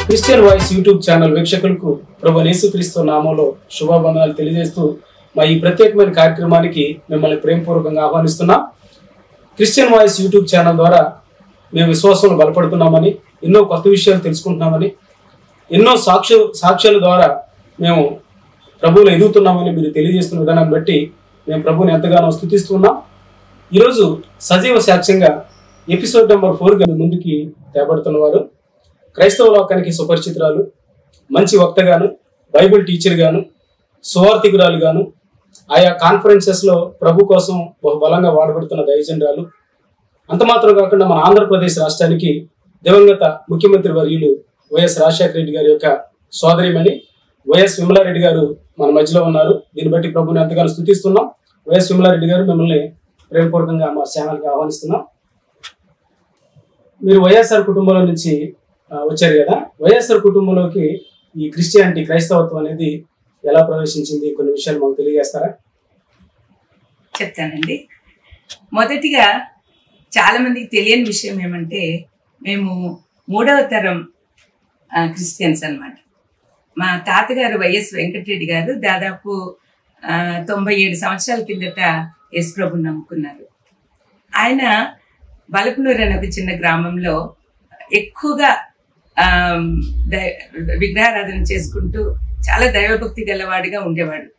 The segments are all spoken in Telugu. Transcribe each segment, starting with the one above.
క్రిస్టియన్ వాయిస్ యూట్యూబ్ ఛానల్ వీక్షకులకు ప్రభు యేసుక్రీస్తు నామంలో శుభాబంధనాలు తెలియజేస్తూ మా ఈ ప్రత్యేకమైన కార్యక్రమానికి మిమ్మల్ని ప్రేమపూర్వకంగా ఆహ్వానిస్తున్నాం క్రిస్టియన్ వాయిస్ యూట్యూబ్ ఛానల్ ద్వారా మేము విశ్వాసంలో బలపడుతున్నామని ఎన్నో కొత్త విషయాలు తెలుసుకుంటున్నామని ఎన్నో సాక్ష్య సాక్ష్యాల ద్వారా మేము ప్రభువులు ఎదుగుతున్నామని మీరు తెలియజేస్తున్న విధానాన్ని బట్టి మేము ప్రభువుని ఎంతగానో స్థుతిస్తున్నాం ఈరోజు సజీవ సాక్ష్యంగా ఎపిసోడ్ నెంబర్ ఫోర్గా మీ ముందుకి తేబడుతున్న వారు క్రైస్తవ లోకానికి సుపరిచితురాలు మంచి వక్తగాను బైబిల్ టీచర్ గాను సువార్థికురాలు గాను ఆయా కాన్ఫరెన్సెస్ లో ప్రభు కోసం బహు బలంగా వాడబడుతున్న దైవజనరాలు అంత మాత్రం కాకుండా మన ఆంధ్రప్రదేశ్ రాష్ట్రానికి దివంగత ముఖ్యమంత్రి వర్యులు వైఎస్ రాజశేఖర రెడ్డి గారి యొక్క సోదరిమణి వైఎస్ విమలారెడ్డి గారు మన మధ్యలో ఉన్నారు దీన్ని బట్టి ప్రభుని ఎంతగానో స్థుతిస్తున్నాం వైఎస్ విమలారెడ్డి గారు మిమ్మల్ని ప్రేమపూర్వకంగా మా ఛానల్కి ఆహ్వానిస్తున్నాం మీరు వైఎస్ఆర్ కుటుంబంలో నుంచి ఆ, వచ్చారు కదా వైఎస్ఆర్ కుటుంబంలోకి ఈ క్రిస్టియానిటీ క్రైస్తవత్వం అనేది ఎలా ప్రవేశించింది కొన్ని విషయాలు మాకు తెలియజేస్తారా చెప్తానండి మొదటిగా చాలా మందికి తెలియని విషయం ఏమంటే మేము మూడవ తరం ఆ, క్రిస్టియన్స్ అన్నమాట మా తాతగారు వైఎస్ వెంకటరెడ్డి గారు దాదాపు ఆ, తొంభై ఏడు సంవత్సరాల కిందట యేసు ప్రభుని నమ్ముకున్నారు ఆయన బలపనూరు అనే ఒక చిన్న గ్రామంలో ఎక్కువగా ఆ, దై- విగ్రహారాధన చేసుకుంటూ చాలా దైవభక్తి గలవాడిగా ఉండేవాడు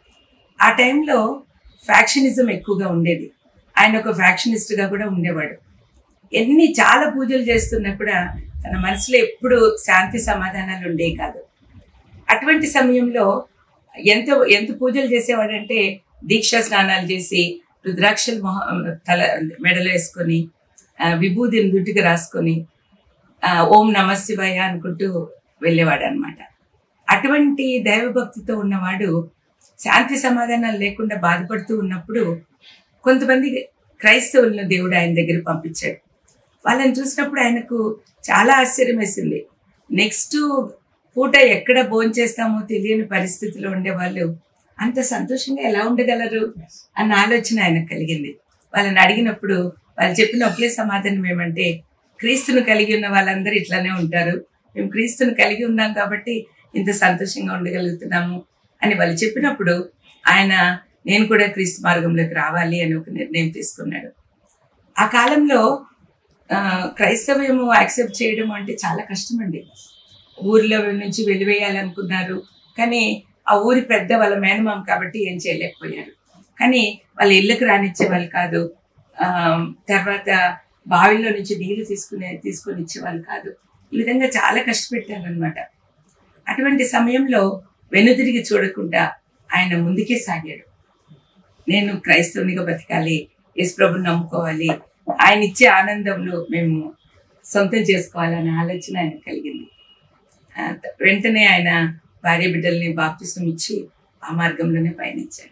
ఆ టైంలో ఫ్యాక్షనిజం ఎక్కువగా ఉండేది ఆయన ఒక ఫ్యాక్షనిస్ట్ గా కూడా ఉండేవాడు ఎన్ని చాలా పూజలు చేస్తున్నా కూడా తన మనసులో ఎప్పుడు శాంతి సమాధానాలు ఉండేవి కాదు అటువంటి సమయంలో ఎంత ఎంత పూజలు చేసేవాడంటే దీక్షా స్నానాలు చేసి రుద్రాక్షలు మొహ తల మెడలో వేసుకొని ఆ, విభూతిని దుడ్డుగా రాసుకొని ఆ, ఓం నమ శివాయ అనుకుంటూ వెళ్ళేవాడు అనమాట అటువంటి దైవభక్తితో ఉన్నవాడు శాంతి సమాధానాలు లేకుండా బాధపడుతూ ఉన్నప్పుడు కొంతమంది క్రైస్తవులను దేవుడు ఆయన దగ్గర పంపించాడు వాళ్ళని చూసినప్పుడు ఆయనకు చాలా ఆశ్చర్యం వేసింది నెక్స్ట్ పూట ఎక్కడ భోంచేస్తామో తెలియని పరిస్థితిలో ఉండేవాళ్ళు అంత సంతోషంగా ఎలా ఉండగలరు అన్న ఆలోచన ఆయనకు కలిగింది వాళ్ళని అడిగినప్పుడు వాళ్ళు చెప్పిన ఒకే సమాధానం ఏమంటే క్రీస్తును కలిగి ఉన్న వాళ్ళందరూ ఇట్లానే ఉంటారు మేము క్రీస్తును కలిగి ఉన్నాం కాబట్టి ఇంత సంతోషంగా ఉండగలుగుతున్నాము అని వాళ్ళు చెప్పినప్పుడు ఆయన నేను కూడా క్రీస్తు మార్గంలోకి రావాలి అని ఒక నిర్ణయం తీసుకున్నాడు ఆ కాలంలో ఆ, క్రైస్తవ్యము యాక్సెప్ట్ చేయడం అంటే చాలా కష్టం అండి ఊరిలో నుంచి వెలివేయాలనుకున్నారు కానీ ఆ ఊరి పెద్ద వాళ్ళ మేనమామ కాబట్టి ఏం చేయలేకపోయారు కానీ వాళ్ళ ఇళ్ళకి రానిచ్చే వాళ్ళు కాదు ఆ, తర్వాత బావిలో నుంచి నీళ్లు తీసుకునే తీసుకొని ఇచ్చేవాళ్ళు కాదు ఈ విధంగా చాలా కష్టపెట్టారు అనమాట అటువంటి సమయంలో వెనుదిరిగి చూడకుండా ఆయన ముందుకే సాగాడు నేను క్రైస్తవునిగా బతకాలి యేసు ప్రభుని నమ్ముకోవాలి ఆయన ఇచ్చే ఆనందంలో మేము సొంతం చేసుకోవాలనే ఆలోచన ఆయన కలిగింది ఆ, త- వెంటనే ఆయన భార్య బిడ్డల్ని బాప్తిసం ఇచ్చి ఆ మార్గంలోనే పయనించాడు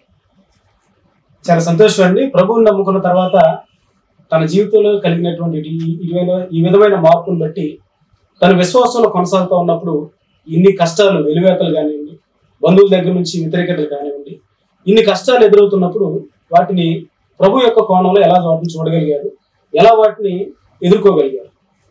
చాలా సంతోషం అండి ప్రభువుని నమ్ముకున్న తర్వాత తన జీవితంలో కలిగినటువంటి ఈ- ఈ విధమైన- ఈ విధమైన మార్పును బట్టి తన విశ్వాసంలో కొనసాగుతూ ఉన్నప్పుడు ఇన్ని కష్టాలు వెలివేతలు కానివ్వండి బంధువుల దగ్గర నుంచి వ్యతిరేకతలు కానివ్వండి ఇన్ని కష్టాలు ఎదురవుతున్నప్పుడు వాటిని ప్రభు యొక్క కోణంలో ఎలా వాటిని చూడగలిగారు ఎలా వాటిని ఎదుర్కోగలిగారు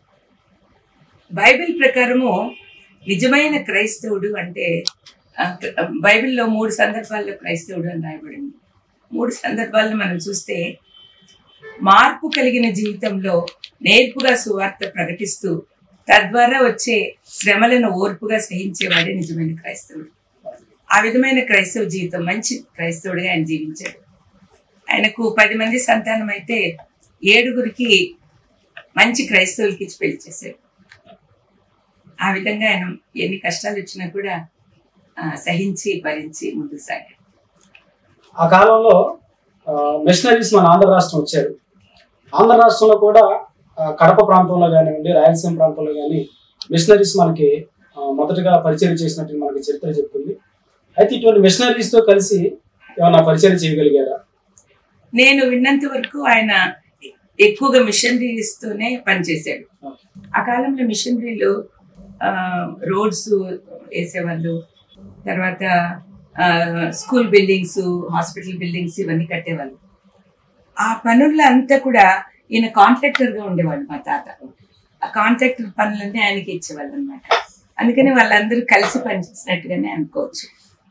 బైబిల్ ప్రకారము నిజమైన క్రైస్తవుడు అంటే ఆ, బైబిల్లో మూడు సందర్భాల్లో క్రైస్తవుడు అని రాయబడింది మూడు సందర్భాలను మనం చూస్తే మార్పు కలిగిన జీవితంలో నేర్పుగా సువార్త ప్రకటిస్తూ తద్వారా వచ్చే శ్రమలను ఓర్పుగా సహించేవాడే నిజమైన క్రైస్తవుడు ఆ విధమైన క్రైస్తవ జీవితం మంచి క్రైస్తవుడిగా ఆయన జీవించాడు ఆయనకు పది మంది సంతానం అయితే ఏడుగురికి మంచి క్రైస్తవులకి ఇచ్చి పెళ్లి చేశాడు ఆ విధంగా ఆయన ఎన్ని కష్టాలు వచ్చినా కూడా ఆ, సహించి భరించి ముందుకు సాగాడు ఆ కాలంలో మిషనరీస్ మన ఆంధ్ర రాష్ట్రం వచ్చారు ఆంధ్ర రాష్ట్రంలో కూడా ఆ, కడప ప్రాంతంలో కానివ్వండి రాయలసీమ ప్రాంతంలో కానీ మిషనరీస్ మనకి ఆ, మొదటగా పరిచయం చేసినట్టు మనకి చరిత్ర చెప్తుంది అయితే ఇటువంటి మిషనరీస్ తో కలిసి ఏమన్నా పరిచయం చేయగలిగారా నేను విన్నంత వరకు ఆయన ఎక్కువగా మిషనరీస్ తోనే పనిచేశాడు ఆ కాలంలో మిషనరీలు రోడ్స్ వేసేవాళ్ళు తర్వాత స్కూల్ బిల్డింగ్స్ హాస్పిటల్ బిల్డింగ్స్ ఇవన్నీ కట్టేవాళ్ళు ఆ పనుల్లో అంతా కూడా ఈయన కాంట్రాక్టర్ గా ఉండేవాడు మా తాత ఆ కాంట్రాక్టర్ పనులన్నీ ఆయనకి ఇచ్చేవాళ్ళు అనమాట అందుకని వాళ్ళందరూ కలిసి పనిచేసినట్టుగానే అనుకోవచ్చు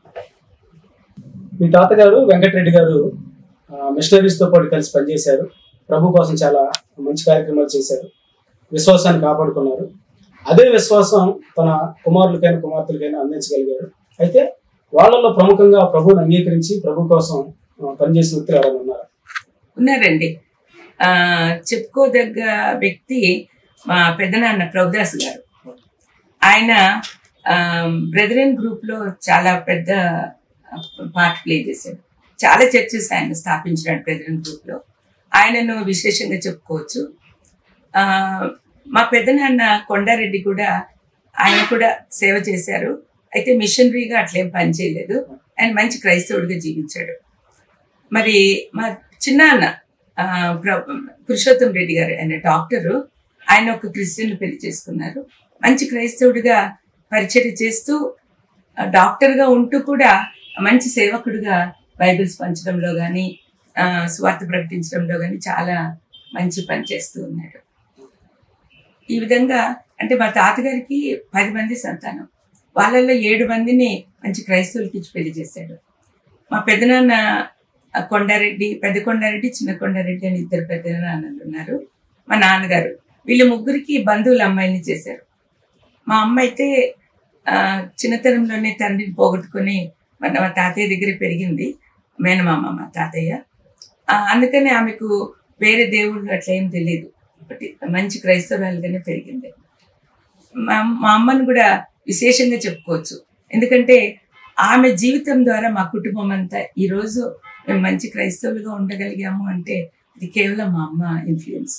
మీ తాతగారు వెంకటరెడ్డి గారు మిషనరీస్ తో పాటు కలిసి పనిచేశారు ప్రభు కోసం చాలా మంచి కార్యక్రమాలు చేశారు విశ్వాసాన్ని కాపాడుకున్నారు అదే విశ్వాసం తన కుమారులకైనా కుమార్తెలకైనా అందించగలిగారు అయితే వాళ్ళలో ప్రముఖంగా ప్రభువుని అంగీకరించి ప్రభు కోసం ఆ, పనిచేసిన వ్యక్తులు ఎవరైనా ఉన్నారు ఉన్నారండి ఆ చెప్పుకోదగ్గ వ్యక్తి మా పెద్దనాన్న ప్రభుదాస్ గారు ఆయన బ్రెదరన్ గ్రూప్ లో చాలా పెద్ద పార్ట్ ప్లే చేశాడు చాలా చర్చెస్ ఆయన స్థాపించినాడు బ్రెదరన్ గ్రూప్ లో ఆయనను విశేషంగా చెప్పుకోవచ్చు ఆ మా పెద్దనాన్న కొండారెడ్డి కూడా ఆయన కూడా సేవ చేశారు అయితే మిషనరీగా అట్లేం పని చేయలేదు ఆయన మంచి క్రైస్తవుడిగా జీవించాడు మరి మా చిన్నాన్న ఆ, ప్ర- పురుషోత్తం రెడ్డి గారు ఆయన డాక్టరు ఆయన ఒక క్రిస్టియన్ పెళ్లి చేసుకున్నారు మంచి క్రైస్తవుడిగా పరిచయం చేస్తూ ఆ, డాక్టర్గా ఉంటూ కూడా మంచి సేవకుడిగా బైబిల్స్ పంచడంలో కానీ స్వార్థ ప్రకటించడంలో కానీ చాలా మంచి పని చేస్తూ ఉన్నాడు ఈ విధంగా అంటే మా తాతగారికి పది మంది సంతానం వాళ్ళల్లో ఏడు మందిని మంచి క్రైస్తవులకి ఇచ్చి పెళ్లి చేశాడు మా పెదనాన్న ఆ, కొండారెడ్డి పెద్ద కొండారెడ్డి చిన్న కొండారెడ్డి అని ఇద్దరు పెద్ద నాన్నలు ఉన్నారు మా నాన్నగారు వీళ్ళు ముగ్గురికి బంధువుల అమ్మాయిల్ని చేశారు మా అమ్మ అయితే ఆ, చిన్నతనంలోనే తండ్రిని పోగొట్టుకొని మన మా తాతయ్య దగ్గర పెరిగింది మేనమామ మా తాతయ్య ఆ, అందుకని ఆమెకు వేరే దేవుళ్ళు అట్లా ఏం తెలియదు ఒకటి మంచి క్రైస్తవురాలుగానే పెరిగింది మా మా అమ్మను కూడా విశేషంగా చెప్పుకోవచ్చు ఎందుకంటే ఆమె జీవితం ద్వారా మా కుటుంబం అంతా ఈరోజు మేము మంచి క్రైస్తవులుగా ఉండగలిగాము అంటే ఇది కేవలం మా అమ్మ ఇన్ఫ్లుయెన్స్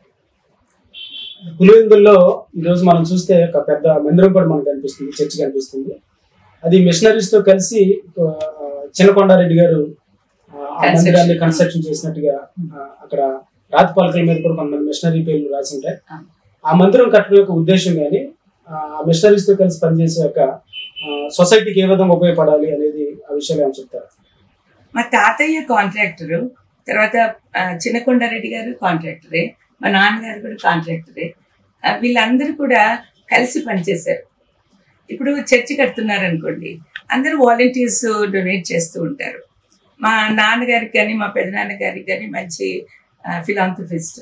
పులివెందుల్లో ఈరోజు మనం చూస్తే ఒక పెద్ద మందిరం కూడా మనకు కనిపిస్తుంది చర్చ్ కనిపిస్తుంది అది మిషనరీస్ తో కలిసి ఆ, చిన్నకొండారెడ్డి గారు ఆ, ఆ Construction. మందిరాన్ని కన్స్ట్రక్షన్ చేసినట్టుగా ఆ, అక్కడ రాతి పలకల మీద కూడా కొంతమంది మిషనరీ పేర్లు రాసి ఉంటాయి ఆ. ఆ మందిరం కట్టడం యొక్క ఉద్దేశం కానీ ఆ మిషనరీస్ తో కలిసి పనిచేసే యొక్క సొసైటీకి ఏ విధంగా ఉపయోగపడాలి అనేది ఆ విషయాలు ఏమైనా చెప్తారు మా తాతయ్య కాంట్రాక్టరు తర్వాత ఆ, చిన్న కొండారెడ్డి గారు కాంట్రాక్టరే మా నాన్నగారు కూడా కాంట్రాక్టరే ఆ, వీళ్ళందరూ కూడా కలిసి పనిచేశారు ఇప్పుడు చర్చి కడుతున్నారు అనుకోండి అందరూ వాలంటీర్స్ డొనేట్ చేస్తూ ఉంటారు మా నాన్నగారికి కానీ మా పెదనాన్నగారికి కానీ మంచి ఫిలాంథఫిస్ట్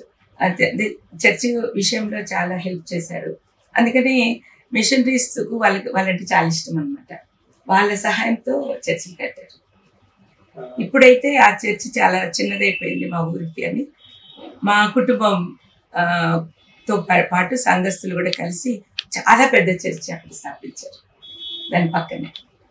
చర్చి విషయంలో చాలా హెల్ప్ చేశారు అందుకని మిషనరీస్ వాళ్ళకి వాళ్ళంటే చాలా ఇష్టం అనమాట వాళ్ళ సహాయంతో చర్చిలు కట్టారు ఆ, ఇప్పుడైతే ఆ చర్చి చాలా చిన్నదైపోయింది మా ఊరికి అని మా కుటుంబం ఆ, తో పా- పాటు సంఘస్థులు కూడా కలిసి చాలా పెద్ద చర్చి అక్కడ స్థాపించారు దాని పక్కనే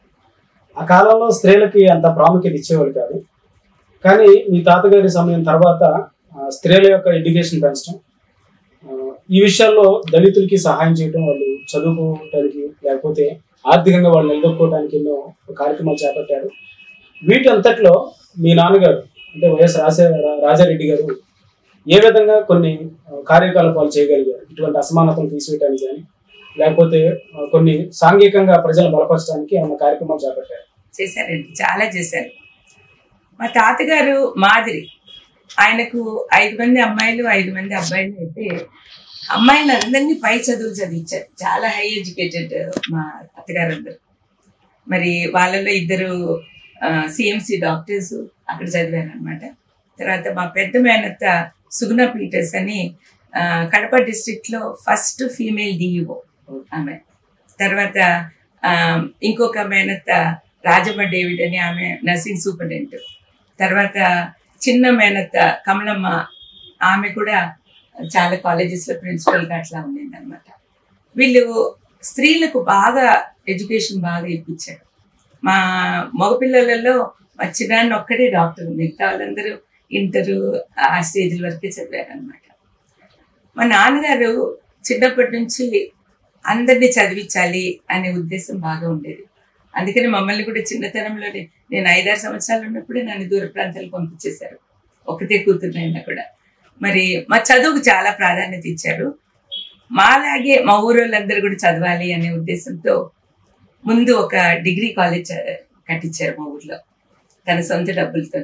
ఆ కాలంలో స్త్రీలకి అంత ప్రాముఖ్యత ఇచ్చేవాళ్ళు కాదు కానీ మీ తాతగారి సమయం తర్వాత ఆ, స్త్రీల యొక్క ఎడ్యుకేషన్ పెంచడం ఆ, ఈ విషయాల్లో దళితులకి సహాయం చేయడం వాళ్ళు చదువుకోవటానికి లేకపోతే ఆర్థికంగా వాళ్ళు నిలదొక్కుకోవడానికి ఎన్నో కార్యక్రమాలు చేపట్టారు వీటి అంతట్లో మీ నాన్నగారు అంటే వైఎస్ రాజా రాజారెడ్డి గారు ఏ విధంగా కొన్ని ఆ, కార్యకలాపాలు చేయగలిగారు ఇటువంటి అసమానతలు తీసివేయడానికి కానీ లేకపోతే ఆ, కొన్ని సాంఘికంగా ప్రజలను బలపరచడానికి ఏమైనా కార్యక్రమాలు చేపట్టారు చేశారండి చాలా చేశారు మా తాతగారు మాదిరి ఆయనకు ఐదు మంది అమ్మాయిలు ఐదు మంది అబ్బాయిలు అయితే అమ్మాయిలు అందరినీ పై చదువులు చదివించారు చాలా హై ఎడ్యుకేటెడ్ మా అత్తగారు అందరు మరి వాళ్ళలో ఇద్దరు సిఎంసి డాక్టర్స్ అక్కడ చదివారు అనమాట తర్వాత మా పెద్ద మేనత్త సుగుణ పీటర్స్ అని ఆ, కడప డిస్ట్రిక్ట్ లో ఫస్ట్ ఫీమేల్ డిఈఓ ఆమె తర్వాత ఆ, ఇంకొక మేనత్త రాజమ్మ డేవిడ్ అని ఆమె నర్సింగ్ సూపరింటెండెంట్ తర్వాత చిన్న మేనత్త కమలమ్మ ఆమె కూడా చాలా colleges లో ప్రిన్సిపల్ గా అట్లా ఉండింది అనమాట వీళ్ళు స్త్రీలకు బాగా ఎడ్యుకేషన్ బాగా ఇప్పించారు మా మగపిల్లలలో మా చిన్నాన్న ఒక్కడే డాక్టర్ మిగతా వాళ్ళందరూ ఇంటరు ఆ స్టేజ్ల వరకే చదివారు అనమాట మా నాన్నగారు చిన్నప్పటి నుంచి అందరినీ చదివించాలి అనే ఉద్దేశం బాగా ఉండేది అందుకని మమ్మల్ని కూడా చిన్నతనంలోనే నేను ఐదారు సంవత్సరాలు ఉన్నప్పుడే నన్ను దూర ప్రాంతాలకు పంపించేశారు ఒకతే కూతురునైనా కూడా మరి మా చదువుకు చాలా ప్రాధాన్యత ఇచ్చారు మాలాగే మా ఊరోళ్ళందరూ కూడా చదవాలి అనే ఉద్దేశంతో ముందు ఒక డిగ్రీ కాలేజ్ కట్టించారు మా ఊర్లో తన సొంత డబ్బులతో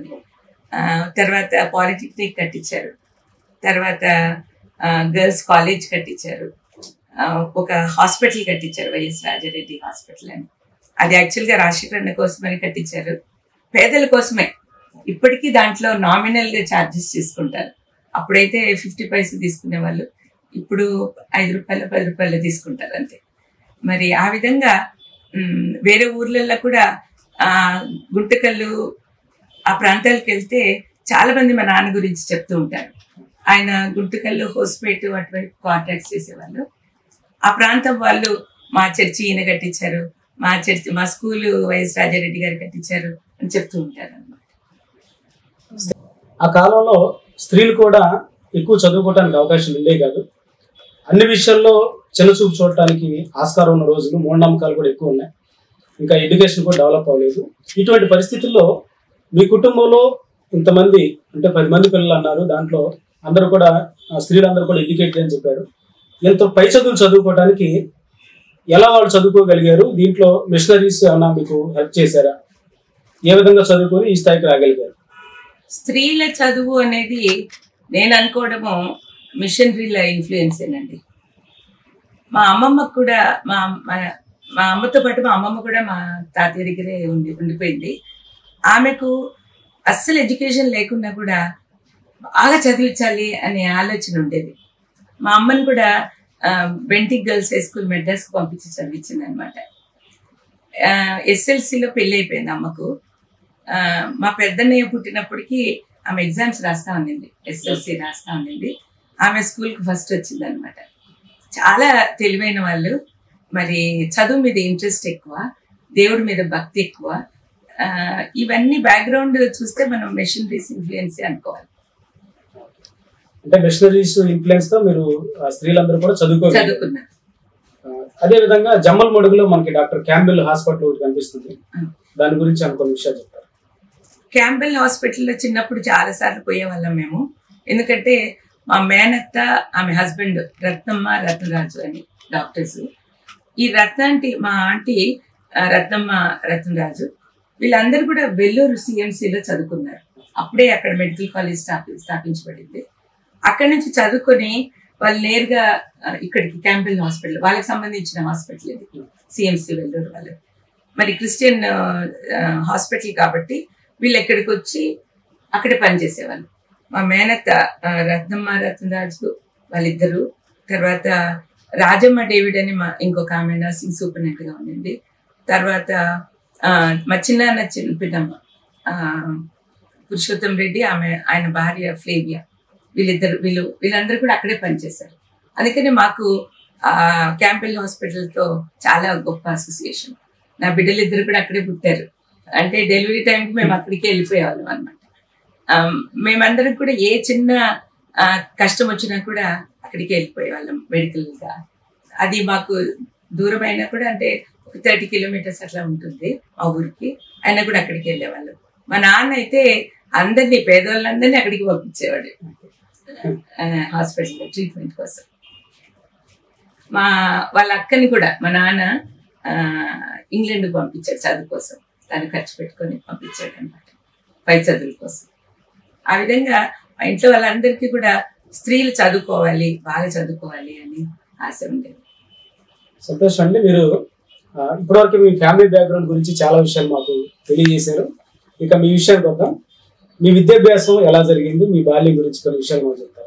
తర్వాత పాలిటెక్నిక్ కట్టించారు తర్వాత గర్ల్స్ కాలేజ్ కట్టించారు ఆ, ఒక హాస్పిటల్ కట్టించారు వైఎస్ రాజారెడ్డి హాస్పిటల్ అని అది యాక్చువల్గా రాజశేఖరణ కోసమని కట్టించారు పేదల కోసమే ఇప్పటికీ దాంట్లో నామినల్ గా ఛార్జెస్ తీసుకుంటారు అప్పుడైతే ఫిఫ్టీ పైసలు తీసుకునే వాళ్ళు ఇప్పుడు ఐదు రూపాయలు పది రూపాయలు తీసుకుంటారు అంతే మరి ఆ విధంగా మ్, వేరే ఊర్లలో కూడా ఆ గుంటకల్లు ఆ ప్రాంతాలకు వెళ్తే చాలా మంది మా నాన్న గురించి చెప్తూ ఉంటారు ఆయన గుంటకల్లు హోస్పేట్ అటువైపు కాంటాక్ట్స్ చేసేవాళ్ళు ఆ ప్రాంతం వాళ్ళు మా చర్చి ఈయన కట్టించారు మా చర్చి మా స్కూల్ వైఎస్ రాజారెడ్డి గారు కట్టించారు అని చెప్తూ ఉంటారు అనమాట ఆ కాలంలో స్త్రీలు కూడా ఎక్కువ చదువుకోవడానికి అవకాశం ఉండే కాదు అన్ని విషయాల్లో చిన్న చూపు చూడటానికి ఆస్కారం ఉన్న రోజులు మూఢనమ్మకాలు కూడా ఎక్కువ ఉన్నాయి ఇంకా ఎడ్యుకేషన్ కూడా డెవలప్ అవ్వలేదు ఇటువంటి పరిస్థితుల్లో మీ కుటుంబంలో ఇంతమంది అంటే పది మంది పిల్లలు అన్నారు దాంట్లో అందరూ కూడా ఆ, స్త్రీలందరూ కూడా ఎడ్యుకేటెడ్ అని చెప్పారు ఎంతో పై చదువులు చదువుకోవడానికి ఎలా వాళ్ళు చదువుకోగలిగారు దీంట్లో మిషనరీస్ ఏమన్నా మీకు హెల్ప్ చేశారా ఏ విధంగా చదువుకొని ఈ స్థాయికి రాగలిగారు స్త్రీల చదువు అనేది నేను అనుకోవడము మిషనరీల ఇన్ఫ్లుయెన్స్ ఏనండి మా అమ్మమ్మకు కూడా మా మా- మా అమ్మతో పాటు మా అమ్మమ్మ కూడా మా తాతయ్య దగ్గరే ఉండి ఉండిపోయింది ఆమెకు అస్సలు ఎడ్యుకేషన్ లేకున్నా కూడా బాగా చదివించాలి అనే ఆలోచన ఉండేది మా అమ్మని కూడా ఆ, బెంటిక్ గర్ల్స్ హై స్కూల్ మెడ్రాస్కి పంపించి చదివించింది అనమాట ఎస్ఎల్సిలో పెళ్ళి అయిపోయింది అమ్మకు ఆ, మా పెద్దన్నయ్య పుట్టినప్పటికీ ఆమె ఎగ్జామ్స్ రాస్తా ఉండింది ఎస్ఎల్సి రాస్తా ఉండింది ఆమె స్కూల్కి ఫస్ట్ వచ్చింది అనమాట చాలా తెలివైన వాళ్ళు మరి చదువు మీద ఇంట్రెస్ట్ ఎక్కువ దేవుడి మీద భక్తి ఎక్కువ ఆ, ఇవన్నీ బ్యాక్గ్రౌండ్ చూస్తే మనం మెషినరీస్ ఇన్ఫ్లుయెన్స్ అనుకోవాలి అంటే మిషనరీస్ ఇన్ఫ్లుయెన్స్ తో మీరు ఆ స్త్రీలందరూ కూడా చదువుకోగలరు చదువుకున్నారు ఆ, అదే విధంగా జమ్మల్ మడుగులో మనకి డాక్టర్ క్యాంబెల్ హాస్పిటల్ ఒకటి కనిపిస్తుంది దాని గురించి అనుకున్న విషయాలు చెప్తారు క్యాంబెల్ హాస్పిటల్లో చిన్నప్పుడు చాలా సార్లు పోయేవాళ్ళం మేము ఎందుకంటే మా మేనత్త ఆమె హస్బెండ్ రత్నమ్మ రత్నరాజు అని డాక్టర్స్ ఈ రత్నాంటి మా ఆంటీ ఆ, రత్నమ్మ రత్నరాజు వీళ్ళందరూ కూడా వెల్లూరు సిఎంసిలో చదువుకున్నారు అప్పుడే అక్కడ మెడికల్ కాలేజ్ స్థాపి స్థాపించబడింది అక్కడి నుంచి చదువుకొని వాళ్ళు నేరుగా ఆ, ఇక్కడికి క్యాంబెల్ హాస్పిటల్ వాళ్ళకి సంబంధించిన హాస్పిటల్ ఇది సిఎంసి వెల్లూరు వాళ్ళు మరి క్రిస్టియన్ ఆ, ఆ, హాస్పిటల్ కాబట్టి వీళ్ళు ఎక్కడికి వచ్చి అక్కడే పనిచేసేవాళ్ళు మా మేనత్త ఆ, రత్నమ్మ రత్నరాజు వాళ్ళిద్దరు తర్వాత రాజమ్మ డేవిడ్ అని మా ఇంకొక ఆమె నర్సింగ్ సూపరింటెండెంట్ గా ఉండింది తర్వాత ఆ, మా చిన్నాన్న చిన్న పిన్నమ్మ ఆ, పురుషోత్తం రెడ్డి ఆమె ఆయన భార్య ఫ్లేవియా వీళ్ళిద్దరు వీళ్ళు వీళ్ళందరూ కూడా అక్కడే పనిచేశారు అందుకని మాకు ఆ క్యాంపెల్ హాస్పిటల్తో చాలా గొప్ప అసోసియేషన్ నా బిడ్డలు ఇద్దరు కూడా అక్కడే పుట్టారు అంటే డెలివరీ టైంకి మేము అక్కడికి వెళ్ళిపోయేవాళ్ళం అనమాట మేమందరం కూడా ఏ చిన్న ఆ, కష్టం వచ్చినా కూడా అక్కడికి వెళ్ళిపోయేవాళ్ళం మెడికల్గా అది మాకు దూరమైనా కూడా అంటే ఒక థర్టీ కిలోమీటర్స్ అట్లా ఉంటుంది మా ఊరికి అయినా కూడా అక్కడికి వెళ్ళేవాళ్ళం మా నాన్న అయితే అందరినీ పేదవాళ్ళందరినీ అక్కడికి పంపించేవాడు హాస్పిటల్లో ట్రీట్మెంట్ కోసం మా వాళ్ళ అక్కని కూడా మా నాన్న ఆ, ఇంగ్లాండ్కి పంపించాడు చదువు కోసం తను ఖర్చు పెట్టుకొని పంపించాడు అనమాట పై చదువుల కోసం ఆ విధంగా మా ఇంట్లో వాళ్ళందరికీ కూడా స్త్రీలు చదువుకోవాలి బాగా చదువుకోవాలి అని ఆశ ఉండేది సంతోషం అండి మీరు ఆ, ఇప్పటివరకు మీ ఫ్యామిలీ బ్యాక్గ్రౌండ్ గురించి చాలా విషయాలు మాకు తెలియజేశారు ఇక మీ విషయానికి వద్దాం మీ విద్యాభ్యాసం ఎలా జరిగింది మీ బాల్యం గురించి కొన్ని విషయాలు మాకు చెప్తారు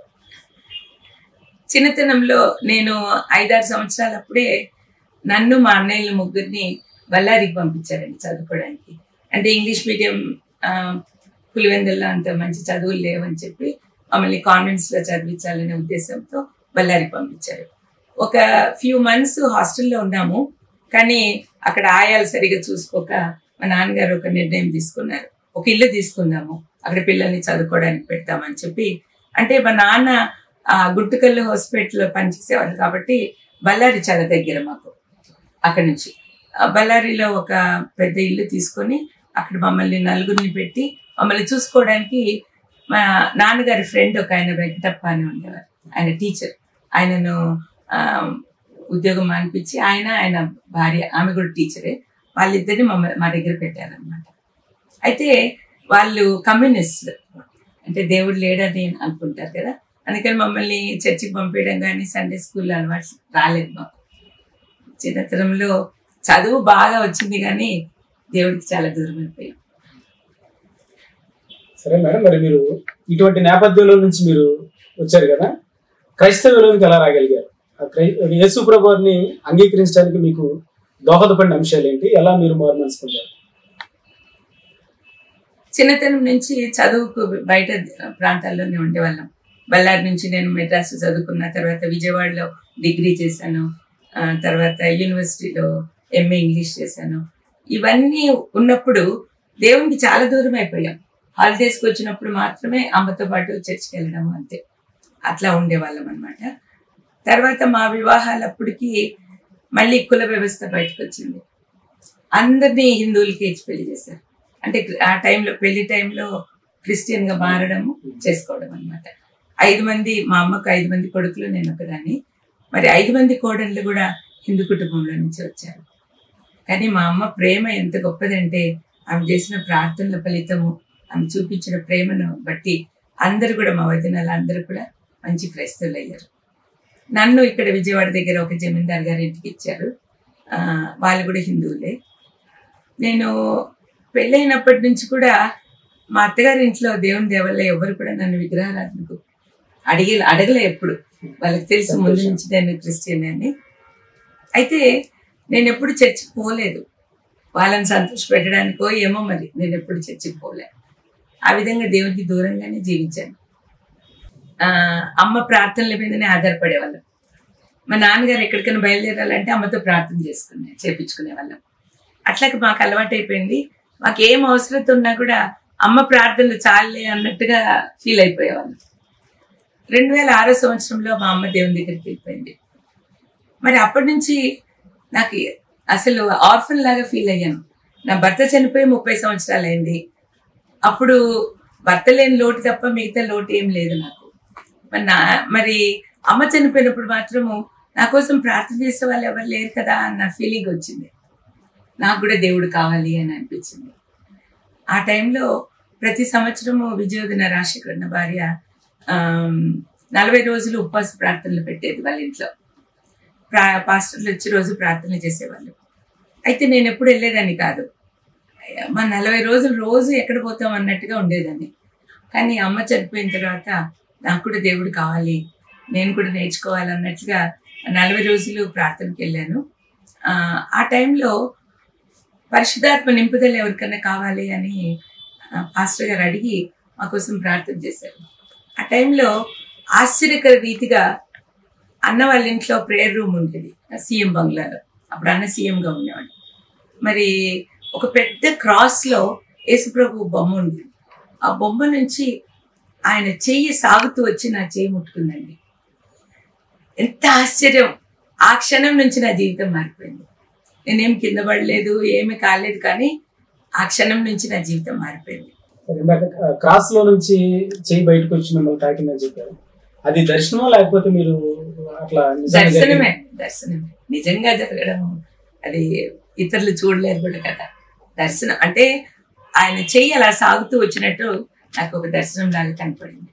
చిన్నతనంలో నేను ఐదారు సంవత్సరాలప్పుడే నన్ను మా అన్నయ్యల ముగ్గురిని బళ్ళారికి పంపించారండి చదువుకోవడానికి అంటే ఇంగ్లీష్ మీడియం ఆ, పులివెందుల్లో అంత మంచి చదువులు లేవని చెప్పి మమ్మల్ని కాన్వెంట్స్ లో చదివించాలనే ఉద్దేశంతో బళ్ళారికి పంపించారు ఒక ఫ్యూ మంత్స్ హాస్టల్లో ఉన్నాము కానీ అక్కడ ఆయాలు సరిగా చూసుకోక మా నాన్నగారు ఒక నిర్ణయం తీసుకున్నారు ఒక ఇల్లు తీసుకుందాము అక్కడ పిల్లల్ని చదువుకోవడానికి పెడతామని చెప్పి అంటే మా నాన్న ఆ గుంటుకల్లు హాస్పిటల్లో పనిచేసేవాళ్ళు కాబట్టి బళ్ళారి చాలా దగ్గర మాకు అక్కడి నుంచి ఆ బళ్ళారిలో ఒక పెద్ద ఇల్లు తీసుకొని అక్కడ మమ్మల్ని నలుగురిని పెట్టి మమ్మల్ని చూసుకోవడానికి మా నాన్నగారి ఫ్రెండ్ ఒక ఆయన వెంకటప్ప అని ఉండేవారు ఆయన టీచర్ ఆయనను ఆ, ఉద్యోగం అనిపించి ఆయన ఆయన భార్య ఆమె కూడా టీచరే వాళ్ళిద్దరిని మమ్మల్ని మా దగ్గర పెట్టారనమాట అయితే వాళ్ళు కమ్యూనిస్ట్ అంటే దేవుడు లేడని అనుకుంటారు కదా అందుకని మమ్మల్ని చర్చికి పంపించడం కానీ సండే స్కూల్ అలవాటు రాలేదు మాకు చిన్నతనంలో చదువు బాగా వచ్చింది కానీ దేవుడికి చాలా దూరం అయిపోయాం సరే మేడం మరి మీరు ఇటువంటి నేపథ్యంలో నుంచి మీరు వచ్చారు కదా క్రైస్తవులోనికి ఎలా రాగలిగారు ఆ క్రై యేసు ప్రభువారిని అంగీకరించడానికి మీకు దోహదపడిన అంశాలు ఏంటి ఎలా మీరు మారు మనసుకుంటారు చిన్నతనం నుంచి చదువుకు బయట ప్రాంతాల్లోనే ఉండేవాళ్ళం బళ్ళారి నుంచి నేను మెడ్రాస్ చదువుకున్న తర్వాత విజయవాడలో డిగ్రీ చేశాను ఆ, తర్వాత యూనివర్సిటీలో ఎంఏ ఇంగ్లీష్ చేశాను ఇవన్నీ ఉన్నప్పుడు దేవునికి చాలా దూరం అయిపోయాం హాలిడేస్కి వచ్చినప్పుడు మాత్రమే అమ్మతో పాటు చర్చికి వెళ్ళడం అంతే అట్లా ఉండేవాళ్ళం అనమాట తర్వాత మా వివాహాలప్పటికి మళ్ళీ కుల వ్యవస్థ బయటకు వచ్చింది అందరినీ హిందువులకి ఇచ్చి పెళ్లి చేశారు అంటే ఆ టైంలో పెళ్లి టైంలో క్రిస్టియన్ గా మారడము చేసుకోవడం అన్నమాట ఐదు మంది మా అమ్మకు ఐదు మంది కొడుకులు నేను ఒకదాన్ని మరి ఐదు మంది కోడళ్ళు కూడా హిందూ కుటుంబంలో నుంచి వచ్చారు కానీ మా అమ్మ ప్రేమ ఎంత గొప్పదంటే ఆమె చేసిన ప్రార్థనల ఫలితము ఆమె చూపించిన ప్రేమను బట్టి అందరు కూడా మా వదినలు అందరూ కూడా మంచి క్రైస్తవులు అయ్యారు నన్ను ఇక్కడ విజయవాడ దగ్గర ఒక జమీందార్ గారి ఇంటికి ఇచ్చారు ఆ, వాళ్ళు కూడా హిందువులే నేను పెళ్ళైనప్పటి నుంచి కూడా మా అత్తగారి ఇంట్లో దేవుని దేవల్ల ఎవరు కూడా నన్ను విగ్రహారాధనకు అడిగే అడగలే ఎప్పుడు వాళ్ళకి తెలుసు ముందు నుంచి నేను క్రిస్టియన్ అని అయితే నేను ఎప్పుడు చర్చికి పోలేదు వాళ్ళని సంతోష పెట్టడానికో ఏమో మరి నేను ఎప్పుడు చర్చికి పోలే ఆ విధంగా దేవునికి దూరంగానే జీవించాను ఆ, అమ్మ ప్రార్థనల మీదనే ఆధారపడేవాళ్ళం మా నాన్నగారు ఎక్కడికైనా బయలుదేరాలంటే అమ్మతో ప్రార్థన చేసుకునే చేపించుకునే వాళ్ళం అట్లాగే మాకు అలవాటు అయిపోయింది మాకు ఏం అవసరత ఉన్నా కూడా అమ్మ ప్రార్థనలు చాలే అన్నట్టుగా ఫీల్ అయిపోయేవాళ్ళం రెండు వేల ఆరో సంవత్సరంలో మా అమ్మ దేవుని దగ్గరికి వెళ్ళిపోయింది మరి అప్పటి నుంచి నాకు అసలు ఆర్ఫన్ లాగా ఫీల్ అయ్యాను నా భర్త చనిపోయి ముప్పై సంవత్సరాలు అయింది అప్పుడు భర్త లేని లోటు తప్ప మిగతా లోటు ఏం లేదు నాకు మరి నా మరి అమ్మ చనిపోయినప్పుడు మాత్రము నా కోసం ప్రార్థన చేసే వాళ్ళు ఎవరు లేరు కదా అన్న ఫీలింగ్ వచ్చింది నాకు కూడా దేవుడు కావాలి అని అనిపించింది ఆ టైంలో ప్రతి సంవత్సరము విజయోదన రాజశేఖర్ నా భార్య ఆమ్, నలభై రోజులు ఉపవాస ప్రార్థనలు పెట్టేది వాళ్ళ ఇంట్లో ప్రా పాస్టర్లు వచ్చి రోజు ప్రార్థనలు చేసేవాళ్ళు అయితే నేను ఎప్పుడు వెళ్ళేదాన్ని కాదు మా నలభై రోజులు రోజు ఎక్కడ పోతాం అన్నట్టుగా ఉండేదాన్ని కానీ అమ్మ చనిపోయిన తర్వాత నాకు కూడా దేవుడు కావాలి నేను కూడా నేర్చుకోవాలి అన్నట్లుగా నలభై రోజులు ప్రార్థనకి వెళ్ళాను ఆ, ఆ టైంలో పరిశుధాత్మ నింపుదల ఎవరికైనా కావాలి అని ఆ, పాస్టర్ గారు అడిగి మా కోసం ప్రార్థన చేశారు ఆ టైంలో ఆశ్చర్యకర రీతిగా అన్న వాళ్ళ ఇంట్లో ప్రేయర్ రూమ్ ఉండేది సీఎం బంగ్లాలో అప్పుడు అన్న సీఎంగా ఉండేవాడు మరి ఒక పెద్ద క్రాస్ లో యేసుప్రభు బొమ్మ ఉంది ఆ బొమ్మ నుంచి ఆయన చెయ్యి సాగుతూ వచ్చి నా చెయ్యి ముట్టుకుందండి ఎంత ఆశ్చర్యం ఆ క్షణం నుంచి నా జీవితం మారిపోయింది నేనేం కింద పడలేదు ఏమి కాలేదు కానీ ఆ క్షణం నుంచి నా జీవితం మారిపోయింది ఇందాక క్రాస్ లో నుంచి చేయి బయటకు వచ్చి మిమ్మల్ని తాకిందని చెప్పారు అది దర్శనమా లేకపోతే మీరు అట్లా నిజంగా దర్శనమే దర్శనమే నిజంగా జరగడం అది ఇతరులు చూడలేరు కూడా కదా దర్శనం అంటే ఆయన చెయ్యి అలా సాగుతూ వచ్చినట్టు నాకు ఒక దర్శనం లాగా కనపడింది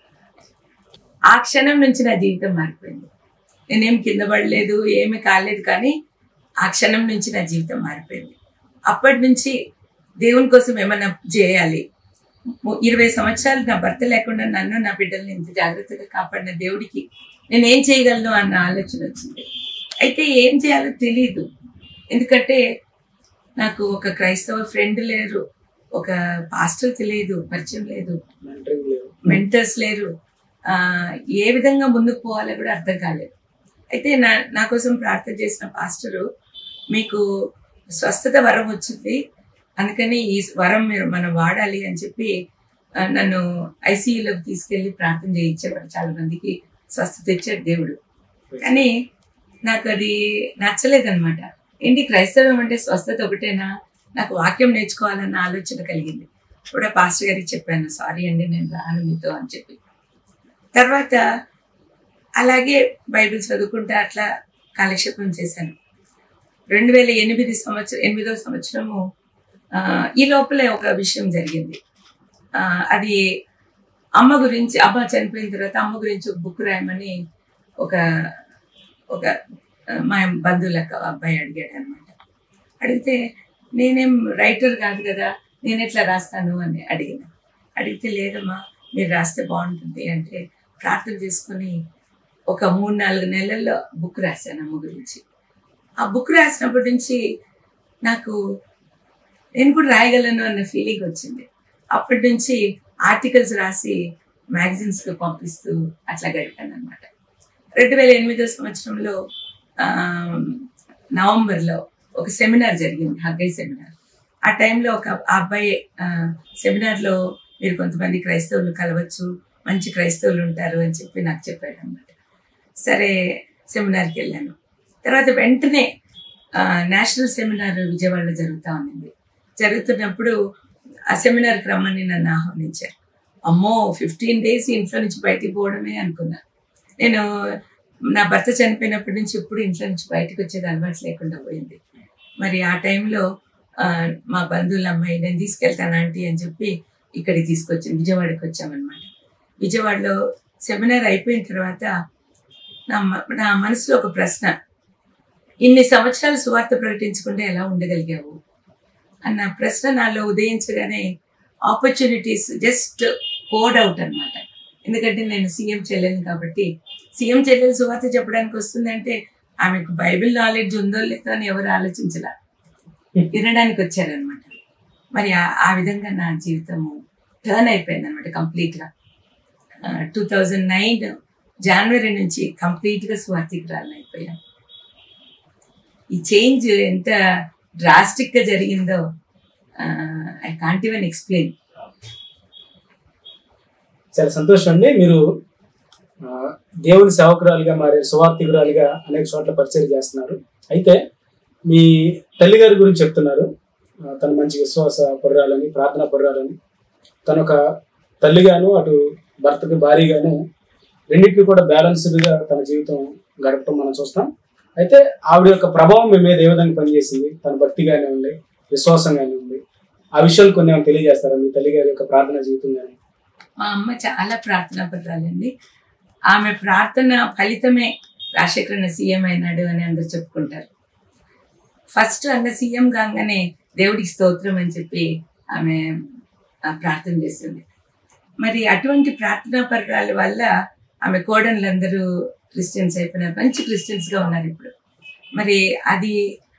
ఆ క్షణం నుంచి నా జీవితం మారిపోయింది నేనేం కింద పడలేదు ఏమి కాలేదు కానీ ఆ క్షణం నుంచి నా జీవితం మారిపోయింది అప్పటి నుంచి దేవుని కోసం ఏమైనా చేయాలి ము- ఇరవై సంవత్సరాలు నా భర్త లేకుండా నన్ను నా బిడ్డల్ని ఇంత జాగ్రత్తగా కాపాడిన దేవుడికి నేను ఏం చేయగలను అన్న ఆలోచన వచ్చింది అయితే ఏం చేయాలో తెలియదు ఎందుకంటే నాకు ఒక క్రైస్తవ ఫ్రెండ్ లేరు ఒక పాస్టర్ తెలియదు పరిచయం లేదు mentoring లేదు. మెంటర్స్ లేరు ఆ, ఏ విధంగా ముందుకు పోవాలో కూడా అర్థం కాలేదు అయితే నా నా కోసం ప్రార్థన చేసిన పాస్టరు మీకు స్వస్థత వరం వచ్చింది అందుకని ఈ వరం మీరు మనం వాడాలి అని చెప్పి ఆ, నన్ను ఐసీయూలోకి తీసుకెళ్లి ప్రార్థన చేయించేవాడు చాలా మందికి స్వస్థత ఇచ్చాడు దేవుడు కానీ నాకు అది నచ్చలేదన్నమాట ఏంటి క్రైస్తవం అంటే స్వస్థత ఒకటేనా నాకు వాక్యం నేర్చుకోవాలన్న ఆలోచన కలిగింది కూడా పాస్టర్ గారికి చెప్పాను సారీ అండి నేను రాను మీతో అని చెప్పి తర్వాత అలాగే బైబిల్ చదువుకుంటా అట్లా కాలక్షేపం చేశాను రెండు వేల ఎనిమిది సంవత్సరం ఎనిమిదో సంవత్సరము ఆ, ఈ లోపలే ఒక విషయం జరిగింది ఆ, అది అమ్మ గురించి అమ్మ చనిపోయిన తర్వాత అమ్మ గురించి ఒక బుక్ రాయమని ఒక ఒక ఆ, మా బంధువులకు అబ్బాయి అడిగాడు అనమాట అడిగితే నేనేం రైటర్ కాదు కదా నేను ఎట్లా రాస్తాను అని అడిగిన అడిగితే లేదమ్మా మీరు రాస్తే బాగుంటుంది అంటే ప్రార్థన చేసుకొని ఒక మూడు నాలుగు నెలల్లో బుక్ రాశాను అమ్మ గురించి ఆ బుక్ రాసినప్పటి నుంచి నాకు నేను కూడా రాయగలను అన్న ఫీలింగ్ వచ్చింది అప్పటి నుంచి ఆర్టికల్స్ రాసి మ్యాగజైన్స్కి పంపిస్తూ అట్లా గడిపాను అనమాట రెండు వేల ఎనిమిదో సంవత్సరంలో ఆ, నవంబర్లో ఒక సెమినార్ జరిగింది హగ్గై సెమినార్ ఆ టైంలో ఒక ఆ అబ్బాయి ఆ, సెమినార్లో మీరు కొంతమంది క్రైస్తవులు కలవచ్చు మంచి క్రైస్తవులు ఉంటారు అని చెప్పి నాకు చెప్పాడు అనమాట సరే సెమినార్కి వెళ్ళాను తర్వాత వెంటనే ఆ, నేషనల్ సెమినార్ విజయవాడలో జరుగుతూ ఉంది జరుగుతున్నప్పుడు ఆ సెమినార్కి రమ్మని నన్ను ఆహ్వానించారు అమ్మో ఫిఫ్టీన్ డేస్ ఇంట్లో నుంచి బయటికి పోవడమే అనుకున్నా నేను నా భర్త చనిపోయినప్పటి నుంచి ఎప్పుడు ఇంట్లో నుంచి బయటకు వచ్చేది అలవాటు లేకుండా పోయింది మరి ఆ టైంలో ఆ, మా బంధువుల అమ్మాయి నేను తీసుకెళ్తాను ఆంటీ అని చెప్పి ఇక్కడికి తీసుకొచ్చి విజయవాడకి వచ్చామన్నమాట విజయవాడలో సెమినార్ అయిపోయిన తర్వాత నా మ- నా మనసులో ఒక ప్రశ్న ఇన్ని సంవత్సరాలు సువార్త ప్రకటించకుండా ఎలా ఉండగలిగావు అన్న ప్రశ్న నాలో ఉదయించగానే ఆపర్చునిటీస్ జస్ట్ కోడ్ అవుట్ అన్నమాట ఎందుకంటే నేను సీఎం చెల్లెలు కాబట్టి సీఎం చెల్లెలు సువార్త చెప్పడానికి వస్తుందంటే ఆమెకు బైబిల్ నాలెడ్జ్ ఉందో లేదో అని ఎవరు ఆలోచించలా వినడానికి వచ్చారనమాట మరి ఆ- ఆ విధంగా నా జీవితము టర్న్ అయిపోయింది అనమాట కంప్లీట్గా టూ థౌజండ్ నైన్ జనవరి నుంచి కంప్లీట్గా స్వార్థికురాలు అయిపోయాను ఈ చేంజ్ ఎంత డ్రాస్టిక్గా జరిగిందో ఐ కాంట్ ఈవెన్ ఎక్స్ప్లెయిన్ చాలా సంతోషం అండి మీరు ఆ, దేవుని సేవకురాలుగా మరి సువార్థికురాలుగా అనేక చోట్ల పరిచయం చేస్తున్నారు అయితే మీ తల్లి గారి గురించి చెప్తున్నారు ఆ, తను మంచి విశ్వాస పర్రాలని ప్రార్థనా పర్రాలని తను ఒక తల్లిగాను అటు భర్తకి భారీగాను రెండింటిని కూడా బ్యాలెన్స్డ్గా తన జీవితం గడపడం మనం చూస్తాం అయితే ఆవిడ యొక్క ప్రభావం మీ మీద ఏ విధంగా పనిచేసింది తన భక్తిగానే ఉంది విశ్వాసంగానే ఉంది ఆ విషయాలు కొన్ని ఏమైనా తెలియజేస్తారా మీ తల్లి గారి యొక్క ప్రార్థనా జీవితం కానీ మా అమ్మ చాలా ప్రార్థనా పత్రాలండి ఆమె ప్రార్థన ఫలితమే రాజశేఖరన్న సీఎం అయినాడు అని అందరు చెప్పుకుంటారు ఫస్ట్ అన్న సీఎం కాగానే దేవుడికి స్తోత్రం అని చెప్పి ఆమె ఆ, ప్రార్థన చేసింది మరి అటువంటి ప్రార్థనా పత్రాల వల్ల ఆమె కోడన్లందరూ క్రిస్టియన్స్ అయిపోయినారు మంచి క్రిస్టియన్స్ గా ఉన్నారు ఇప్పుడు మరి అది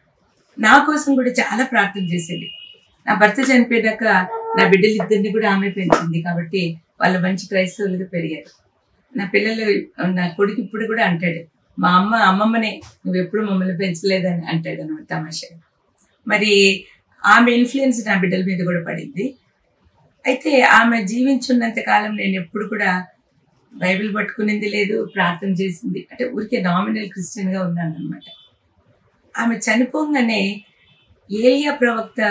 నా కోసం కూడా చాలా ప్రార్థన చేసేది నా భర్త చనిపోయాక నా బిడ్డలిద్దరిని కూడా ఆమె పెంచింది కాబట్టి వాళ్ళు మంచి క్రైస్తవులుగా పెరిగారు నా పిల్లలు నా కొడుకు ఇప్పుడు కూడా అంటాడు మా అమ్మ అమ్మమ్మనే నువ్వు ఎప్పుడు మమ్మల్ని పెంచలేదని అంటాడు అనమాట తమాషా మరి ఆమె ఇన్ఫ్లుయెన్స్ నా బిడ్డల మీద కూడా పడింది అయితే ఆమె జీవించున్నంత కాలం నేను ఎప్పుడు కూడా బైబిల్ పట్టుకునింది లేదు ప్రార్థన చేసింది అంటే ఊరికే నామినల్ క్రిస్టియన్గా ఉన్నాను అనమాట ఆమె చనిపోగానే ఏలియా ప్రవక్త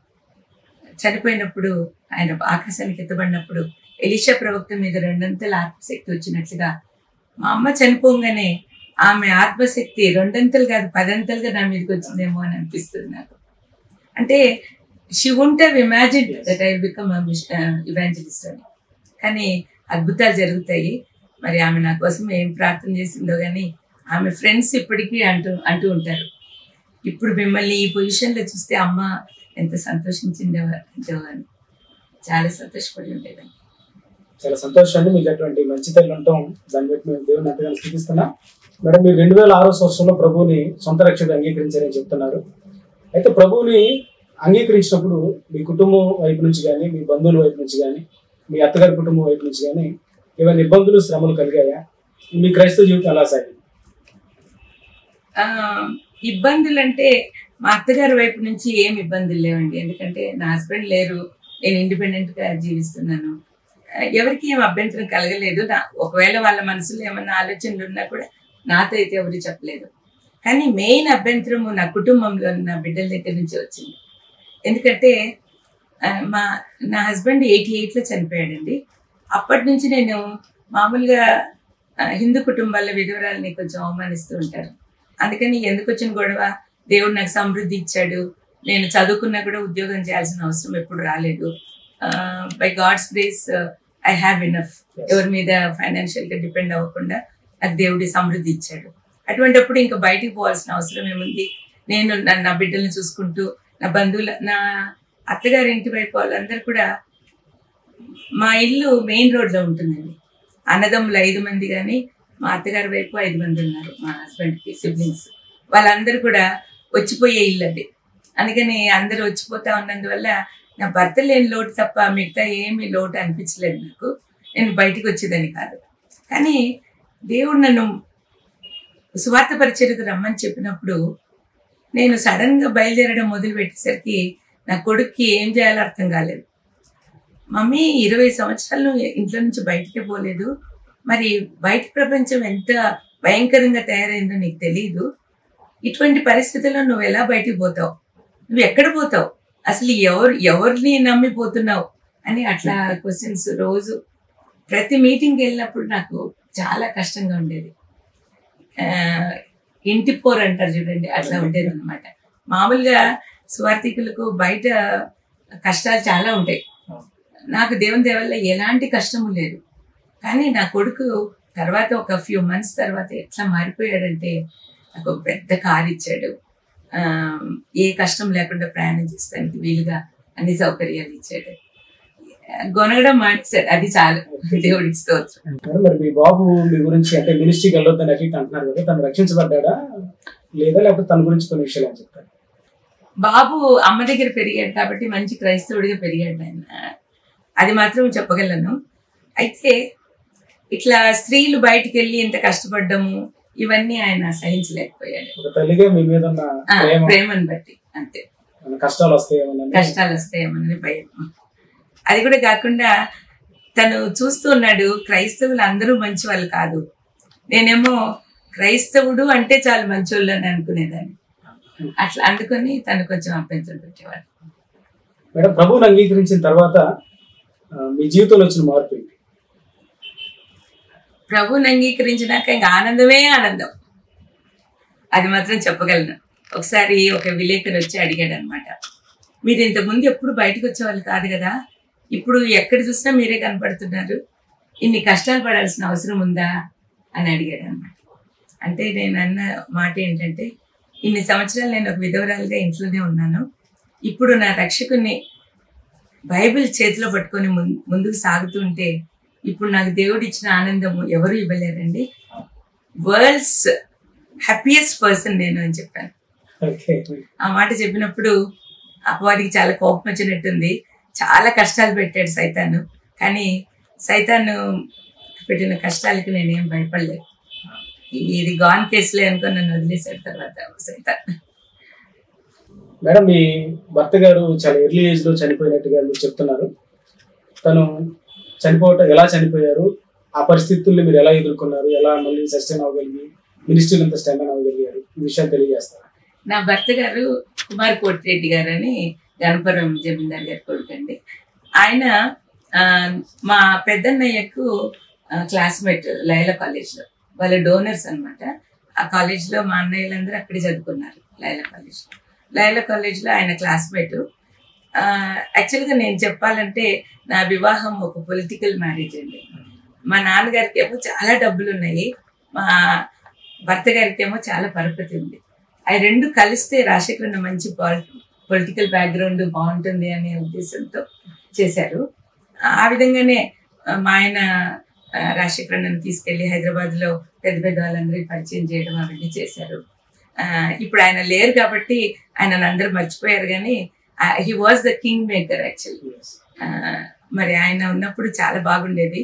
చనిపోయినప్పుడు ఆయన ఆకాశానికి ఎత్తబడినప్పుడు ఎలిషా ప్రవక్త మీద రెండంతల ఆత్మశక్తి వచ్చినట్లుగా మా అమ్మ చనిపోగానే ఆమె ఆత్మశక్తి రెండంతలు కాదు పదంతలుగా నా మీదకి వచ్చిందేమో అని అనిపిస్తుంది నాకు అంటే షీ ఉంటే imagine that I become evangelist అని కానీ అద్భుతాలు జరుగుతాయి మరి ఆమె నా కోసం ఏం ప్రార్థన చేసిందో కానీ ఆమె ఫ్రెండ్స్ ఇప్పటికీ అంటూ అంటూ ఉంటారు ఇప్పుడు మిమ్మల్ని ఈ పొజిషన్లో చూస్తే అమ్మ ఎంత సంతోషించిందో అంటో అని చాలా సంతోషపడి ఉండేదాన్ని చాలా సంతోషం అండి మీకు అటువంటి మంచి తల్లి ఉంటాం దాన్ని బట్టి మేము దేవుని ఎంతగానో స్థితిస్తున్నాం మేడం మీరు రెండు వేల ఆరో సంవత్సరంలో ప్రభువుని సొంత రక్షకుడు అంగీకరించారని చెప్తున్నారు అయితే ప్రభువుని అంగీకరించినప్పుడు మీ కుటుంబం వైపు నుంచి కానీ మీ బంధువుల వైపు నుంచి కానీ మీ అత్తగారి కుటుంబం వైపు నుంచి కానీ ఏమైనా ఇబ్బందులు శ్రమలు కలిగాయా మీ క్రైస్తవ జీవితం ఎలా సాగింది ఆ, ఇబ్బందులు అంటే మా అత్తగారి వైపు నుంచి ఏం ఇబ్బందులు లేవండి ఎందుకంటే నా హస్బెండ్ లేరు నేను ఇండిపెండెంట్ గా జీవిస్తున్నాను ఆ, ఎవరికి ఏం అభ్యంతరం కలగలేదు నా ఒకవేళ వాళ్ళ మనసులో ఏమన్నా ఆలోచనలు ఉన్నా కూడా నాతో అయితే ఎవరు చెప్పలేదు కానీ మెయిన్ అభ్యంతరము నా కుటుంబంలో నా బిడ్డల దగ్గర నుంచి వచ్చింది ఎందుకంటే ఆ, మా నా హస్బెండ్ ఎయిటీ ఎయిట్లో చనిపోయాడండి అప్పటి నుంచి నేను మామూలుగా ఆ, హిందూ కుటుంబాల విధవరాలని కొంచెం అవమానిస్తూ ఉంటారు అందుకని ఎందుకు వచ్చిన గొడవ దేవుడు నాకు సమృద్ధి ఇచ్చాడు నేను చదువుకున్నా కూడా ఉద్యోగం చేయాల్సిన అవసరం ఎప్పుడు రాలేదు by God's grace I have enough Yes. ఎవరి మీద ఫైనాన్షియల్ గా డిపెండ్ అవ్వకుండా నాకు దేవుడి సమృద్ధి ఇచ్చాడు అటువంటిప్పుడు ఇంకా బయటికి పోవాల్సిన అవసరం ఏముంది నేను నా- నా బిడ్డల్ని చూసుకుంటూ నా బంధువుల నా అత్తగారి ఇంటి వైపు వాళ్ళందరూ కూడా మా ఇల్లు మెయిన్ రోడ్ లో ఉంటుందండి అన్నదమ్ములు ఐదు మంది కానీ మా అత్తగారి వైపు ఐదు మంది ఉన్నారు మా హస్బెండ్ కి సిబ్లింగ్స్ వాళ్ళందరూ కూడా వచ్చిపోయే ఇల్లు అది అందుకని అందరూ వచ్చిపోతా ఉన్నందువల్ల నా భర్త లేని లోటు తప్ప మిగతా ఏమీ లోటు అనిపించలేదు నాకు నేను బయటికి వచ్చేదని కాదు కానీ దేవుడు నన్ను సువార్త పరిచయకు రమ్మని చెప్పినప్పుడు నేను సడన్ గా బయలుదేరడం మొదలు పెట్టేసరికి నా కొడుక్కి ఏం చేయాలో అర్థం కాలేదు మమ్మీ ఇరవై సంవత్సరాలు ఇంట్లో నుంచి బయటికే పోలేదు మరి బయట ప్రపంచం ఎంత భయంకరంగా తయారైందో నీకు తెలియదు ఇటువంటి పరిస్థితుల్లో నువ్వు ఎలా బయటికి పోతావు నువ్వు ఎక్కడ పోతావు అసలు ఎవరు ఎవరిని నమ్మి పోతున్నావు అని అట్లా క్వశ్చన్స్ రోజు ప్రతి మీటింగ్కి వెళ్ళినప్పుడు నాకు చాలా కష్టంగా ఉండేది ఆ, ఇంటి పోర్ అంటారు చూడండి అట్లా ఉండేది అనమాట మామూలుగా స్వార్థికులకు బయట కష్టాలు చాలా ఉంటాయి నాకు దేవుని దేవల్ల ఎలాంటి కష్టము లేదు కానీ నా కొడుకు తర్వాత ఒక ఫ్యూ మంత్స్ తర్వాత ఎట్లా మారిపోయాడంటే నాకు ఒక పెద్ద కార్ ఇచ్చాడు ఆ, ఏ కష్టం లేకుండా ప్రయాణం చేస్తానికి వీలుగా అన్ని సౌకర్యాలు ఇచ్చాడు గొనగడం మానేశాడు అది చాలు దేవుడికి స్తోత్రం అంటారు మరి మీ బాబు మీ గురించి అంటే మినిస్ట్రీకి వెళ్ళొద్దని అటు ఇటు అంటున్నారు కదా తను రక్షించబడ్డా లేదా లేకపోతే తన గురించి కొన్ని విషయాలు అని చెప్తారు బాబు అమ్మ దగ్గర పెరిగాడు కాబట్టి మంచి క్రైస్తవుడిగా పెరిగాడు ఆయన అది మాత్రం చెప్పగలను అయితే ఇట్లా స్త్రీలు బయటికి వెళ్ళి ఇంత కష్టపడ్డము ఇవన్నీ ఆయన సహించలేకపోయాడు ఒక తల్లిగా మీ మీద ఉన్న ఆ, ప్రేమ ప్రేమను బట్టి అంతే ఏమైనా కష్టాలు వస్తాయేమోనని కష్టాలు వస్తాయేమని భయం అది కూడా కాకుండా తను చూస్తూ ఉన్నాడు క్రైస్తవులు అందరూ మంచి వాళ్ళు కాదు నేనేమో క్రైస్తవుడు అంటే చాలు మంచోళ్ళు అని అనుకునేదాన్ని అట్లా అందుకని తను కొంచెం అభ్యంతరం పెట్టేవాడు మేడం ప్రభువుని అంగీకరించిన తర్వాత ఆ, మీ జీవితంలో వచ్చిన మార్పు ఏంటి ప్రభుని అంగీకరించినాక ఇంకా ఆనందమే ఆనందం అది మాత్రం చెప్పగలను ఒకసారి ఒక విలేకరు వచ్చి అడిగాడు అనమాట మీరు ఇంతకుముందు ఎప్పుడు బయటకు వచ్చేవాళ్ళు కాదు కదా ఇప్పుడు ఎక్కడ చూసినా మీరే కనపడుతున్నారు ఇన్ని కష్టాలు పడాల్సిన అవసరం ఉందా అని అడిగాడు అనమాట అంటే నేను అన్న మాట ఏంటంటే ఇన్ని సంవత్సరాలు నేను ఒక విధవరాలుగా ఇంట్లోనే ఉన్నాను ఇప్పుడు నా రక్షకుని బైబిల్ చేతిలో పట్టుకొని ముం- ముందుకు సాగుతుంటే ఇప్పుడు నాకు దేవుడు ఇచ్చిన ఆనందము ఎవరు ఇవ్వలేరండి వరల్డ్స్ హ్యాపీయెస్ట్ పర్సన్ నేను అని చెప్పాను ఓకే ఆ మాట చెప్పినప్పుడు అపవాదికి చాలా కోపం వచ్చినట్టుంది చాలా కష్టాలు పెట్టాడు సైతాను కానీ సైతాను పెట్టిన కష్టాలకి నేనేం భయపడలేదు ఇది గాన్ కేసులే అనుకో నన్ను వదిలేశాడు తర్వాత సైతాన్ మేడం మీ భర్త గారు చాలా ఎర్లీ ఏజ్ లో చనిపోయినట్టుగా మీరు చెప్తున్నారు తను చనిపోవటం ఎలా చనిపోయారు ఆ పరిస్థితుల్ని మీరు ఎలా ఎదుర్కొన్నారు ఎలా మళ్ళీ సస్టైన్ అవ్వగలిగి మినిస్ట్రీలు ఎంత స్టాండ్ అవ్వగలిగారు ఈ విషయాలు తెలియజేస్తారు నా భర్త గారు కుమార్ కోటిరెడ్డి గారు అని గణపురం జమీందార్ గారి కొడుకు అండి ఆయన ఆ, మా పెద్దన్నయ్యకు క్లాస్మేట్ లైలా కాలేజ్లో వాళ్ళ డోనర్స్ అన్నమాట ఆ కాలేజ్లో మా అన్నయ్యలందరూ అక్కడే చదువుకున్నారు లైలా కాలేజ్లో లైలా కాలేజ్లో ఆయన క్లాస్మేట్ యాక్చువల్గా నేను చెప్పాలంటే నా వివాహం ఒక పొలిటికల్ మ్యారేజ్ అండి మా నాన్నగారికి ఏమో చాలా డబ్బులు ఉన్నాయి మా భర్త గారికి ఏమో చాలా పరపతి ఉంది అవి రెండు కలిస్తే రాజశేఖరన్ మంచి పొలిటికల్ బ్యాక్గ్రౌండ్ బాగుంటుంది అనే ఉద్దేశంతో చేశారు ఆ విధంగానే ఆ, మా ఆయన రాజశేఖరన్ తీసుకెళ్లి హైదరాబాద్ లో పెద్ద పెద్ద వాళ్ళందరికీ పరిచయం చేయడం అవన్నీ చేశారు ఆ, ఇప్పుడు ఆయన లేరు కాబట్టి ఆయన అందరూ మర్చిపోయారు కానీ he was the kingmaker actually ఆ, మరి ఆయన ఉన్నప్పుడు చాలా బాగుండేది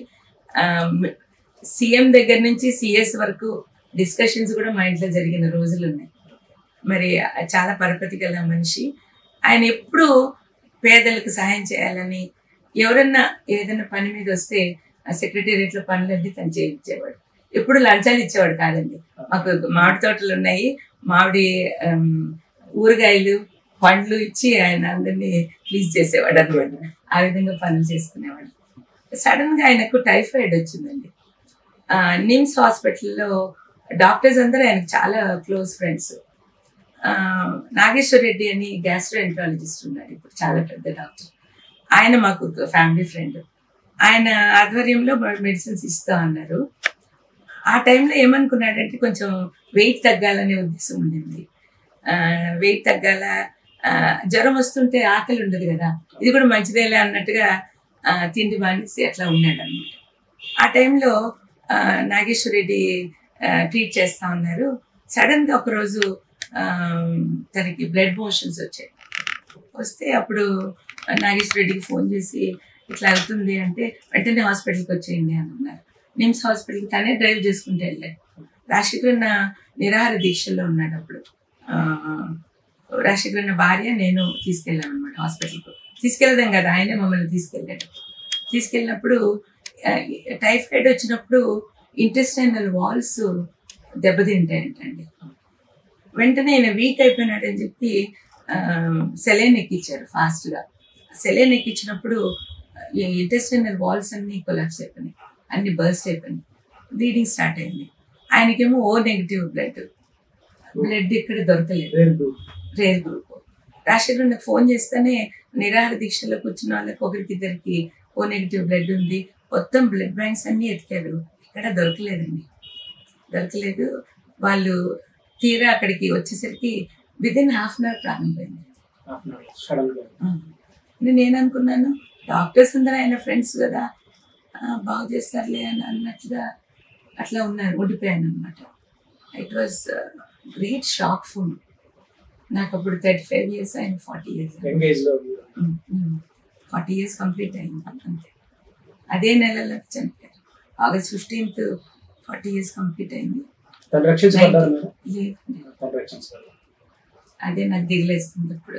సీఎం దగ్గర నుంచి సిఎస్ వరకు డిస్కషన్స్ కూడా మా ఇంట్లో జరిగిన రోజులు ఉన్నాయి మరి చాలా పరపతి గల మనిషి ఆయన ఎప్పుడు పేదలకు సహాయం చేయాలని ఎవరన్నా ఏదైనా పని మీద వస్తే ఆ సెక్రటేరియట్ లో పనులన్నీ తను చేయించేవాడు ఎప్పుడు లంచాలు ఇచ్చేవాడు కాదండి మాకు మామిడి తోటలు ఉన్నాయి మామిడి ఆమ్, ఊరగాయలు పండ్లు ఇచ్చి ఆయన అందరినీ ప్లీజ్ చేసేవాడు అనమాట ఆ విధంగా పనులు చేసుకునేవాడు సడన్ గా ఆయనకు టైఫాయిడ్ వచ్చిందండి ఆ, నిమ్స్ హాస్పిటల్లో డాక్టర్స్ అందరూ ఆయనకు చాలా క్లోజ్ ఫ్రెండ్స్ నాగేశ్వర్ రెడ్డి అని గ్యాస్ట్రో ఎంట్రాలజిస్ట్ ఉన్నాడు ఇప్పుడు చాలా పెద్ద డాక్టర్ ఆయన మాకు ఫ్యామిలీ ఫ్రెండ్ ఆయన ఆధ్వర్యంలో మెడిసిన్స్ ఇస్తా అన్నారు ఆ టైంలో ఏమనుకున్నాడంటే కొంచెం వెయిట్ తగ్గాలనే ఉద్దేశం ఉండింది వెయిట్ తగ్గాల ఆ, జ్వరం వస్తుంటే ఆకలి ఉండదు కదా ఇది కూడా మంచిదేలే అన్నట్టుగా ఆ, తిండి మానేసి అట్లా ఉన్నాడు అనమాట ఆ టైంలో ఆ, నాగేశ్వర రెడ్డి ట్రీట్ చేస్తా ఉన్నారు సడన్ గా ఒకరోజు ఆ, తనకి బ్లడ్ మోషన్స్ వచ్చాయి వస్తే అప్పుడు నాగేశ్వర రెడ్డికి ఫోన్ చేసి ఇట్లా అవుతుంది అంటే వెంటనే హాస్పిటల్కి వచ్చేయండి అని అన్నారు నిమ్స్ హాస్పిటల్కి తనే డ్రైవ్ చేసుకుంటూ వెళ్ళాడు రాజశేఖర్ నా నిరాహార దీక్షల్లో ఉన్నాడు అప్పుడు ఆ, రాజశేఖర్ నా భార్య నేను తీసుకెళ్ళాను అనమాట హాస్పిటల్కి తీసుకెళ్దాం కదా ఆయనే మమ్మల్ని తీసుకెళ్ళాడు తీసుకెళ్ళినప్పుడు ఆ, టైఫాయిడ్ వచ్చినప్పుడు ఇంటెస్టైనల్ వాల్స్ దెబ్బతింటాయంటండి వెంటనే ఆయన వీక్ అయిపోయినాడని చెప్పి సెలైన్ ఎక్కించారు ఫాస్ట్గా సెలైన్ ఎక్కించినప్పుడు ఈ ఇంటెస్టైనల్ వాల్స్ అన్ని కొలాప్స్ అయిపోయినాయి అన్ని బర్స్ట్ అయిపోయినాయి బ్లీడింగ్ స్టార్ట్ అయింది ఆయనకేమో ఓ నెగిటివ్ బ్లడ్ బ్లడ్ ఇక్కడ దొరకలేదు rare group rare group Rajasekhar నాకు ఫోన్ చేస్తేనే నిరాహార దీక్షలో కూర్చున్న వాళ్ళకి ఒకరికి ఇద్దరికి ఓ నెగిటివ్ బ్లడ్ ఉంది మొత్తం బ్లడ్ బ్యాంక్స్ అన్ని ఎతికారు ఇక్కడ దొరకలేదండి దొరకలేదు వాళ్ళు తీరా అక్కడికి వచ్చేసరికి విదిన్ హాఫ్ అన్ అవర్ ప్రారంభమైంది సడన్ గా నేను ఏమనుకున్నాను డాక్టర్స్ అందరూ ఆయన ఫ్రెండ్స్ కదా ఆ, బాగు చేస్తారులే అని అన్నట్లుగా అట్లా ఉన్నాను ఉండిపోయాను అనమాట it was great shock full నాకు అప్పుడు థర్టీ ఫైవ్ ఇయర్స్ ఆయన ఫార్టీ ఇయర్స్ ఎంగేజ్ లో ఫార్టీ ఇయర్స్ కంప్లీట్ అయింది అంతే అదే నెలలో చనిపోయారు August fifteenth forty years complete అయింది తను రక్షించబడ్డారు మేడం లేదండి తను రక్షించబడ్డారు అదే నాకు దిగులేస్తుంది ఇప్పుడు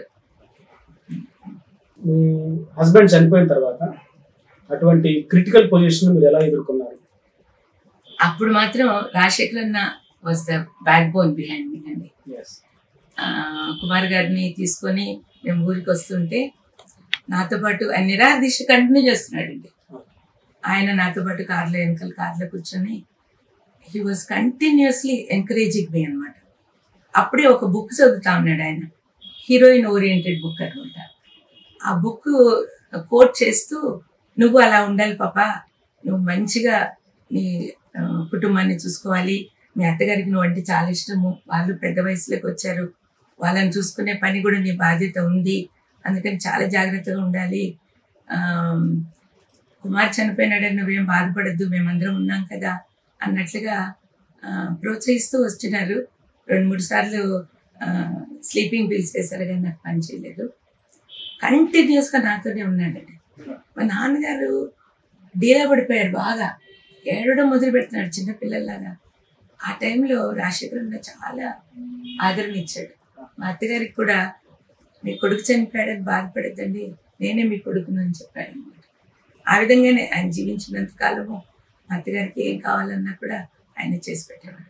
మీ హస్బెండ్ చనిపోయిన తర్వాత అటువంటి క్రిటికల్ పొజిషన్ మీరు ఎలా ఎదుర్కొన్నారు అప్పుడు మాత్రం రాజశేఖర్ అన్న was the backbone behind me అండి ఎస్ ఆ, కుమార్ గారిని తీసుకొని మేము ఊరికి వస్తుంటే నాతో పాటు ఆయన నిరాహార దీక్ష కంటిన్యూ చేస్తున్నాడండి ఆయన నాతో పాటు కార్లో వెనకాల కార్లో కూర్చొని he was continuously encouraging me అనమాట అప్పుడే ఒక బుక్ చదువుతా ఉన్నాడు ఆయన హీరోయిన్ ఓరియంటెడ్ బుక్ అనమాట ఆ బుక్ కోట్ చేస్తూ నువ్వు అలా ఉండాలి పాప నువ్వు మంచిగా నీ ఆ, కుటుంబాన్ని చూసుకోవాలి మీ అత్తగారికి నువ్వు అంటే చాలా ఇష్టము వాళ్ళు పెద్ద వయసులోకి వచ్చారు వాళ్ళని చూసుకునే పని కూడా నీ బాధ్యత ఉంది అందుకని చాలా జాగ్రత్తగా ఉండాలి ఆ, కుమార్ చనిపోయినాడని నువ్వేం బాధపడద్దు మేమందరం ఉన్నాం కదా అన్నట్లుగా ఆ, ప్రోత్సహిస్తూ వస్తున్నారు రెండు మూడు సార్లు స్లీపింగ్ పిల్స్ వేశారు కానీ నాకు పని చేయలేదు కంటిన్యూస్గా నాతోనే ఉన్నాడండి మా నాన్నగారు డీలా పడిపోయారు బాగా ఏడవడం మొదలు పెడుతున్నాడు చిన్నపిల్లల్లాగా ఆ టైంలో రాజశేఖర్ అన్న చాలా ఆదరణ ఇచ్చాడు మా అత్తగారికి కూడా మీ కొడుకు చనిపోయాడని బాధపడద్దండి నేనే మీ కొడుకును అని చెప్పాడు అనమాట ఆ విధంగానే ఆయన జీవించినంత కాలము మా అత్తగారికి ఏం కావాలన్నా కూడా ఆయన చేసి పెట్టేవాడు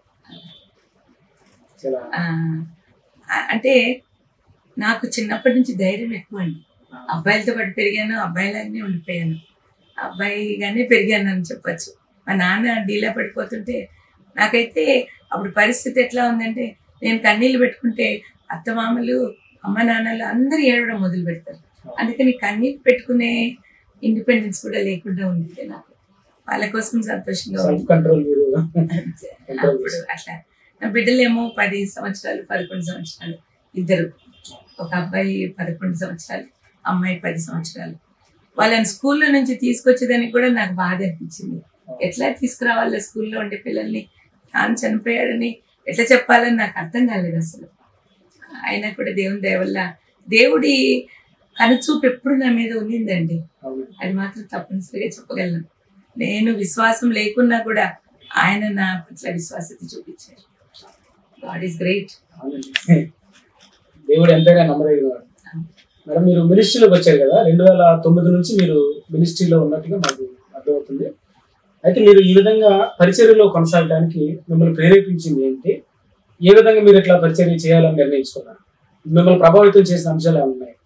చాలా ఆ, ఆ- అంటే నాకు చిన్నప్పటి నుంచి ధైర్యం ఎక్కువ అండి అబ్బాయిలతో పాటు పెరిగాను అబ్బాయిలాగానే ఉండిపోయాను అబ్బాయిగానే పెరిగాను అని చెప్పచ్చు మా నాన్న డీలా పడిపోతుంటే నాకైతే అప్పుడు పరిస్థితి ఎట్లా ఉందంటే నేను కన్నీళ్ళు పెట్టుకుంటే అత్తమామలు అమ్మ నాన్నలు అందరూ ఏడవడం మొదలు పెడతారు అందుకని కన్నీళ్ళు పెట్టుకునే ఇండిపెండెన్స్ కూడా లేకుండా ఉంది నాకు వాళ్ళ కోసం సంతోషంగా ఉంది సెల్ఫ్ కంట్రోల్ మీరు అప్పుడు అట్లా నా బిడ్డలేమో పది సంవత్సరాలు పదకొండు సంవత్సరాలు ఇద్దరు ఒక అబ్బాయి పదకొండు సంవత్సరాలు అమ్మాయి పది సంవత్సరాలు వాళ్ళని స్కూల్లో నుంచి తీసుకొచ్చేదానికి కూడా నాకు బాధ అనిపించింది ఎట్లా తీసుకురావాలి స్కూల్లో ఉండే పిల్లల్ని తాను చనిపోయాడని ఎట్లా చెప్పాలని నాకు అర్థం కాలేదు అసలు అయినా కూడా దేవుని దయ వల్ల దేవుడి కనుచూపు ఎప్పుడు నా మీద ఉండిందండి అవును. అది మాత్రం తప్పనిసరిగా చెప్పగలను నేను విశ్వాసం లేకున్నా కూడా ఆయన నా పట్ల విశ్వాసత చూపించారు గాడ్ ఈస్ గ్రేట్ అవునండి. దేవుడు ఎంతగా నమ్మదగినవాడు మేడం మీరు మినిస్ట్రీలోకి వచ్చారు కదా రెండు వేల తొమ్మిది నుంచి మీరు మినిస్ట్రీలో ఉన్నట్టుగా మాకు అర్థమవుతుంది అయితే మీరు ఈ విధంగా పరిచర్యలో కొనసాగడానికి మిమ్మల్ని ప్రేరేపించింది ఏంటి ఏ విధంగా మీరు ఇట్లా పరిచర్య చేయాలని నిర్ణయించుకున్నారు మిమ్మల్ని ప్రభావితం చేసిన అంశాలు ఏమైనా ఉన్నాయి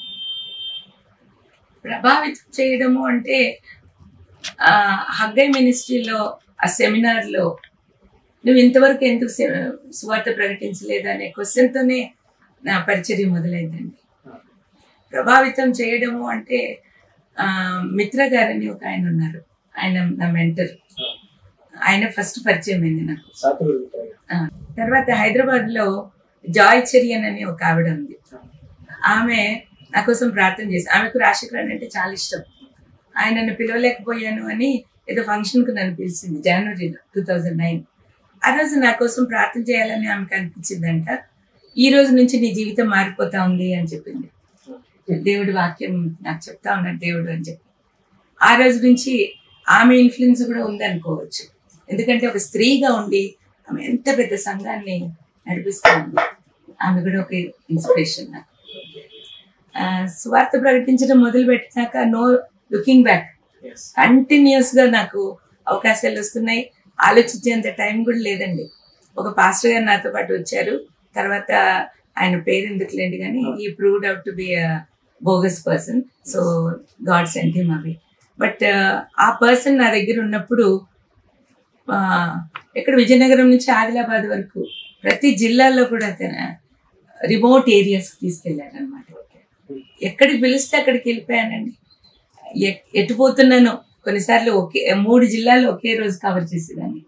ప్రభావితం చేయడము అంటే ఆ, హగ్గై మినిస్ట్రీలో ఆ సెమినార్లో నువ్వు ఇంతవరకు ఎందుకు సె- సువార్త ప్రకటించలేదు అనే క్వశ్చన్తోనే నా పరిచర్య మొదలైందండి ప్రభావితం చేయడము అంటే ఆ, మిత్ర గారని ఒక ఆయన ఉన్నారు ఆయన నా మెంటర్ ఆయన ఫస్ట్ పరిచయం అయింది నాకు సాతులు ఆ, తర్వాత హైదరాబాద్ లో జాయ్ చెరియన్ అని ఒక ఆవిడ ఉంది ఆమె నా కోసం ప్రార్థన చేసి ఆమెకు రాజశేఖరన్ అంటే చాలా ఇష్టం ఆయన నన్ను పిలవలేకపోయాను అని ఏదో ఫంక్షన్ కు నన్ను పిలిచింది జనవరిలో టూ థౌజండ్ నైన్ ఆ రోజు నా కోసం ప్రార్థన చేయాలని ఆమెకు అనిపించిందంట ఈ రోజు నుంచి నీ జీవితం మారిపోతా ఉంది అని చెప్పింది దేవుడి వాక్యం నాకు చెప్తా ఉన్నాడు దేవుడు అని చెప్పి ఆ రోజు నుంచి ఆమె ఇన్ఫ్లుయెన్స్ కూడా ఉందనుకోవచ్చు ఎందుకంటే ఒక స్త్రీగా ఉండి ఆమె ఎంత పెద్ద సంఘాన్ని నడిపిస్తూ ఉంది ఆమె కూడా ఒక ఇన్స్పిరేషన్ నాకు ఆ, సువార్త ప్రకటించడం మొదలు పెట్టినాక నో లుకింగ్ బ్యాక్ కంటిన్యూస్ గా నాకు అవకాశాలు వస్తున్నాయి ఆలోచించేంత టైం కూడా లేదండి ఒక పాస్టర్ గారు నాతో పాటు వచ్చారు తర్వాత ఆయన పేరు ఎందుకు లేండి కానీ ఈ proved out to be bogus person so God sent him అవి బట్ ఆ పర్సన్ నా దగ్గర ఉన్నప్పుడు ఆ, ఇక్కడ విజయనగరం నుంచి ఆదిలాబాద్ వరకు ప్రతి జిల్లాలో కూడా తన రిమోట్ ఏరియాస్ తీసుకెళ్లారు అనమాట ఎక్కడికి పిలిస్తే అక్కడికి వెళ్ళిపోయానండి ఎ- ఎటు పోతున్నానో కొన్నిసార్లు ఒకే మూడు జిల్లాలు ఒకే రోజు కవర్ చేసేదాన్ని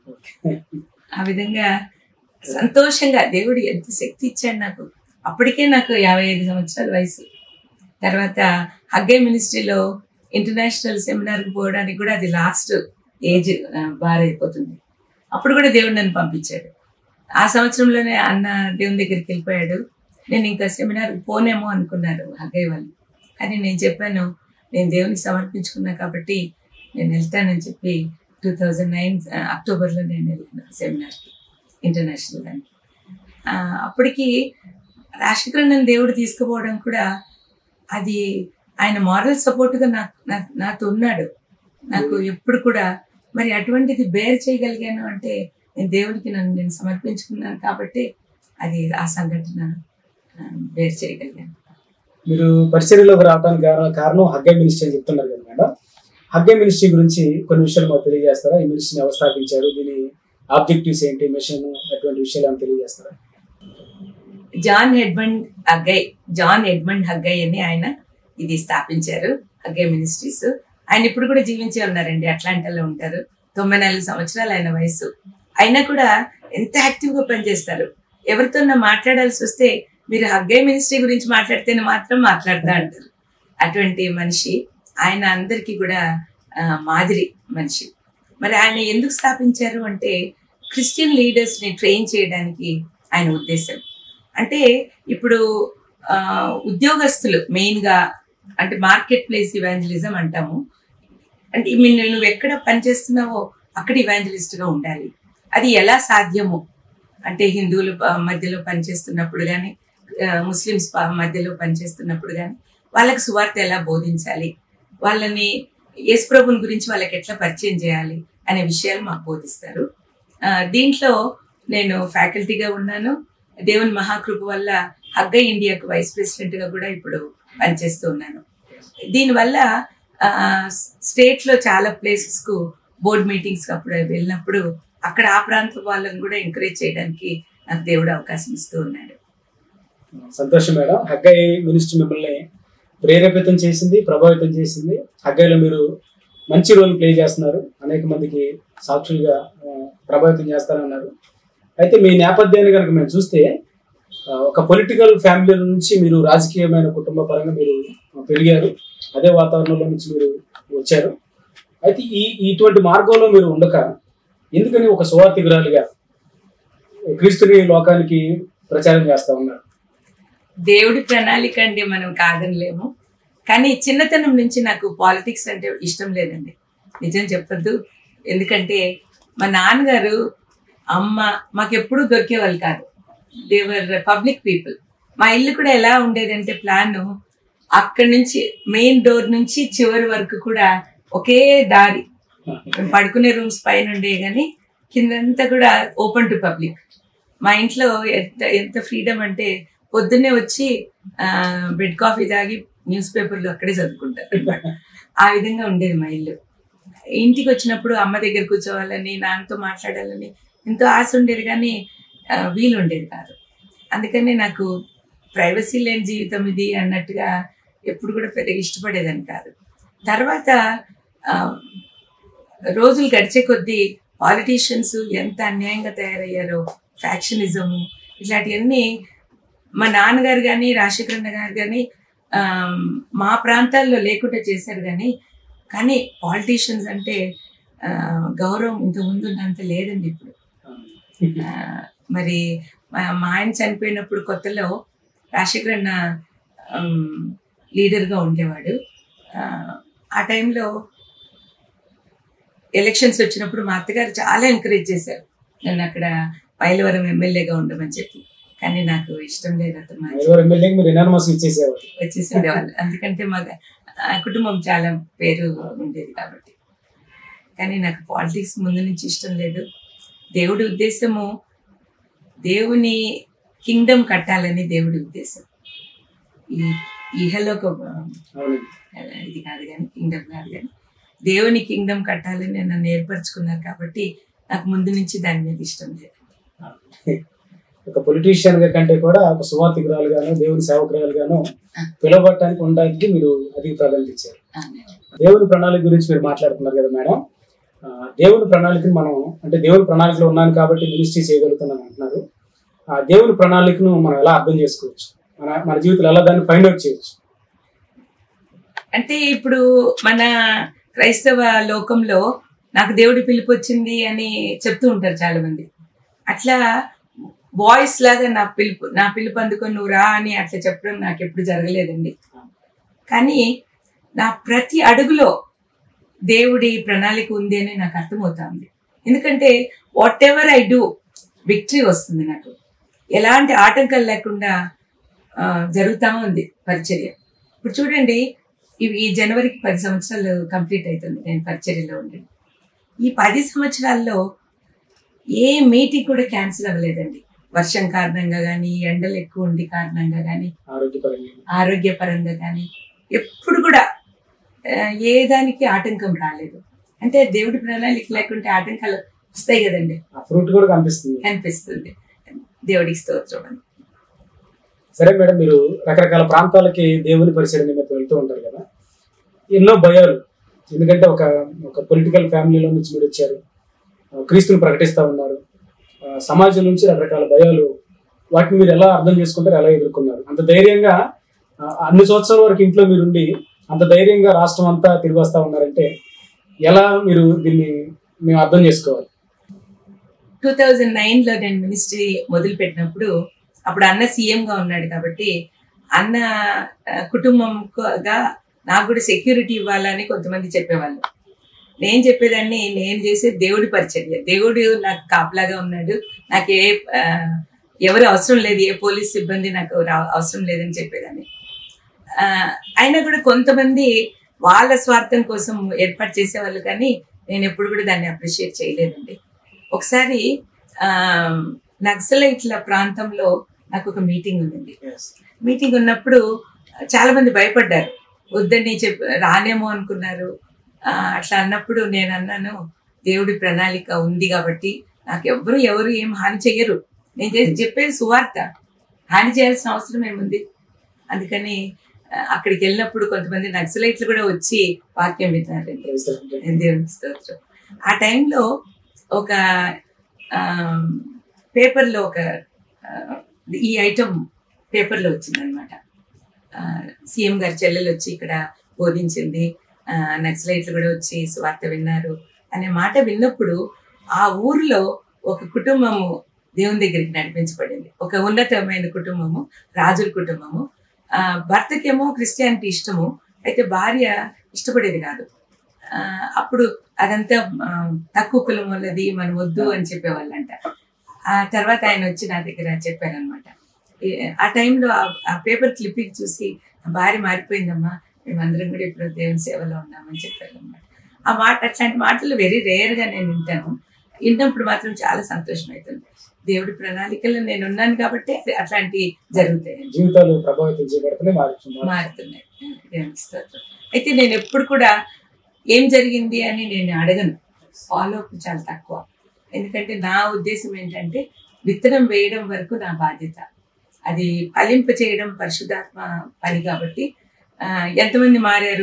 ఆ విధంగా సంతోషంగా దేవుడు ఎంత శక్తి ఇచ్చాడు నాకు అప్పటికే నాకు యాభై ఐదు సంవత్సరాల వయసు తర్వాత హగ్గే మినిస్ట్రీలో ఇంటర్నేషనల్ సెమినార్కి పోవడానికి కూడా అది లాస్ట్ ఏజ్ బార్ అయిపోతుంది అప్పుడు కూడా దేవుడు నన్ను పంపించాడు ఆ సంవత్సరంలోనే అన్న దేవుని దగ్గరికి వెళ్ళిపోయాడు నేను ఇంకా సెమినార్కి పోనేమో అనుకున్నారు హగ్గయ్య వాళ్ళు కానీ నేను చెప్పాను నేను దేవునికి సమర్పించుకున్నా కాబట్టి నేను వెళ్తానని చెప్పి టూ థౌజండ్ నైన్ అక్టోబర్లో నేను వెళ్ళాను సెమినార్కి ఇంటర్నేషనల్ దానికి ఆ, అప్పటికి రాజశేఖరన్ దేవుడు తీసుకుపోవడం కూడా అది ఆయన మారల్ సపోర్ట్గా నాకు నా- నాతో ఉన్నాడు నాకు ఎప్పుడు కూడా మరి అటువంటిది బేర్ చేయగలిగాను అంటే నేను దేవుడికి నన్ను నేను సమర్పించుకున్నాను కాబట్టి అది ఆ సంఘటన ఆ, బేర్ చేయగలిగాను మీరు పరిచర్యలోకి రావడానికి కారణం కారణం హగ్గై మినిస్ట్రీ అని చెప్తున్నారు కదా మేడం హగ్గై మినిస్ట్రీ గురించి కొన్ని విషయాలు మాకు తెలియజేస్తారా ఈ మినిస్ట్రీని ఎవరు స్థాపించారు దీని ఆబ్జెక్టివ్స్ ఏంటి మిషన్ అటువంటి విషయాలు ఏమైనా తెలియజేస్తారా John Edmund Haggai John Edmund Haggai అని ఆయన ఇది స్థాపించారు హగ్గై మినిస్ట్రీస్ ఆయన ఇప్పుడు కూడా జీవించే ఉన్నారండి అట్లాంటాలో ఉంటారు తొంభై నాలుగు సంవత్సరాలు ఆయన వయసు అయినా కూడా ఎంత యాక్టివ్ గా పనిచేస్తారు ఎవరితో మాట్లాడాల్సి వస్తే మీరు హగ్గై మినిస్ట్రీ గురించి మాట్లాడితేనే మాత్రం మాట్లాడతా అంటారు అటువంటి మనిషి ఆయన అందరికీ కూడా ఆ, మాదిరి మనిషి మరి ఆయన ఎందుకు స్థాపించారు అంటే క్రిస్టియన్ లీడర్స్ ని ట్రైన్ చేయడానికి ఆయన ఉద్దేశం అంటే ఇప్పుడు ఆ, ఉద్యోగస్తులు మెయిన్ గా అంటే మార్కెట్ ప్లేస్ ఇవాంజలిజం అంటాము అంటే I mean, నువ్వు ఎక్కడ పనిచేస్తున్నావో అక్కడ ఇవాంజలిస్ట్ గా ఉండాలి అది ఎలా సాధ్యము అంటే హిందువులు ప- మధ్యలో పనిచేస్తున్నప్పుడు కానీ ముస్లిమ్స్ ప- మధ్యలో పనిచేస్తున్నప్పుడు కానీ వాళ్ళకి సువార్త ఎలా బోధించాలి వాళ్ళని యేసు ప్రభుని గురించి వాళ్ళకి ఎట్లా పరిచయం చేయాలి అనే విషయాలు మాకు బోధిస్తారు ఆ, దీంట్లో నేను ఫ్యాకల్టీగా ఉన్నాను దేవుని మహాకృప వల్ల హగ్గ ఇండియాకు వైస్ ప్రెసిడెంట్ గా కూడా ఇప్పుడు పనిచేస్తూ ఉన్నాను దీనివల్ల స్టేట్ లో చాలా ప్లేసెస్ కు బోర్డ్ మీటింగ్స్ అప్పుడు వెళ్ళినప్పుడు అక్కడ ఆ ప్రాంతం వాళ్ళని కూడా ఎంకరేజ్ చేయడానికి నాకు దేవుడు అవకాశం ఇస్తూ ఉన్నాడు సంతోషం మేడం హగ్గై మినిస్ట్రీ మిమ్మల్ని ప్రేరేపితం చేసింది ప్రభావితం చేసింది హగ్గైలో మీరు మంచి రోల్ ప్లే చేస్తున్నారు అనేక మందికి సాక్షులుగా ఆ, ప్రభావితం చేస్తారన్నారు అయితే మీ నేపథ్యాన్ని కనుక మేము చూస్తే ఆ, ఒక పొలిటికల్ ఫ్యామిలీ నుంచి మీరు రాజకీయమైన కుటుంబ పరంగా మీరు పెరిగారు అదే వాతావరణంలో నుంచి మీరు వచ్చారు అయితే ఈ ఇటువంటి మార్గంలో మీరు ఉండక ఎందుకని ఒక సువార్థికురాలుగా క్రీస్తుని లోకానికి ప్రచారం చేస్తా ఉన్నారు దేవుడి ప్రణాళిక అండి మనం కాదనలేము కానీ చిన్నతనం నుంచి నాకు పాలిటిక్స్ అంటే ఇష్టం లేదండి నిజం చెప్పొద్దు ఎందుకంటే మా నాన్నగారు అమ్మ మాకు ఎప్పుడూ దొరికేవాళ్ళు కాదు దేవర్ పబ్లిక్ పీపుల్ మా ఇల్లు కూడా ఎలా ఉండేదంటే ప్లాన్ అక్కడి నుంచి మెయిన్ డోర్ నుంచి చివరి వరకు కూడా ఒకే దారి మేము పడుకునే రూమ్స్ పైన ఉండే కానీ కిందంతా కూడా ఓపెన్ టు పబ్లిక్ మా ఇంట్లో ఎంత ఎంత ఫ్రీడమ్ అంటే పొద్దున్నే వచ్చి బెడ్ కాఫీ తాగి న్యూస్ పేపర్లు అక్కడే చదువుకుంటారు ఆ విధంగా ఉండేది మా ఇల్లు ఇంటికి వచ్చినప్పుడు అమ్మ దగ్గర కూర్చోవాలని నాన్నతో మాట్లాడాలని ఎంతో ఆశ ఉండేది కానీ ఆ, వీలు ఉండేది కాదు అందుకని నాకు ప్రైవసీ లేని జీవితం ఇది అన్నట్టుగా ఎప్పుడు కూడా పెద్దగా ఇష్టపడేదని కాదు తర్వాత ఆ, రోజులు గడిచే కొద్దీ పాలిటీషియన్స్ ఎంత అన్యాయంగా తయారయ్యారో ఫ్యాక్షనిజము ఇట్లాంటివన్నీ మా నాన్నగారు కానీ రాజశేఖరన్న గారు కానీ మా ప్రాంతాల్లో లేకుండా చేశారు కానీ కానీ పాలిటీషియన్స్ అంటే ఆ, గౌరవం ఇంత ముందు ఉన్నంత లేదండి ఇప్పుడు ఆ, మరి మా మా ఆయన చనిపోయినప్పుడు కొత్తలో రాజశేఖర్ అన్న లీడర్గా ఉండేవాడు ఆ, ఆ టైంలో ఎలక్షన్స్ వచ్చినప్పుడు మా అత్తగారు చాలా ఎంకరేజ్ చేశారు నన్ను అక్కడ మైలవరం ఎమ్మెల్యేగా ఉండమని చెప్పి కానీ నాకు ఇష్టం లేదు అతను మా ఎవరు ఎమ్మెల్యేకి మీరు ఎనానమస్ ఇచ్చేసేవారు వచ్చేసి ఉండేవాళ్ళు ఎందుకంటే మా ఆ కుటుంబం చాలా పేరు ఉండేది కాబట్టి కానీ నాకు పాలిటిక్స్ ముందు నుంచి ఇష్టం లేదు దేవుడి ఉద్దేశము దేవుని కింగ్డమ్ కట్టాలని దేవుడి ఉద్దేశం ఈ ఈహలోక అవునండి ఇది కాదు కానీ కింగ్డమ్ కాదు కానీ దేవుని కింగ్డమ్ కట్టాలని నన్ను ఏర్పరచుకున్నారు కాబట్టి నాకు ముందు నుంచి దాని మీద ఇష్టం లేదు ఒక పొలిటీషియన్ గా కంటే కూడా ఒక సువార్థికురాలుగాను దేవుని సేవకురాలుగాను పిలువబట్టడానికి ఉండడానికి మీరు అధిక ప్రాధాన్యత ఇచ్చారు దేవుని ప్రణాళిక గురించి మీరు మాట్లాడుతున్నారు కదా మేడం ఆ, దేవుని ప్రణాళికను మనం అంటే దేవుని ప్రణాళికలో ఉన్నాను కాబట్టి మినిస్ట్రీ చేయగలుగుతున్నాను అంటున్నారు ఆ దేవుని ప్రణాళికను మనం ఎలా అర్థం చేసుకోవచ్చు మన మన జీవితంలో ఎలా దాన్ని ఫైండ్ అవుట్ చేయొచ్చు అంటే ఇప్పుడు మన క్రైస్తవ లోకంలో నాకు దేవుడి పిలుపు వచ్చింది అని చెప్తూ ఉంటారు చాలా మంది అట్లా వాయిస్ లాగా నా పిలుపు నా పిలుపు అందుకొని నువ్వు రా అని అట్లా చెప్పడం నాకు ఎప్పుడు జరగలేదండి కానీ నా ప్రతి అడుగులో దేవుడి ప్రణాళిక ఉంది అని నాకు అర్థమవుతుంది ఎందుకంటే whatever I do victory వస్తుంది నాకు ఎలాంటి ఆటంకాలు లేకుండా ఆ, జరుగుతూ ఉంది పరిచర్య ఇప్పుడు చూడండి ఇవి ఈ జనవరికి పది సంవత్సరాలు కంప్లీట్ అవుతుంది నేను పరిచర్యలో ఉండి ఈ పది సంవత్సరాల్లో ఏ మీటింగ్ కూడా క్యాన్సిల్ అవ్వలేదండి వర్షం కారణంగా కానీ ఎండలు ఎక్కువ ఉండి కారణంగా కానీ ఆరోగ్యపరంగా ఆరోగ్యపరంగా కానీ ఎప్పుడు కూడా ఆ, ఏ దానికి ఆటంకం రాలేదు అంటే దేవుడి ప్రణాళిక లేకుంటే ఆటంకాలు వస్తాయి కదండి ఆ ఫ్రూట్ కూడా కనిపిస్తుంది అనిపిస్తుంది దేవుడికి స్తోత్రం అని సరే మేడం మీరు రకరకాల ప్రాంతాలకి దేవుని పరిచయం నిమిత్తం వెళ్తూ ఉంటారు కదా ఎన్నో భయాలు ఎందుకంటే ఒక ఒక పొలిటికల్ ఫ్యామిలీలో నుంచి మీరు వచ్చారు ఆ, క్రీస్తుని ప్రకటిస్తూ ఉన్నారు ఆ, సమాజం నుంచి రకరకాల భయాలు వాటిని మీరు ఎలా అర్థం చేసుకుంటారు ఎలా ఎదుర్కొన్నారు అంత ధైర్యంగా ఆ, అన్ని సంవత్సరాల వరకు ఇంట్లో మీరు ఉండి అంత ధైర్యంగా రాష్ట్రం అంతా తిరిగి వస్తూ ఉన్నారంటే ఎలా మీరు దీన్ని మేము అర్థం చేసుకోవాలి టూ థౌజండ్ నైన్లో నేను మినిస్ట్రీ మొదలు పెట్టినప్పుడు అప్పుడు అన్న సీఎం గా ఉన్నాడు కాబట్టి అన్న ఆ, కుటుంబంగా నాకు కూడా సెక్యూరిటీ ఇవ్వాలని కొంతమంది చెప్పేవాళ్ళు నేను చెప్పేదాన్ని నేను చేసే దేవుడి పరిచర్య దేవుడు నాకు కాపలాగా ఉన్నాడు నాకు ఏ ఆ, ఎవరు అవసరం లేదు ఏ పోలీస్ సిబ్బంది నాకు రా- అవసరం లేదని చెప్పేదాన్ని ఆ, అయినా కూడా కొంతమంది వాళ్ళ స్వార్థం కోసం ఏర్పాటు చేసేవాళ్ళు కానీ నేను ఎప్పుడు కూడా దాన్ని అప్రిషియేట్ చేయలేదండి ఒకసారి ఆ, నక్సలైట్ల ప్రాంతంలో నాకు ఒక మీటింగ్ ఉందండి మీటింగ్ ఉన్నప్పుడు చాలా మంది భయపడ్డారు వద్దని చెప్పి రానేమో అనుకున్నారు ఆ, అట్లా అన్నప్పుడు నేను అన్నాను దేవుడి ప్రణాళిక ఉంది కాబట్టి నాకు ఎవరు ఎవరు ఏం హాని చెయ్యరు నేను చేసి చెప్పేది సువార్త హాని చేయాల్సిన అవసరం ఏముంది అందుకని ఆ, అక్కడికి వెళ్ళినప్పుడు కొంతమంది నక్సలైట్లు కూడా వచ్చి వాక్యం విన్నారండి దేవునికి స్తోత్రం ఆ టైంలో ఒక పేపర్లో ఒక ఆ, ఈ ఐటమ్ పేపర్లో వచ్చిందనమాట సీఎం గారి చెల్లెలు వచ్చి ఇక్కడ బోధించింది ఆ, నక్సలైట్లు కూడా వచ్చి స్వార్థ విన్నారు అనే మాట విన్నప్పుడు ఆ ఊరిలో ఒక కుటుంబము దేవుని దగ్గరికి నడిపించబడింది ఒక ఉన్నతమైన కుటుంబము రాజుల కుటుంబము ఆ, భర్తకేమో క్రిస్టియానిటీ ఇష్టము అయితే భార్య ఇష్టపడేది కాదు ఆ, అప్పుడు అదంతా ఆ, తక్కువ కులం వాళ్ళది మనం వద్దు అని చెప్పేవాళ్ళంట ఆ తర్వాత ఆయన వచ్చి నా దగ్గర చెప్పారనమాట ఆ టైంలో ఆ- ఆ పేపర్ క్లిప్పింగ్ చూసి నా భార్య మారిపోయిందమ్మా మేమందరం కూడా ఇప్పుడు దేవుని సేవలో ఉన్నామని చెప్పారనమాట ఆ మాట అట్లాంటి మాటలు వెరీ రేర్గా నేను వింటాను విన్నప్పుడు మాత్రం చాలా సంతోషం అవుతుంది దేవుడి ప్రణాళికలో నేను ఉన్నాను కాబట్టి అట్లాంటివి జరుగుతాయి జీవితాలు ప్రభావితం చేయబడుతున్నాయి మారుతున్నారు మారుతున్నాయి దేవునికి స్తోత్రం అయితే నేను ఎప్పుడు కూడా ఏం జరిగింది అని నేను అడగను ఫాలో అప్ చాలా తక్కువ ఎందుకంటే నా ఉద్దేశం ఏంటంటే విత్తనం వేయడం వరకు నా బాధ్యత అది ఫలింప చేయడం పరిశుద్ధాత్మ పని కాబట్టి ఆ, ఎంతమంది మారారు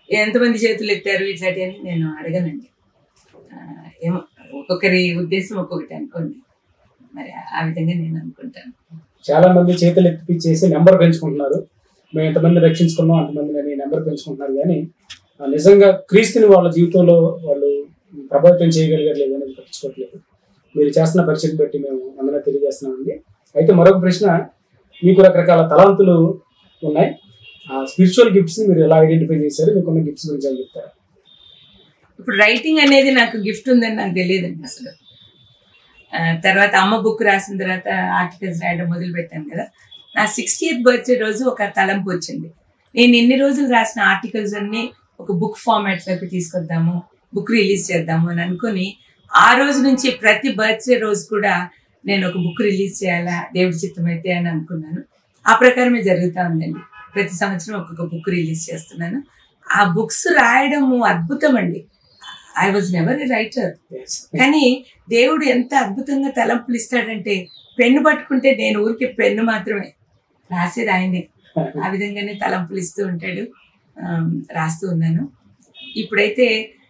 ఎంతమంది చేతులు ఎత్తారు ఇట్లాంటివన్నీ నేను అడగనండి ఆ, ఏమో ఒక్కొక్కరి ఉద్దేశం ఒక్కొక్కటి అనుకోండి మరి ఆ విధంగా నేను అనుకుంటాను చాలా మంది చేతులు ఎత్తిపించేసి నెంబర్ పెంచుకుంటున్నారు మేము ఎంతమంది రక్షించుకున్నాం అంతమంది అని నెంబర్ పెంచుకుంటున్నారు కానీ ఆ, నిజంగా క్రీస్తుని వాళ్ళ జీవితంలో వాళ్ళు ప్రభావితం చేయగలిగారు లేదని పట్టించుకోవట్లేదు మీరు చేస్తున్న పరిచయం బట్టి మేము అందరూ తెలియజేస్తున్నామండి అయితే మరొక ప్రశ్న మీకు రకరకాల తలాంతులు ఉన్నాయి ఆ స్పిరిచువల్ గిఫ్ట్స్ మీరు ఎలా ఐడెంటిఫై చేశారు మీకున్న గిఫ్ట్స్ గురించి ఏమైనా చెప్తారా ఇప్పుడు రైటింగ్ అనేది నాకు గిఫ్ట్ ఉందని నాకు తెలియదండి అసలు ఆ, తర్వాత అమ్మ బుక్ రాసిన తర్వాత ఆర్టికల్స్ రాయడం మొదలు పెట్టాను కదా నా సిక్స్టీయత్ బర్త్డే రోజు ఒక తలంపు వచ్చింది నేను ఎన్ని రోజులు రాసిన ఆర్టికల్స్ అన్ని ఒక బుక్ ఫార్మాట్లోకి తీసుకొద్దాము బుక్ రిలీజ్ చేద్దాము అని అనుకుని ఆ రోజు నుంచి ప్రతి బర్త్డే రోజు కూడా నేను ఒక బుక్ రిలీజ్ చేయాలా దేవుడి చిత్తం అయితే అని అనుకున్నాను ఆ ప్రకారమే జరుగుతూ ఉందండి ప్రతి సంవత్సరం ఒక్కొక్క బుక్ రిలీజ్ చేస్తున్నాను ఆ బుక్స్ రాయడము అద్భుతం అండి I was never a writer కానీ దేవుడు ఎంత అద్భుతంగా తలంపులు ఇస్తాడంటే పెన్ను పట్టుకుంటే నేను ఊరికే పెన్ను మాత్రమే రాసేది ఆయనే ఆ విధంగానే తలంపులు ఇస్తూ ఉంటాడు ఆమ్, రాస్తూ ఉన్నాను ఇప్పుడైతే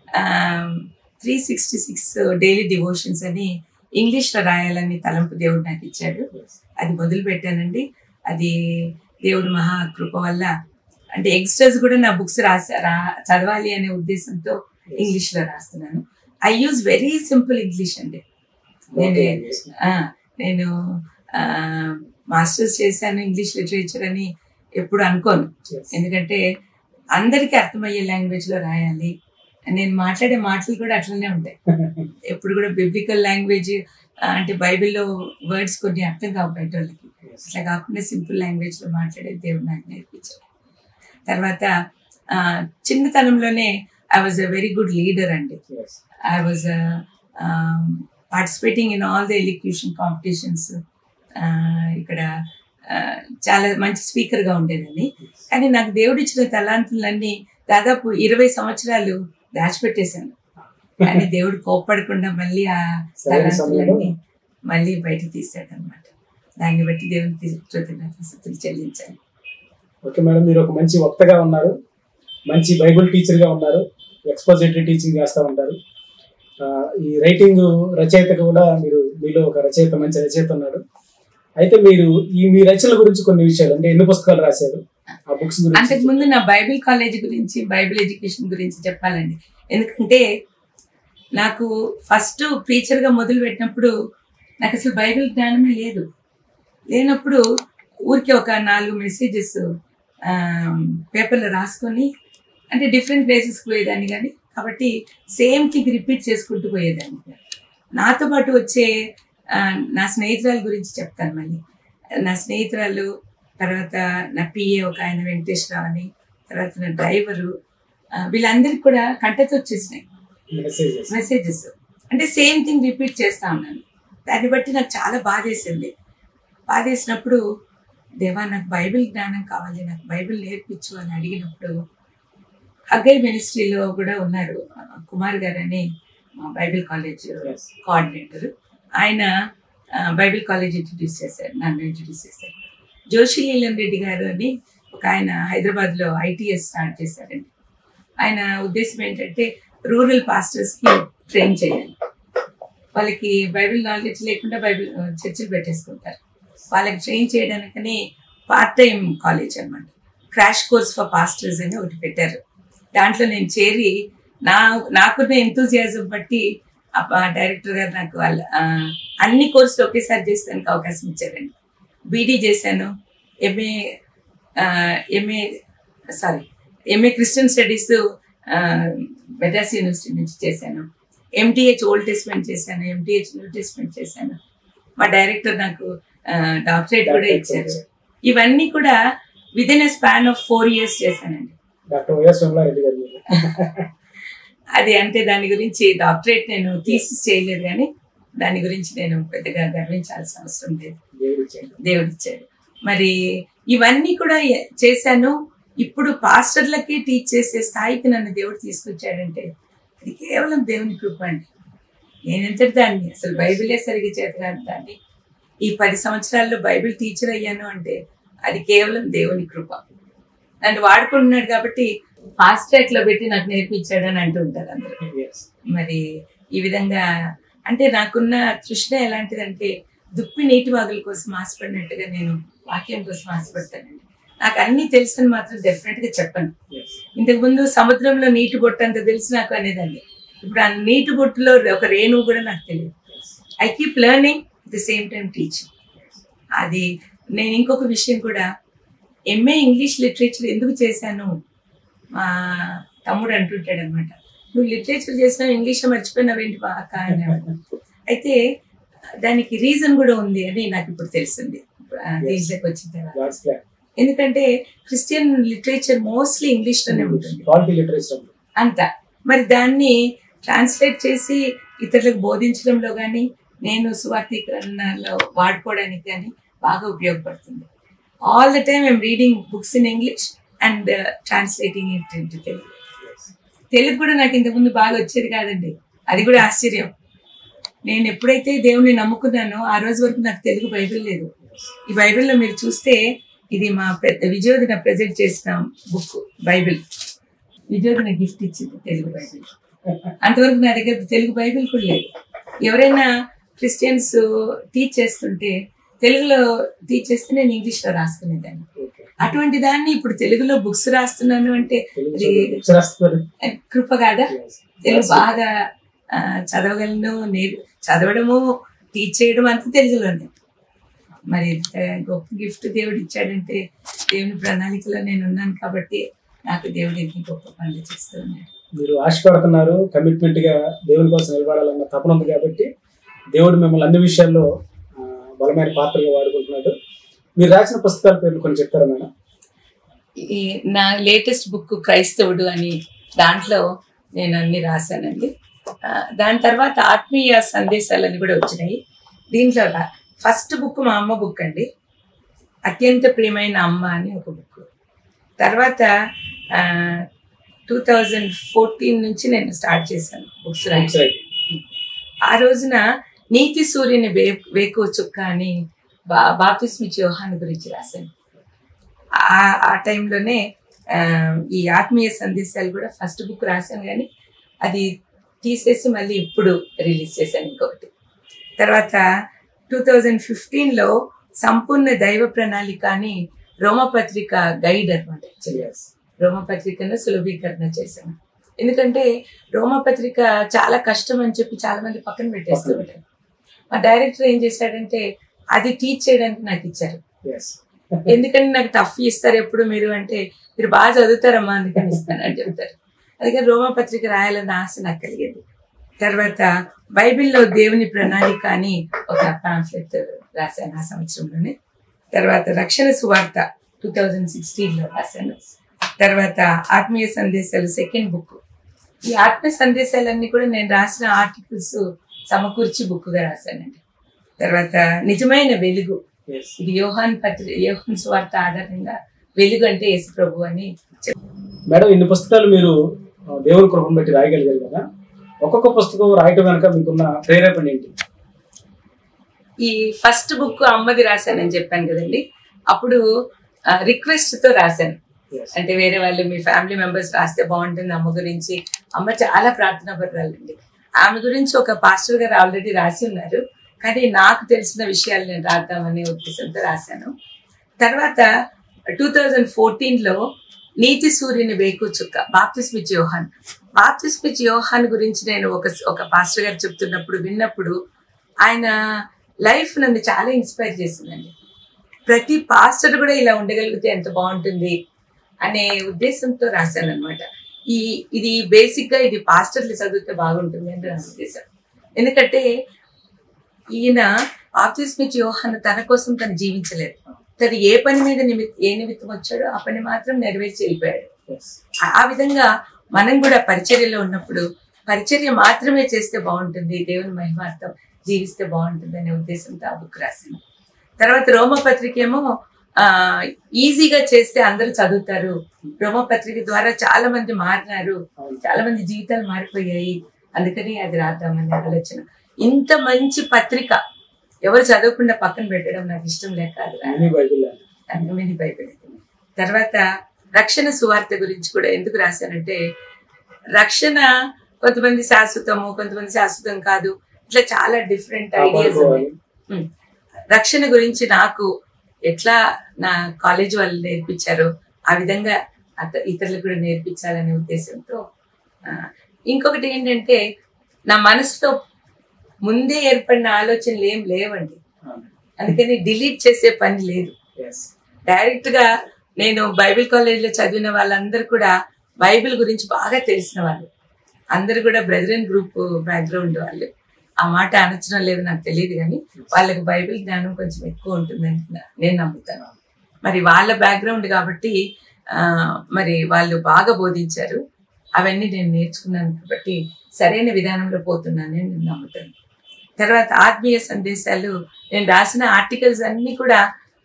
three sixty six daily devotions అని ఇంగ్లీష్లో రాయాలని తలంపు దేవుడు నాకు ఇచ్చాడు అది మొదలు పెట్టానండి అది దేవుడు మహా కృప వల్ల అంటే యంగ్స్టర్స్ కూడా నా బుక్స్ రాసా రా చదవాలి అనే ఉద్దేశంతో ఇంగ్లీష్ లో రాస్తున్నాను I use very simple English అండి నేను ఆ, నేను మాస్టర్స్ చేశాను ఇంగ్లీష్ లిటరేచర్ అని ఎప్పుడు అనుకోను ఎందుకంటే అందరికీ అర్థమయ్యే లాంగ్వేజ్ లో రాయాలి నేను మాట్లాడే మాటలు కూడా అట్లనే ఉంటాయి ఎప్పుడు కూడా బిబ్లికల్ లాంగ్వేజ్ అంటే బైబిల్లో వర్డ్స్ కొన్ని అర్థం కావు బయట వాళ్ళకి అట్లా కాకుండా సింపుల్ లాంగ్వేజ్ లో మాట్లాడే దేవుడు నాకు నేర్పించాడు తర్వాత ఆ, చిన్నతనంలోనే I was a very good leader అండి I was participating in all the elocution competitions ఇక్కడ ఆ, చాలా మంచి స్పీకర్గా ఉండేదని కానీ నాకు దేవుడు ఇచ్చిన తలాంతులన్నీ దాదాపు ఇరవై సంవత్సరాలు దాచిపెట్టేశాను కానీ దేవుడు కోప్పడకుండా మళ్ళీ ఆ సరైన సమయంలో తలాంతులన్నీ మళ్ళీ బయటకు తీసాడు అనమాట దాన్ని బట్టి దేవునికి కృతజ్ఞతలు చెల్లించాను ఓకే మేడం మీరు ఒక మంచి వక్తగా ఉన్నారు మంచి బైబుల్ టీచర్గా ఉన్నారు ఎక్స్పోజిటరీ టీచింగ్ చేస్తూ ఉంటారు ఆ, ఈ రైటింగ్ రచయిత కూడా మీరు మీలో ఒక రచయిత మంచి రచయిత ఉన్నాడు అయితే మీరు ఈ మీ రచనల గురించి కొన్ని విషయాలు అంటే ఎన్ని పుస్తకాలు రాశారు ఆ బుక్స్ అంతకు గురించి ముందు నా బైబిల్ కాలేజ్ గురించి బైబిల్ ఎడ్యుకేషన్ గురించి చెప్పాలండి ఎందుకంటే నాకు ఫస్ట్ గా మొదలు పెట్టినప్పుడు నాకు అసలు బైబిల్ జ్ఞానమే లేదు లేనప్పుడు ఊరికే ఒక నాలుగు మెసేజెస్ పేపర్లో రాసుకొని అంటే డిఫరెంట్ ప్లేసెస్కి పోయేదాన్ని కానీ కాబట్టి సేమ్ థింగ్ రిపీట్ చేసుకుంటూ పోయేదాన్ని నాతో పాటు వచ్చే ఆ, నా స్నేహితురాల గురించి చెప్తాను మళ్ళీ నా స్నేహితురాలు తర్వాత నా పిఏ ఒక ఆయన వెంకటేశ్వరరావు అని తర్వాత నా డ్రైవరు ఆ, వీళ్ళందరికీ కూడా కంటతో వచ్చేసినాయి మెసేజెస్ మెసేజెస్ అంటే సేమ్ థింగ్ రిపీట్ చేస్తా ఉన్నాను దాన్ని బట్టి నాకు చాలా బాధేసింది బాధేసినప్పుడు దేవా నాకు బైబిల్ జ్ఞానం కావాలి నాకు బైబిల్ నేర్పించు అని అడిగినప్పుడు అగ్గై మినిస్ట్రీలో కూడా ఉన్నారు ఆ, కుమార్ గారు అని మా బైబిల్ కాలేజ్ కోఆర్డినేటర్ ఆయన ఆ, బైబిల్ కాలేజ్ ఇంట్రడ్యూస్ చేశారు నన్ను ఇంట్రడ్యూస్ చేశారు జోషి నీలం రెడ్డి గారు అని ఒక ఆయన హైదరాబాద్లో ఐటీఎస్ స్టార్ట్ చేశారండి ఆయన ఉద్దేశం ఏంటంటే రూరల్ పాస్టర్స్కి ట్రైన్ చేయాలి వాళ్ళకి బైబిల్ నాలెడ్జ్ లేకుండా బైబిల్ ఆ, చర్చిలు పెట్టేసుకుంటారు వాళ్ళకి ట్రైన్ చేయడానికని పార్ట్ టైం కాలేజ్ అన్నమాట క్రాష్ కోర్స్ ఫర్ పాస్టర్స్ అని ఒకటి పెట్టారు దాంట్లో నేను చేరి నా నాకున్న ఎంతూజియాజం బట్టి ఆ ప- డైరెక్టర్ గారు నాకు వాళ్ళ ఆ, అన్ని కోర్సులు ఒకేసారి చేసేదానికి అవకాశం ఇచ్చారండి బీడీ చేశాను MA MA sorry MA Christian studies Madras university నుంచి చేశాను ఎంటీహెచ్ ఓల్డ్ టెస్ట్మెంట్ చేశాను ఎంటీహెచ్ న్యూ టెస్ట్మెంట్ చేశాను మా డైరెక్టర్ నాకు డాక్టరేట్ కూడా ఇచ్చారు ఇవన్నీ కూడా within a span of four years చేశానండి డాక్టర్ వైఎస్ రెడ్డి గారు మీరు. అది అంటే దాని గురించి డాక్టరేట్ నేను తీసి చేయలేదు కానీ దాని గురించి నేను పెద్దగా గర్వించాల్సిన అవసరం లేదు దేవుడు ఇచ్చాడు. దేవుడు ఇచ్చాడు మరి ఇవన్నీ కూడా ఎ- చేశాను ఇప్పుడు పాస్టర్లకి టీచ్ చేసే స్థాయికి నన్ను దేవుడు తీసుకొచ్చాడంటే అది కేవలం దేవుని కృప అండి నేనెంతటి దాన్ని అసలు బైబిలే సరిగ్గా చేతగాను దాన్ని ఈ పది సంవత్సరాల్లో బైబిల్ టీచర్ అయ్యాను అంటే అది కేవలం దేవుని కృప నన్ను వాడుకుంటున్నాడు కాబట్టి ఫాస్ట్ ట్రాక్ లో పెట్టి నాకు నేర్పించాడు అని అంటూ ఉంటారు అందరూ Yes. మరి ఈ విధంగా అంటే నాకున్న తృష్ణ ఎలాంటిదంటే దుప్పి నీటి వాగుల కోసం ఆశపడినట్టుగా నేను వాక్యం కోసం ఆశపడతానండి నాకు అన్ని తెలుసని మాత్రం డెఫినెట్ గా చెప్పను Yes. ఇంతకు ముందు సముద్రంలో నీటి బొట్టు అంత తెలుసు నాకు అనేదాన్ని ఇప్పుడు ఆ నీటి బొట్టులో ఒక రేణువు కూడా నాకు తెలియదు I keep learning the same time teaching అది నేను ఇంకొక విషయం కూడా ఎంఏ ఇంగ్లీష్ లిటరేచర్ ఎందుకు చేశాను మా తమ్ముడు అంటుంటాడు అనమాట నువ్వు లిటరేచర్ చేసినావు ఇంగ్లీష్ మర్చిపోయినావేంటి బాక అనేవాడు అయితే దానికి రీజన్ కూడా ఉంది అని నాకు ఇప్పుడు తెలిసింది ఆ, దీంట్లోకి వచ్చిన తర్వాత God's plan. ఎందుకంటే క్రిస్టియన్ లిటరేచర్ మోస్ట్లీ ఇంగ్లీష్ లోనే ఉంటుంది Quality literature. అంత మరి దాన్ని ట్రాన్స్లేట్ చేసి ఇతరులకు బోధించడంలో కానీ నేను సువార్థీకరణలో వాడుకోవడానికి కానీ బాగా ఉపయోగపడుతుంది all the time I'm reading books in English and translating it into Telugu Yes. Telugu కూడా నాకు ఇంతకుముందు బాగా వచ్చేది కాదండి అది కూడా ఆశ్చర్యం నేను ఎప్పుడైతే దేవుణ్ణి నమ్ముకున్నానో ఆ రోజు వరకు నాకు తెలుగు బైబిల్ లేదు ఈ బైబిల్లో మీరు చూస్తే ఇది మా పెద్ద విజయోదిన ప్రజెంట్ చేసిన బుక్ బైబిల్ విజయోదిన గిఫ్ట్ ఇచ్చింది తెలుగు బైబిల్ అంతవరకు నా దగ్గర తెలుగు బైబిల్ కూడా లేదు ఎవరైనా క్రిస్టియన్స్ టీచ్ చేస్తుంటే తెలుగులో టీచ్ చేస్తే నేను ఇంగ్లీష్లో రాసుకునేదాన్ని Okay. అటువంటి దాన్ని ఇప్పుడు తెలుగులో బుక్స్ రాస్తున్నాను అంటే తెలుగు అది చదువు books రాస్తున్నారు. కృప కాదా Yes. తెలుగు బాగా ఆ, చదవగలను నేర్ చదవడము టీచ్ చేయడం అంతా తెలుగులోనే మరి ఇంత గొప్ప గిఫ్ట్ దేవుడు ఇచ్చాడంటే దేవుని ప్రణాళికలో నేను ఉన్నాను కాబట్టి నాకు దేవుడు ఎన్ని గొప్ప పనులు చేస్తూ ఉన్నాడు మీరు ఆశపడుతున్నారు కమిట్మెంట్ గా దేవుని కోసం నిలబడాలన్న తపన ఉంది కాబట్టి దేవుడు మిమ్మల్ని అన్ని విషయాల్లో ఆ, బలమైన పాత్రగా వాడుకుంటున్నాడు మీరు రాసిన పుస్తకాల పేర్లు కొన్ని చెప్తారా మేడం ఈ నా లేటెస్ట్ బుక్ క్రైస్తవుడు అని దాంట్లో నేను అన్ని రాశానండి ఆ, దాని తర్వాత ఆత్మీయ సందేశాలని కూడా వచ్చినాయి దీంట్లో ఫస్ట్ బుక్ మా అమ్మ బుక్ అండి అత్యంత ప్రియమైన అమ్మ అని ఒక బుక్ తర్వాత టూ థౌజండ్ ఫోర్టీన్ నుంచి నేను స్టార్ట్ చేశాను బుక్స్ రాయడం Right. ఆ రోజున నీతి సూర్యుని వే వేకువ చుక్క అని బా బాప్తిస్మిచ్ యోహాన్ గురించి రాశాను ఆ ఆ టైంలోనే ఆ, ఈ ఆత్మీయ సందేశాలు కూడా ఫస్ట్ బుక్ రాశాను కానీ అది తీసేసి మళ్ళీ ఇప్పుడు రిలీజ్ చేశాను ఇంకొకటి తర్వాత టూ థౌజండ్ ఫిఫ్టీన్లో సంపూర్ణ దైవ ప్రణాళిక అని రోమపత్రిక గైడ్ అనమాట Yes. రోమపత్రికను సులభీకరణ చేశాను ఎందుకంటే రోమపత్రిక చాలా కష్టం అని చెప్పి చాలా మంది పక్కన పెట్టేస్తూ ఉంటారు మా డైరెక్టర్ ఏం చేశాడంటే అది టీచ్ చేయడానికి నాకు ఇచ్చారు Yes. ఎందుకంటే నాకు టఫ్ ఇస్తారు ఎప్పుడు మీరు అంటే మీరు బాగా చదువుతారమ్మా అందుకని ఇస్తానని చెప్తారు అందుకని రోమపత్రిక రాయాలన్న ఆశ నాకు కలిగేది తర్వాత బైబిల్లో దేవుని ప్రణాళిక అని ఒక పాంఫ్లెట్ రాశాను ఆ సంవత్సరంలోనే తర్వాత రక్షణ సువార్త టూ థౌజండ్ సిక్స్టీన్లో రాశాను తర్వాత ఆత్మీయ సందేశాలు సెకండ్ బుక్ ఈ ఆత్మీయ సందేశాలన్నీ కూడా నేను రాసిన ఆర్టికల్స్ సమకూర్చి బుక్గా రాశానండి తర్వాత నిజమైన వెలుగు Yes. ఇది యోహాన్ పత్రి యోహాన్ స్వార్థ ఆధారంగా వెలుగు అంటే యేసు ప్రభు అని చెప్ మేడం ఇన్ని పుస్తకాలు మీరు ఆ, దేవుని కృపను బట్టి రాయగలిగారు కదా ఒక్కొక్క పుస్తకం రాయటం వెనక మీకున్న ప్రేరేపణ ఏంటి ఈ ఫస్ట్ బుక్ అమ్మది రాశానని చెప్పాను కదండి అప్పుడు రిక్వెస్ట్ తో రాశాను Yes. అంటే వేరే వాళ్ళు మీ ఫ్యామిలీ మెంబర్స్ రాస్తే బాగుంటుంది అమ్మ గురించి అమ్మ చాలా ప్రార్థన పడాలండి ఆమె గురించి ఒక పాస్టర్ గారు ఆల్రెడీ రాసి ఉన్నారు కానీ నాకు తెలిసిన విషయాలు నేను రాద్దామనే ఉద్దేశంతో రాశాను తర్వాత టూ థౌజండ్ ఫోర్టీన్లో నీతి సూర్యుని వేకు చుక్క బాప్తిస్మిచ్ యోహాన్ బాప్తిస్మిచ్ యోహాన్ గురించి నేను ఒక ఒక పాస్టర్ గారు చెప్తున్నప్పుడు విన్నప్పుడు ఆయన లైఫ్ నన్ను చాలా ఇన్స్పైర్ చేసిందండి ప్రతి పాస్టర్ కూడా ఇలా ఉండగలిగితే ఎంత బాగుంటుంది అనే ఉద్దేశంతో రాశాను అనమాట ఈ ఇది బేసిక్ గా ఇది పాస్టర్లు చదివితే బాగుంటుంది అని నా ఉద్దేశం ఎందుకంటే ఈయన ఆప్తిస్మిచ్ యోహాన్ తన కోసం తను జీవించలేదు తను ఏ పని మీద నిమిత్ ఏ నిమిత్తం వచ్చాడో ఆ పని మాత్రం నెరవేర్చి వెళ్ళిపోయాడు Yes. ఆ విధంగా మనం కూడా పరిచర్యలో ఉన్నప్పుడు పరిచర్య మాత్రమే చేస్తే బాగుంటుంది దేవుని మహిమార్థం జీవిస్తే బాగుంటుంది అనే ఉద్దేశంతో ఆ బుక్ రాశాను తర్వాత రోమపత్రిక ఏమో ఆ ఈజీగా చేస్తే అందరూ చదువుతారు రోమపత్రిక ద్వారా చాలా మంది మారినారు అవును. చాలా మంది జీవితాలు మారిపోయాయి అందుకని అది రాద్దామనే ఆలోచన ఇంత మంచి పత్రిక ఎవరు చదవకుండా పక్కన పెట్టడం నాకు ఇష్టం లేక అది రా- అన్ని బైబిల్ అన్నమని బైబిల్ తర్వాత రక్షణ సువార్త గురించి కూడా ఎందుకు రాశానంటే రక్షణ కొంతమంది శాశ్వతము కొంతమంది శాశ్వతం కాదు ఇట్లా చాలా డిఫరెంట్ ఐడియాస్ ఉన్నాయి ఉమ్. రక్షణ గురించి నాకు ఎట్లా నా కాలేజ్ వాళ్ళు నేర్పించారో ఆ విధంగా అత- ఇతరులకు కూడా నేర్పించాలనే ఉద్దేశంతో ఆ, ఇంకొకటి ఏంటంటే నా మనసులో ముందే ఏర్పడిన ఆలోచనలు ఏం లేవండి అందుకని డిలీట్ చేసే పని లేదు డైరెక్ట్ గా నేను బైబిల్ కాలేజ్ లో చదివిన వాళ్ళందరూ కూడా బైబిల్ గురించి బాగా తెలిసిన వాళ్ళు అందరు కూడా బ్రదరన్ గ్రూప్ బ్యాక్గ్రౌండ్ వాళ్ళు ఆ మాట అనొచ్చడం లేదు నాకు తెలియదు కానీ వాళ్ళకి బైబిల్ జ్ఞానం కొంచెం ఎక్కువ ఉంటుందని నా- నేను నమ్ముతాను మరి వాళ్ళ బ్యాక్గ్రౌండ్ కాబట్టి ఆ, మరి వాళ్ళు బాగా బోధించారు అవన్నీ నేను నేర్చుకున్నాను కాబట్టి సరైన విధానంలో పోతున్నానని నేను నమ్ముతాను తర్వాత ఆత్మీయ సందేశాలు నేను రాసిన ఆర్టికల్స్ అన్నీ కూడా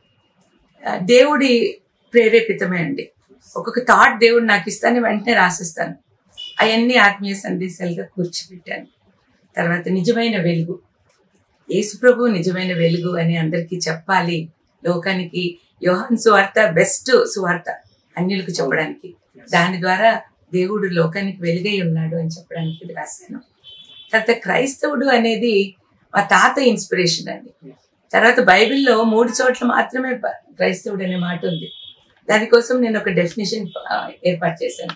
ఆ, దేవుడి ప్రేరేపితమే అండి ఒక్కొక్క థాట్ దేవుడు నాకు ఇస్తాను వెంటనే రాసిస్తాను అవన్నీ ఆత్మీయ సందేశాలుగా కూర్చిపెట్టాను తర్వాత నిజమైన వెలుగు యేసు ప్రభు నిజమైన వెలుగు అని అందరికీ చెప్పాలి లోకానికి యోహాన్ సువార్త బెస్ట్ సువార్త అన్యులకు చెప్పడానికి దాని ద్వారా దేవుడు లోకానికి వెలుగై ఉన్నాడు అని చెప్పడానికి ఇది రాశాను తర్వాత క్రైస్తవుడు అనేది మా తాత ఇన్స్పిరేషన్ అండి తర్వాత బైబిల్లో మూడు చోట్ల మాత్రమే ప- క్రైస్తవుడు అనే మాట ఉంది దానికోసం నేను ఒక డెఫినేషన్ ఏర్పాటు చేశాను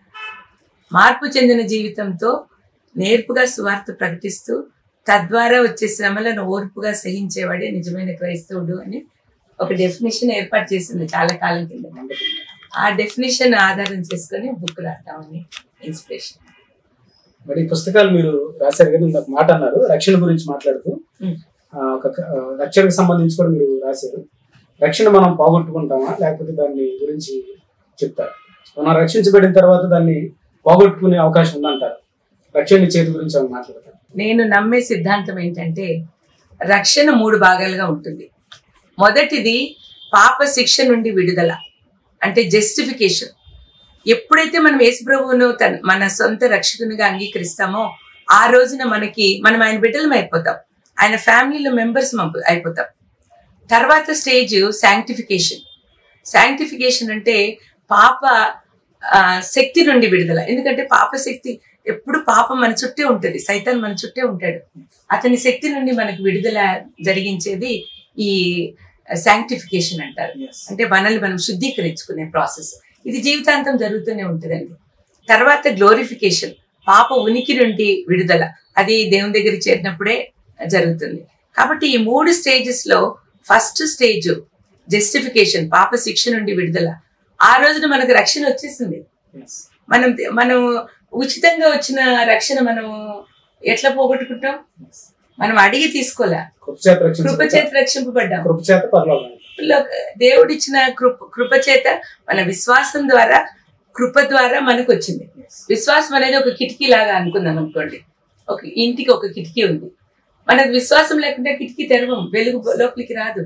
మార్పు చెందిన జీవితంతో నేర్పుగా సువార్త ప్రకటిస్తూ తద్వారా వచ్చే శ్రమలను ఓర్పుగా సహించేవాడే నిజమైన క్రైస్తవుడు అని ఒక డెఫినేషన్ ఏర్పాటు చేసింది చాలా కాలం కింద ఆ డెఫినేషన్ ఆధారం చేసుకొని బుక్ రాద్దామని ఇన్స్పిరేషన్ మరి ఈ పుస్తకాలు మీరు రాశారు కదా ఇందాక మాట అన్నారు రక్షణ గురించి మాట్లాడుతూ ఉమ్. ఆ, ఒక ఆ, రక్షణకు సంబంధించి కూడా మీరు రాశారు రక్షణ మనం పోగొట్టుకుంటామా లేకపోతే దాన్ని గురించి చెప్తారు మనం రక్షించబడిన తర్వాత దాన్ని పోగొట్టుకునే అవకాశం ఉందంటారు రక్షణ చేతి గురించి ఏమైనా మాట్లాడతారు నేను నమ్మే సిద్ధాంతం ఏంటంటే రక్షణ మూడు భాగాలుగా ఉంటుంది మొదటిది పాప శిక్ష నుండి విడుదల అంటే జస్టిఫికేషన్ ఎప్పుడైతే మనం యేసుప్రభువును తన మన సొంత రక్షకునిగా అంగీకరిస్తామో ఆ రోజున మనకి మనం ఆయన బిడ్డలం అయిపోతాం ఆయన ఫ్యామిలీలో మెంబర్స్ అయిపోతాం తర్వాత స్టేజ్ శాంక్టిఫికేషన్ శాంక్టిఫికేషన్ అంటే పాప ఆ, శక్తి నుండి విడుదల ఎందుకంటే పాప శక్తి ఎప్పుడు పాపం మన చుట్టే ఉంటుంది సైతాన్ మన చుట్టే ఉంటాడు అతని శక్తి నుండి మనకు విడుదల జరిగించేది ఈ శాంక్టిఫికేషన్ అంటారు అంటే మనల్ని మనం శుద్ధీకరించుకునే ప్రాసెస్ ఇది జీవితాంతం జరుగుతూనే ఉంటుందండి తర్వాత గ్లోరిఫికేషన్ పాప ఉనికి నుండి విడుదల అది దేవుని దగ్గర చేరినప్పుడే జరుగుతుంది కాబట్టి ఈ మూడు స్టేజెస్ లో ఫస్ట్ స్టేజ్ జస్టిఫికేషన్ పాప శిక్ష నుండి విడుదల ఆ రోజున మనకు రక్షణ వచ్చేసింది మనం మనం ఉచితంగా వచ్చిన రక్షణ మనం ఎట్లా పోగొట్టుకుంటాం మనం అడిగి తీసుకోలే కృపచేత కృప రక్షించబడ్డాం. చేత రక్షింపబడ్డాం కృపచేత పరలోకం లో- దేవుడిచ్చిన కృప కృప చేత మన విశ్వాసం ద్వారా కృప ద్వారా మనకు వచ్చింది విశ్వాసం అనేది ఒక కిటికీ లాగా అనుకుందాం అనుకోండి ఒక ఇంటికి ఒక కిటికీ ఉంది మనకు విశ్వాసం లేకుంటే కిటికీ తెరవం వెలుగు లోపలికి రాదు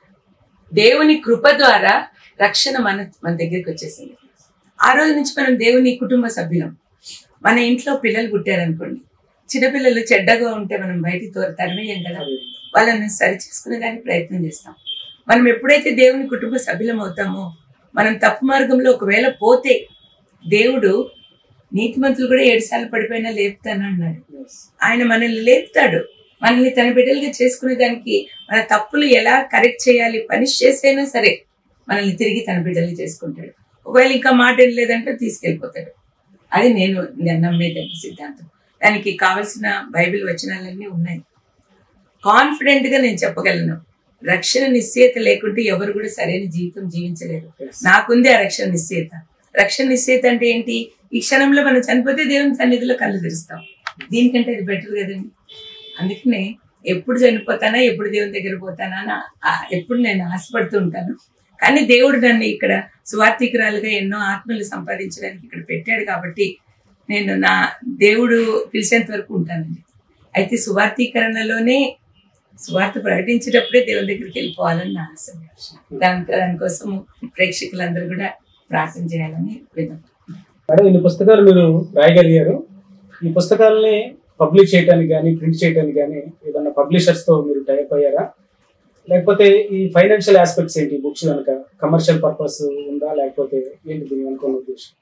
దేవుని కృప ద్వారా రక్షణ మన మన దగ్గరికి వచ్చేసింది ఆ రోజు నుంచి మనం దేవుని కుటుంబ సభ్యులం మన ఇంట్లో పిల్లలు పుట్టారనుకోండి చిన్నపిల్లలు చెడ్డగా ఉంటే మనం బయటికి తోర తరిమేయం కదా వాళ్ళని సరి చేసుకునే దానికి ప్రయత్నం చేస్తాం మనం ఎప్పుడైతే దేవుని కుటుంబ సభ్యులం అవుతామో మనం తప్పు మార్గంలో ఒకవేళ పోతే దేవుడు నీతిమంతులు కూడా ఏడుసార్లు పడిపోయినా లేపుతాను అన్నాడు ఆయన మనల్ని లేపుతాడు మనల్ని తన బిడ్డలుగా చేసుకునే దానికి మన తప్పులు ఎలా కరెక్ట్ చేయాలి పనిష్ చేసైనా సరే మనల్ని తిరిగి తన బిడ్డలు చేసుకుంటాడు ఒకవేళ ఇంకా మాట లేదంటే తీసుకెళ్ళిపోతాడు అది నేను నేను నమ్మేదండి సిద్ధాంతం దానికి కావలసిన బైబిల్ వచనాలన్నీ ఉన్నాయి కాన్ఫిడెంట్ గా నేను చెప్పగలను రక్షణ నిశ్చయత లేకుంటే ఎవరు కూడా సరైన జీవితం జీవించలేరు నాకుంది ఆ రక్షణ నిశ్చయత రక్షణ నిశ్చయత అంటే ఏంటి ఈ క్షణంలో మనం చనిపోతే దేవుని సన్నిధిలో కళ్ళు తెరుస్తాం దీనికంటే ఇది బెటర్ కదండి అందుకనే ఎప్పుడు చనిపోతానా ఎప్పుడు దేవుని దగ్గర పోతానా అని ఆ- ఎప్పుడు నేను ఆశపడుతూ ఉంటాను కానీ దేవుడు నన్ను ఇక్కడ సువార్థికురాలుగా ఎన్నో ఆత్మలు సంపాదించడానికి ఇక్కడ పెట్టాడు కాబట్టి నేను నా దేవుడు పిలిచేంత వరకు ఉంటానండి అయితే సువార్థీకరణలోనే సువార్త ప్రకటించేటప్పుడే దేవుని దగ్గరికి వెళ్ళిపోవాలని నా ఆశ దాని దానికోసం ప్రేక్షకులందరూ కూడా ప్రార్థన చేయాలని విన్నాను మేడం ఇన్ని పుస్తకాలు మీరు రాయగలిగారు ఈ పుస్తకాలని పబ్లిష్ చేయడానికి కానీ ప్రింట్ చేయడానికి కానీ ఏదన్నా పబ్లిషర్స్ తో మీరు టైప్ అయ్యారా లేకపోతే ఈ ఫైనాన్షియల్ ఆస్పెక్ట్స్ ఏంటి బుక్స్ కనుక కమర్షియల్ పర్పస్ ఉందా లేకపోతే ఏంటి దీని అనుకున్న ఉద్దేశం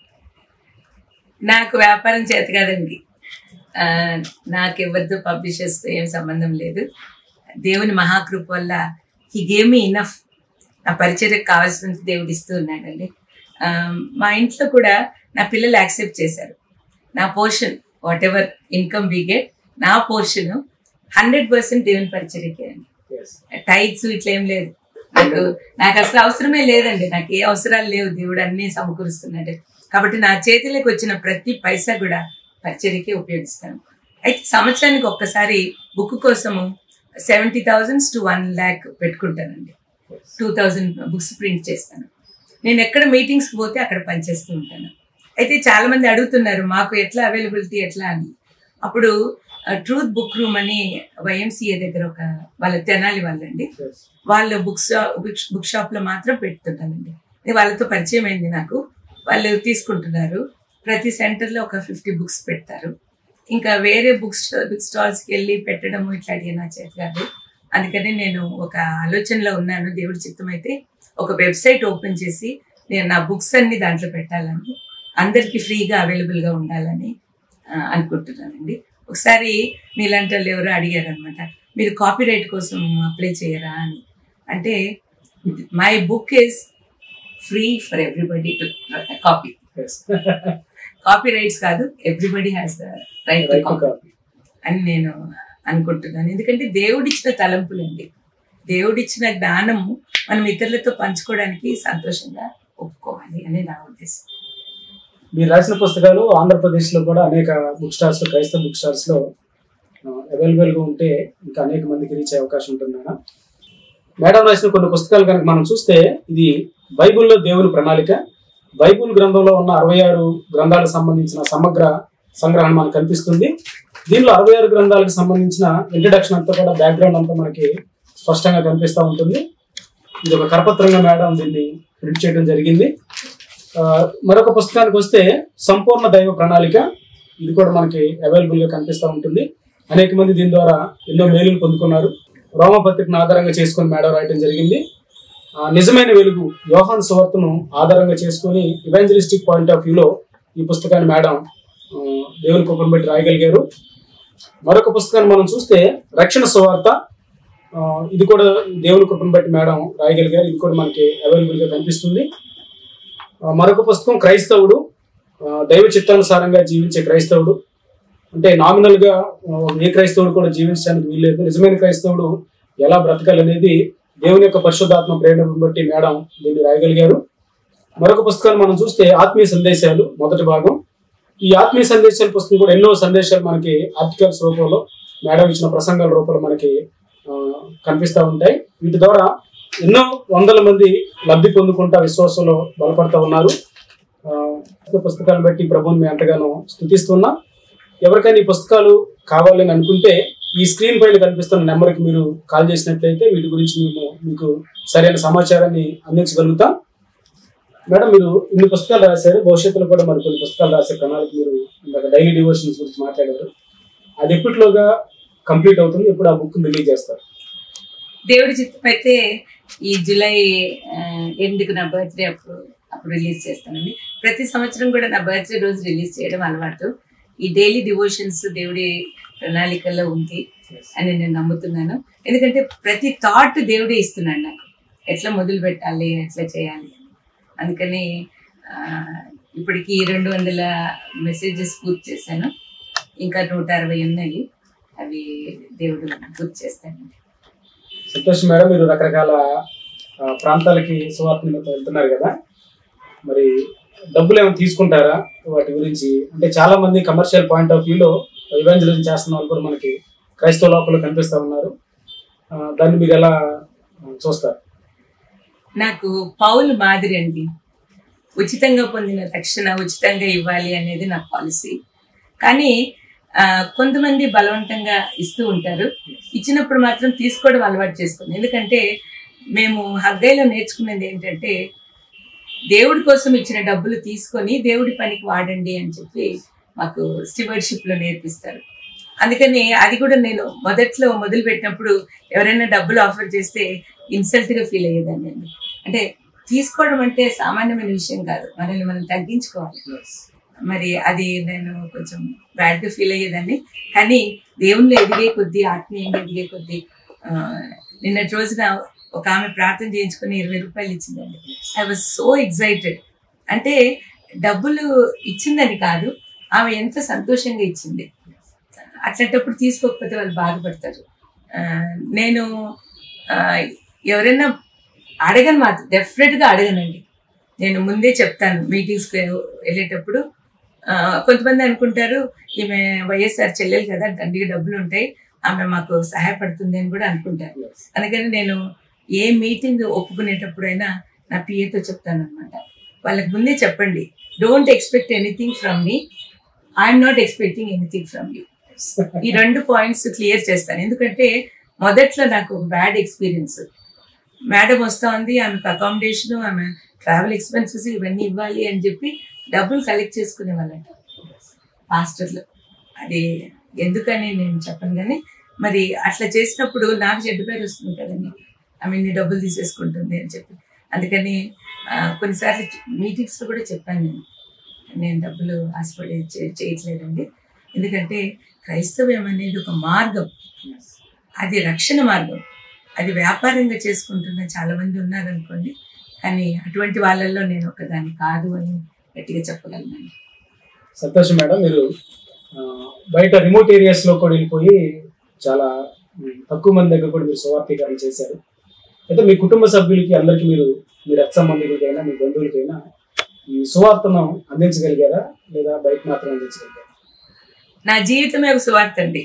నాకు వ్యాపారం చేత కాదండి ఆ, నాకు ఎవరితో పబ్లిషర్స్తో ఏం సంబంధం లేదు దేవుని మహాకృప వల్ల హీ గేమ్ మీ ఇనఫ్ నా పరిచర్యకు కావాల్సినంత దేవుడు ఇస్తూ ఉన్నాడండి ఆ, మా ఇంట్లో కూడా నా పిల్లలు యాక్సెప్ట్ చేశారు నా portion whatever income we get నా పోర్షన్ హండ్రెడ్ పర్సెంట్ దేవుని పరిచర్యకే అండి ఎస్ టైట్స్ ఇట్లా ఏం లేదు నాకు నాకు అసలు అవసరమే లేదండి నాకు ఏ అవసరాలు లేవు దేవుడు అన్ని సమకూరుస్తున్నాడు కాబట్టి నా చేతిలోకి వచ్చిన ప్రతి పైసా కూడా పరిచర్యకే ఉపయోగిస్తాను అయితే సంవత్సరానికి ఒక్కసారి బుక్ కోసము seventy thousands to one lakh పెట్టుకుంటానండి టూ థౌజండ్ బుక్స్ ప్రింట్ చేస్తాను నేను ఎక్కడ మీటింగ్స్కి పోతే అక్కడ పనిచేస్తూ ఉంటాను అయితే చాలా మంది అడుగుతున్నారు మాకు ఎట్లా అవైలబిలిటీ ఎట్లా అని అప్పుడు ట్రూత్ బుక్ రూమ్ అని వైఎంసీఏ దగ్గర ఒక వాళ్ళ తెనాలి వాళ్ళండి ఎస్ వాళ్ళ బుక్స్ బుక్ షాప్ లో మాత్రం పెడుతుంటానండి ఇది వాళ్ళతో పరిచయం అయింది నాకు వాళ్ళు తీసుకుంటున్నారు ప్రతి సెంటర్ లో ఒక ఫిఫ్టీ బుక్స్ పెడతారు ఇంకా వేరే బుక్స్ బుక్ స్టాల్స్ కి వెళ్ళి పెట్టడం ఇట్లాంటివి నా చేతి కాదు అందుకని నేను ఒక ఆలోచనలో ఉన్నాను దేవుడి చిత్తం అయితే ఒక వెబ్సైట్ ఓపెన్ చేసి నేను నా బుక్స్ అన్ని దాంట్లో పెట్టాలని అందరికీ ఫ్రీగా అవైలబుల్ గా ఉండాలని ఆ, అనుకుంటున్నానండి ఒకసారి మీలాంటి వాళ్ళు ఎవరో అడిగారు అనమాట మీరు కాపీ రైట్ కోసం అప్లై చేయరా అని అంటే my book is free for everybody to copy yes copyrights కాదు everybody has the right to copy అని నేను అనుకుంటున్నాను ఎందుకంటే దేవుడిచ్చిన తలంపులండి దేవుడిచ్చిన జ్ఞానము మనం ఇతరులతో పంచుకోవడానికి సంతోషంగా ఒప్పుకోవాలి అని నా ఉద్దేశం మీరు రాసిన పుస్తకాలు ఆంధ్రప్రదేశ్ లో కూడా అనేక బుక్ స్టాల్స్ క్రైస్తవ బుక్ స్టాల్స్ లో అవైలబుల్ గా ఉంటే ఇంకా అనేక మందికి రీచ్ అయ్యే అవకాశం ఉంటుంది మేడం మేడం రాసిన కొన్ని పుస్తకాలు కనుక మనం చూస్తే ఇది బైబిల్లో దేవుని ప్రణాళిక బైబిల్ గ్రంథంలో ఉన్న అరవై ఆరు గ్రంథాలకు సంబంధించిన సమగ్ర సంగ్రహణ మనకు కనిపిస్తుంది దీనిలో అరవై ఆరు గ్రంథాలకు సంబంధించిన ఇంట్రడక్షన్ అంతా కూడా బ్యాక్గ్రౌండ్ అంతా మనకి స్పష్టంగా కనిపిస్తూ ఉంటుంది ఇది ఒక కరపత్రంగా మేడం దీన్ని ప్రింట్ చేయడం జరిగింది ఆ, మరొక పుస్తకానికి వస్తే సంపూర్ణ దైవ ప్రణాళిక ఇది కూడా మనకి అవైలబుల్ గా కనిపిస్తూ ఉంటుంది అనేక మంది దీని ద్వారా ఎన్నో మేలులు పొందుకున్నారు రోమపత్రికను ఆధారంగా చేసుకొని మేడం రాయటం జరిగింది ఆ, నిజమైన వెలుగు యోహాన్ సువార్తను ఆధారంగా చేసుకొని ఇవాంజలిస్టిక్ పాయింట్ ఆఫ్ వ్యూలో ఈ పుస్తకాన్ని మేడం ఆ, దేవుని కృపను బట్టి రాయగలిగారు మరొక పుస్తకాన్ని మనం చూస్తే రక్షణ సువార్త ఆ, ఇది కూడా దేవుని కృపను బట్టి మేడం రాయగలిగారు ఇది కూడా మనకి అవైలబుల్ గా కనిపిస్తుంది ఆ, మరొక పుస్తకం క్రైస్తవుడు ఆ, దైవ చిత్తానుసారంగా జీవించే క్రైస్తవుడు అంటే నామినల్ గా ఆ, ఏ క్రైస్తవుడు కూడా జీవించడానికి వీల్లేదు నిజమైన క్రైస్తవుడు ఎలా బ్రతకాలనేది దేవుని యొక్క పరిశుద్ధాత్మ ప్రేరణను బట్టి మేడం దీన్ని రాయగలిగారు మరొక పుస్తకాలు మనం చూస్తే ఆత్మీయ సందేశాలు మొదటి భాగం ఈ ఆత్మీయ సందేశాల పుస్తకం కూడా ఎన్నో సందేశాలు మనకి ఆర్టికల్స్ రూపంలో మేడం ఇచ్చిన ప్రసంగాల రూపంలో మనకి ఆ, కనిపిస్తూ ఉంటాయి వీటి ద్వారా ఎన్నో వందల మంది లబ్ధి పొందుకుంటా విశ్వాసంలో బలపడతా ఉన్నారు ఆ, ఈ పుస్తకాలను బట్టి ప్రభుని మేము ఎంతగానో స్థుతిస్తున్నాం ఎవరికైనా ఈ పుస్తకాలు కావాలని అనుకుంటే ఈ స్క్రీన్ పైన కనిపిస్తున్న నెంబర్కి మీరు కాల్ చేసినట్లయితే వీటి గురించి మేము మీకు సరైన సమాచారాన్ని అందించగలుగుతాం మేడం మీరు ఇన్ని పుస్తకాలు రాశారు భవిష్యత్తులో కూడా మరి కొన్ని పుస్తకాలు రాసే ప్రణాళిక మీరు ఇందాక డైలీ డివోషన్స్ గురించి మాట్లాడారు అది ఎప్పటిలోగా కంప్లీట్ అవుతుంది ఎప్పుడు ఆ బుక్ రిలీజ్ చేస్తారు దేవుడి చిత్తం అయితే ఈ జూలై ఎండ్కి నా బర్త్డే అప్పుడు అప్పుడు రిలీజ్ చేస్తానండి ప్రతి సంవత్సరం కూడా నా బర్త్డే రోజు రిలీజ్ చేయడం అలవాటు ఈ డైలీ డివోషన్స్ దేవుడి ప్రణాళికల్లో ఉంది అని నేను నమ్ముతున్నాను ఎందుకంటే ప్రతి థాట్ దేవుడే ఇస్తున్నాడు నాకు ఎట్లా మొదలు పెట్టాలి ఎట్లా చేయాలి అని అందుకని ఆ, ఇప్పటికి రెండు వందల మెసేజెస్ పూర్తి చేశాను ఇంకా నూట అరవై ఉన్నాయి అవి దేవుడు పూర్తి చేస్తానండి సంతోష్ మేడం మీరు రకరకాల ఆ, ప్రాంతాలకి సువార్త నిమిత్తం వెళ్తున్నారు కదా మరి డబ్బులు ఏమైనా తీసుకుంటారా వాటి గురించి అంటే చాలా మంది కమర్షియల్ పాయింట్ ఆఫ్ వ్యూలో ఇవాంజలిజం చేస్తున్న వాళ్ళు కూడా మనకి క్రైస్తవ లోపల కనిపిస్తా ఉన్నారు ఆ, దాన్ని మీరు ఎలా ఆ, చూస్తారు నాకు పౌలు మాదిరి అండి ఉచితంగా పొందిన రక్షణ ఉచితంగా ఇవ్వాలి అనేది నా పాలసీ కానీ ఆ, కొంతమంది బలవంతంగా ఇస్తూ ఉంటారు ఇచ్చినప్పుడు మాత్రం తీసుకోవడం అలవాటు చేసుకుంది ఎందుకంటే మేము హగ్గైలో నేర్చుకున్నది ఏంటంటే దేవుడి కోసం ఇచ్చిన డబ్బులు తీసుకొని దేవుడి పనికి వాడండి అని చెప్పి మాకు stewardship లో నేర్పిస్తారు అందుకని అది కూడా నేను మొదట్లో మొదలు పెట్టినప్పుడు ఎవరైనా డబ్బులు ఆఫర్ చేస్తే ఇన్సల్ట్ గా ఫీల్ అయ్యేదాన్ని అండి అంటే తీసుకోవడం అంటే సామాన్యమైన విషయం కాదు మనల్ని మనం తగ్గించుకోవాలి మరి అది నేను కొంచెం బ్యాడ్ గా ఫీల్ అయ్యేదాన్ని కానీ దేవుళ్ళు ఎదిగే కొద్దీ ఆత్మీయంగా ఎదిగే కొద్దీ ఆ, నిన్నటి రోజున ఒక ఆమె ప్రార్థన చేయించుకుని ఇరవై రూపాయలు ఇచ్చిందండి ఐ వాజ్ సో ఎక్సైటెడ్ అంటే డబ్బులు ఇచ్చిందని కాదు ఆమె ఎంత సంతోషంగా ఇచ్చింది అట్లాంటప్పుడు తీసుకోకపోతే వాళ్ళు బాధపడతారు ఆ, నేను ఆ, ఎవరైనా అడగను మాత్రం డెఫినెట్గా అడగనండి నేను ముందే చెప్తాను మీటింగ్స్కి వెళ్ళేటప్పుడు ఆ, కొంతమంది అనుకుంటారు ఈమె వైఎస్ఆర్ చెల్లెలు కదా దండిగా డబ్బులు ఉంటాయి ఆమె మాకు సహాయపడుతుంది అని కూడా అనుకుంటారు అందుకని నేను ఏ మీటింగ్ ఒప్పుకునేటప్పుడైనా నా పిఏతో చెప్తాను అనమాట వాళ్ళకి ముందే చెప్పండి don't expect anything from me I'm not expecting anything from you ఈ రెండు పాయింట్స్ క్లియర్ చేస్తాను ఎందుకంటే మొదట్లో నాకు బ్యాడ్ ఎక్స్పీరియన్స్ మేడం వస్తా ఉంది ఆమెకు అకామిడేషన్ ఆమె ట్రావెల్ ఎక్స్పెన్సెస్ ఇవన్నీ ఇవ్వాలి అని చెప్పి డబ్బులు కలెక్ట్ చేసుకునే వాళ్ళంట పాస్టర్లు అది ఎందుకని నేను చెప్పను కానీ మరి అట్లా చేసినప్పుడు నాకు చెడ్డ పేరు వస్తుంది కదండి ఆమె ఇన్ని డబ్బులు తీసేసుకుంటుంది అని చెప్పి అందుకని ఆ, కొన్నిసార్లు మీటింగ్స్లో కూడా చెప్పాను నేను నేను డబ్బులు ఆశపడి చే- చేయట్లేదండి ఎందుకంటే క్రైస్తవ్యం అనేది ఒక మార్గం అది రక్షణ మార్గం అది వ్యాపారంగా చేసుకుంటున్న చాలా మంది ఉన్నారనుకోండి కానీ అటువంటి వాళ్ళల్లో నేను ఒకదాన్ని కాదు అని గట్టిగా చెప్పగలను సంతోషం మేడం మీరు ఆ, బయట రిమోట్ ఏరియాస్ లో కూడా వెళ్ళిపోయి చాలా ఉమ్, తక్కువ మంది దగ్గర కూడా మీరు సువార్థీకరణ చేశారు అయితే మీ కుటుంబ సభ్యులకి అందరికి మీరు మీ రక్త సంబంధికులకైనా మీ బంధువులకైనా ఈ సువార్తను అందించగలిగారా లేదా బయట మాత్రం అందించగలిగారా నా జీవితమే ఒక సువార్త అండి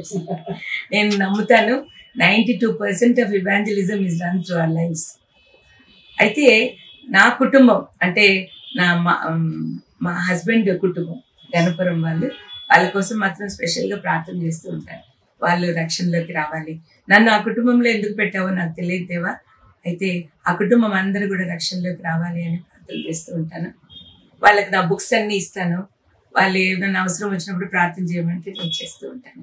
నేను నమ్ముతాను ninety two percent of evangelism is run through our lifes అయితే నా కుటుంబం అంటే నా మా ఉమ్, మా హస్బెండ్ కుటుంబం గణపురం వాళ్ళు వాళ్ళ కోసం మాత్రం స్పెషల్గా ప్రార్థన చేస్తూ ఉంటాను వాళ్ళు రక్షణలోకి రావాలి నన్ను ఆ కుటుంబంలో ఎందుకు పెట్టావో నాకు తెలియదు దేవా అయితే ఆ కుటుంబం అందరూ కూడా రక్షణలోకి రావాలి అని ప్రార్థన చేస్తూ ఉంటాను వాళ్ళకి నా బుక్స్ అన్నీ ఇస్తాను వాళ్ళు ఏదైనా అవసరం వచ్చినప్పుడు ప్రార్థన చేయమంటే నేను చేస్తూ ఉంటాను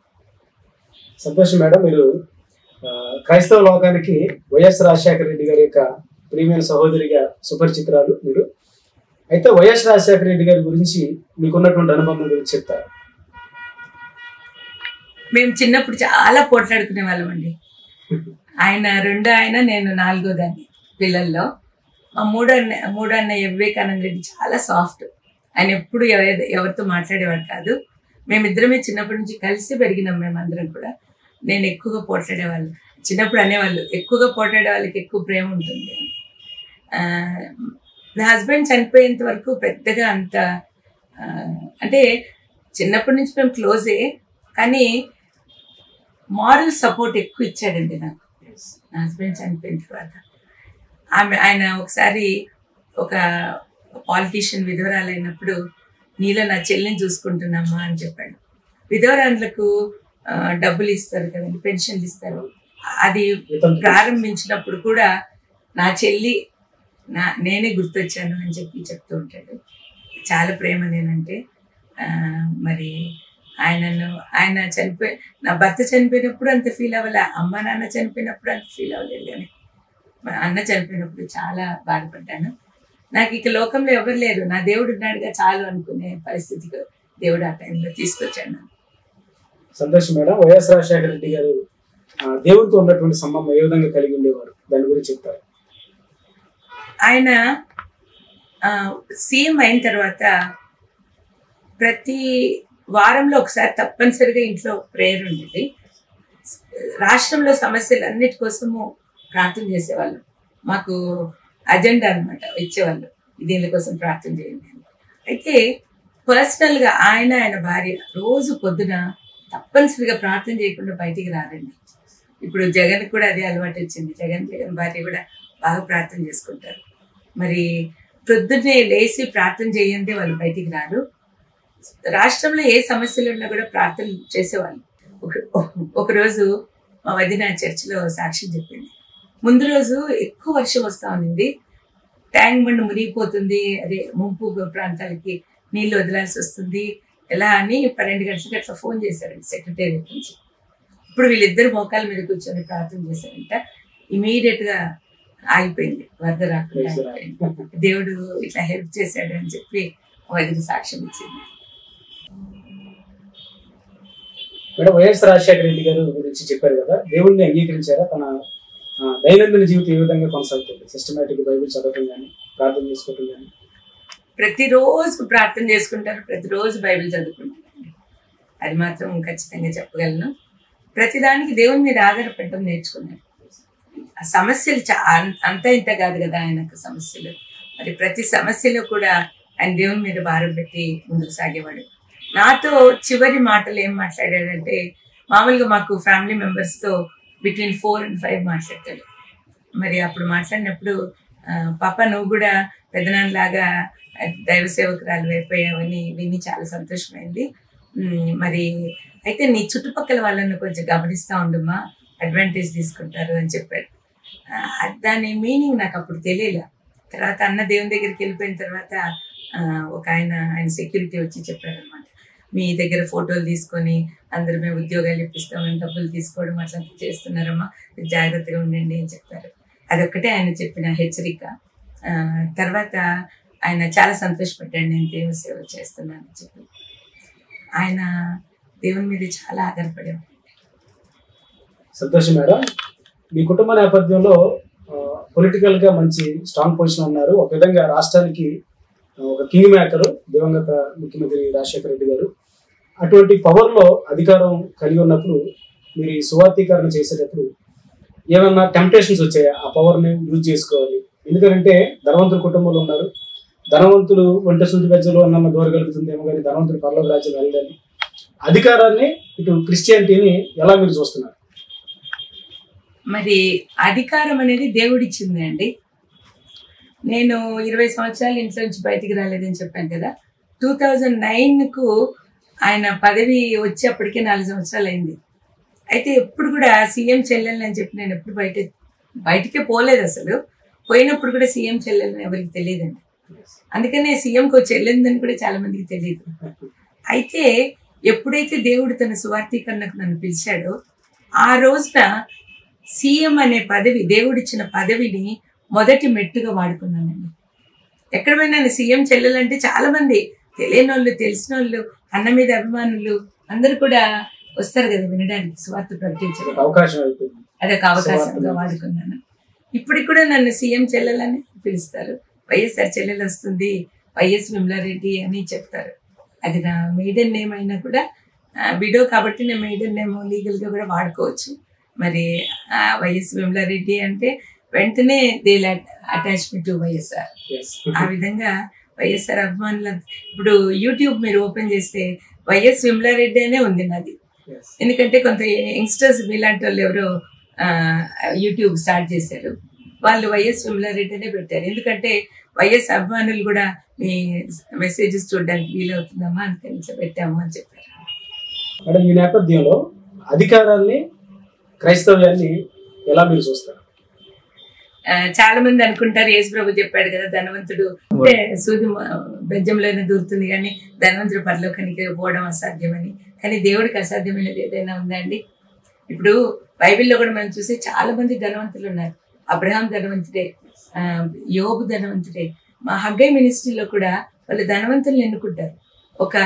సంతోషం మేడం మీరు ఆ, క్రైస్తవ లోకానికి వైఎస్ రాజశేఖర రెడ్డి గారి యొక్క ప్రియమైన సహోదరిగా సుపరిచితురాలు మీరు అయితే వైఎస్ రాజశేఖర రెడ్డి గారి గురించి మీకున్నటువంటి అనుబంధం గురించి చెప్తారు మేము చిన్నప్పుడు చాలా పోట్లాడుకునే వాళ్ళం అండి ఆయన రెండో ఆయన నేను నాలుగో దాన్ని పిల్లల్లో మా మూడో అన్న మూడో అన్నయ్య వివేకానంద రెడ్డి చాలా సాఫ్ట్ ఆయన ఎప్పుడు ఎవ- ఎవరితో మాట్లాడేవాడు కాదు మేమిద్దరమే చిన్నప్పటి నుంచి కలిసి పెరిగినాం మేమందరం కూడా నేను ఎక్కువగా పోట్లాడేవాళ్ళు చిన్నప్పుడు అనేవాళ్ళు ఎక్కువగా పోట్లాడే వాళ్ళకి ఎక్కువ ప్రేమ ఉంటుంది అని. ఆ, నా హస్బెండ్ చనిపోయేంత వరకు పెద్దగా అంత ఆ, అంటే చిన్నప్పటి నుంచి మేము క్లోజే కానీ మారల్ సపోర్ట్ ఎక్కువ ఇచ్చాడండి నాకు నా హస్బెండ్ చనిపోయిన తర్వాత ఆమె ఆయన ఒకసారి ఒక పాలిటీషియన్ విధవరాలైనప్పుడు నీలో నా చెల్లిని చూసుకుంటున్నామా అని చెప్పాడు విధవరాండ్లకు ఆ, డబ్బులు ఇస్తారు కదండి పెన్షన్లు ఇస్తారు అది వితంతు. ప్రారంభించినప్పుడు కూడా నా చెల్లి నా నేనే గుర్తొచ్చాను అని చెప్పి చెప్తూ ఉంటాడు చాలా ప్రేమ నేనంటే ఆ, మరి ఆయనను ఆయన చనిపోయి నా భర్త చనిపోయినప్పుడు అంత ఫీల్ అవ్వలే అమ్మ నాన్న చనిపోయినప్పుడు అంత ఫీల్ అవ్వలేదు కానీ మా అన్న చనిపోయినప్పుడు చాలా బాధపడ్డాను నాకు ఇక లోకంలో ఎవరు లేరు నా దేవుడు ఉన్నాడుగా చాలు అనుకునే పరిస్థితికి దేవుడు ఆ టైంలో తీసుకొచ్చాడు నన్ను. సంతోషం మేడం వైఎస్ రాజశేఖర రెడ్డి గారు ఆ, దేవుడితో ఉన్నటువంటి సంబంధం ఏ విధంగా కలిగి ఉండేవారు దాని గురించి చెప్తారు ఆయన సీఎం అయిన తర్వాత ప్రతి వారంలో ఒకసారి తప్పనిసరిగా ఇంట్లో ప్రేయర్ ఉండేది రాష్ట్రంలో సమస్యలు అన్నిటి కోసము ప్రార్థన చేసేవాళ్ళు మాకు అజెండా అనమాట ఇచ్చేవాళ్ళు దీని కోసం ప్రార్థన చేయండి అని. అయితే పర్సనల్గా ఆయన ఆయన భార్య రోజు పొద్దున తప్పనిసరిగా ప్రార్థన చేయకుండా బయటికి రారండి ఇప్పుడు జగన్ కూడా అదే అలవాటు వచ్చింది జగన్ జగన్ భార్య కూడా బాగా ప్రార్థన చేసుకుంటారు మరి ప్రొద్దున్నే లేచి ప్రార్థన చేయండి వాళ్ళు బయటికి రారు రాష్ట్రంలో ఏ సమస్యలు ఉన్నా కూడా ప్రార్థన చేసేవాళ్ళు ఒక- ఒకరోజు మా వదిన చర్చిలో సాక్ష్యం చెప్పింది ముందు రోజు ఎక్కువ వర్షం వస్తా ఉంది ట్యాంక్ బండ్ మునిగిపోతుంది అదే ముంపు ప్రాంతాలకి నీళ్లు వదలాల్సి వస్తుంది ఎలా అని పన్నెండు గంటలకి అట్లా ఫోన్ చేశారండి సెక్రటేరియట్ నుంచి ఇప్పుడు వీళ్ళిద్దరు మోకాల మీద కూర్చొని ప్రార్థన చేశారంట ఇమీడియట్ గా ఆగిపోయింది వరద రాకుండా Praise the Lord. ఆగిపోయింది దేవుడు ఇట్లా హెల్ప్ చేశాడు అని చెప్పి వదిలి సాక్ష్యం ఇచ్చింది మేడం వైఎస్ రాజశేఖర రెడ్డి గారు గురించి చెప్పారు కదా దేవుడిని అంగీకరించారా తన ఆ, దైనందిన జీవితం ఏ విధంగా కొనసాగుతుంది సిస్టమేటిక్ బైబిల్ చదవటం కానీ ప్రార్థన చేసుకోవటం కానీ ప్రతిరోజు ప్రార్థన చేసుకుంటారు ప్రతిరోజు బైబిల్ చదువుకుంటారండి అది మాత్రం ఖచ్చితంగా చెప్పగలను ప్రతిదానికి దేవుని మీద ఆధారపడటం నేర్చుకున్నారు ఆ సమస్యలు చా అం- అంతా ఇంత కాదు కదా ఆయనకు సమస్యలు మరి ప్రతి సమస్యలో కూడా ఆయన దేవుని మీద భారం పెట్టి ముందుకు సాగేవాడు నాతో చివరి మాటలు ఏం మాట్లాడాడంటే మామూలుగా మాకు ఫ్యామిలీ మెంబర్స్తో బిట్వీన్ ఫోర్ అండ్ ఫైవ్ మాట్లాడతాడు మరి అప్పుడు మాట్లాడినప్పుడు ఆ, పాప నువ్వు కూడా పెదనాన్నలాగా దైవ సేవకురాలు అయిపోయావని విని చాలా సంతోషమైంది ఉమ్, మరి అయితే నీ చుట్టుపక్కల వాళ్ళని కొంచెం గమనిస్తూ ఉండమ్మా అడ్వాంటేజ్ తీసుకుంటారు అని చెప్పాడు ఆ, దాని మీనింగ్ నాకు అప్పుడు తెలియలే తర్వాత అన్న దేవుని దగ్గరికి వెళ్ళిపోయిన తర్వాత ఆ, ఒక ఆయన ఆయన సెక్యూరిటీ వచ్చి చెప్పాడు అనమాట మీ దగ్గర ఫోటోలు తీసుకొని అందరు మేము ఉద్యోగాలు ఇప్పిస్తామని డబ్బులు తీసుకోవడం అట్లా చేస్తున్నారమ్మా మీరు జాగ్రత్తగా ఉండండి అని చెప్పారు అదొక్కటే ఆయన చెప్పిన హెచ్చరిక ఆ, తర్వాత ఆయన చాలా సంతోషపడ్డాడు నేను దేవుని సేవ చేస్తున్నానని చెప్పి ఆయన దేవుని మీద చాలా ఆధారపడేవాడు సంతోషం మేడం మీ కుటుంబ నేపథ్యంలో పొలిటికల్ గా మంచి స్ట్రాంగ్ పొజిషన్ ఉన్నారు ఒక విధంగా రాష్ట్రానికి ఆ, ఒక కింగ్ మేకర్ దివంగత ముఖ్యమంత్రి రాజశేఖర రెడ్డి గారు అటువంటి పవర్ లో అధికారం కలిగి ఉన్నప్పుడు మీరు ఈ సువార్థీకరణ చేసేటప్పుడు ఏమన్నా టెంప్టేషన్స్ వచ్చాయా ఆ పవర్ ని యూజ్ చేసుకోవాలి ఎందుకంటే ధనవంతుల కుటుంబంలో ఉన్నారు ధనవంతులు వంట సూది గజ్జలు అన్న దూరగలుగుతుందేమో కానీ ధనవంతులు పర్లోక రాజ్యం వెళ్ళాలి అధికారాన్ని ఇటు క్రిస్టియానిటీని ఎలా మీరు చూస్తున్నారు మరి అధికారం అనేది దేవుడిచ్చింది అండి నేను ఇరవై సంవత్సరాలు ఇంట్లో నుంచి బయటికి రాలేదని చెప్పాను కదా టూ థౌజండ్ నైన్కు ఆయన పదవి వచ్చి అప్పటికే నాలుగు సంవత్సరాలు అయింది అయితే ఎప్పుడు కూడా సీఎం చెల్లెలు అని చెప్పి నేను ఎప్పుడు బయట బయటికే పోలేదు అసలు పోయినప్పుడు కూడా సీఎం చెల్లెలని ఎవరికి తెలియదండి అందుకనే సీఎంకి చెల్లిందని కూడా చాలా మందికి తెలియదు అయితే ఎప్పుడైతే దేవుడు తన సువార్థీకరణకు నన్ను పిలిచాడో ఆ రోజున సీఎం అనే పదవి దేవుడిచ్చిన పదవిని మొదటి మెట్టుగా వాడుకున్నానండి ఎక్కడ పోయినా సీఎం చెల్లెలంటే చాలా మంది తెలియని వాళ్ళు తెలిసిన వాళ్ళు అన్న మీద అభిమానులు అందరూ కూడా వస్తారు కదా వినడానికి స్వార్థ ప్రకటించడం ఒక అవకాశం అయిపోయింది అదొక అవకాశంగా వాడుకున్నాను ఇప్పటికి కూడా నన్ను సీఎం చెల్లెలని పిలుస్తారు వైఎస్ఆర్ చెల్లెలు వస్తుంది వైఎస్ విమలారెడ్డి అని చెప్తారు అది నా మెయిడెన్ నేమ్ అయినా కూడా విడో కాబట్టి నేను మెయిడెన్ నేమ్ లీగల్గా కూడా వాడుకోవచ్చు మరి ఆ, వైఎస్ విమలారెడ్డి అంటే వెంటనే they attachment to YSR Yes. ఆ విధంగా వైఎస్ఆర్ అభిమానుల ఇప్పుడు యూట్యూబ్ మీరు ఓపెన్ చేస్తే వైఎస్ విమలారెడ్డి అనే ఉంది నాది Yes. ఎందుకంటే కొంత యంగ్స్టర్స్ మీలాంటి వాళ్ళు ఎవరో ఆ, యూట్యూబ్ స్టార్ట్ చేశారు వాళ్ళు వైఎస్ విమలారెడ్డినే పెట్టారు ఎందుకంటే వైఎస్ అభిమానులు కూడా మీ మెసేజెస్ చూడడానికి వీలవుతుందమ్మా అందుకని ఇట్లా పెట్టాము అని చెప్పారు మేడం ఈ నేపథ్యంలో అధికారాన్ని క్రైస్తవ్యాన్ని ఎలా మీరు చూస్తారు ఆ, చాలా మంది అనుకుంటారు యేసు ప్రభు చెప్పాడు కదా ధనవంతుడు అంటే సూది మ- బెజ్జంలోనే దూరుతుంది కానీ ధనవంతుడు పరలోకానికి పోవడం అసాధ్యమని కానీ దేవుడికి అసాధ్యమైనది ఏదైనా ఉందా అండి ఇప్పుడు బైబిల్లో కూడా మనం చూస్తే చాలా మంది ధనవంతులు ఉన్నారు అబ్రహాం ధనవంతుడే ఆ, యోబు ధనవంతుడే మా హగ్గై మినిస్ట్రీలో కూడా వాళ్ళు ధనవంతులను ఎన్నుకుంటారు ఒక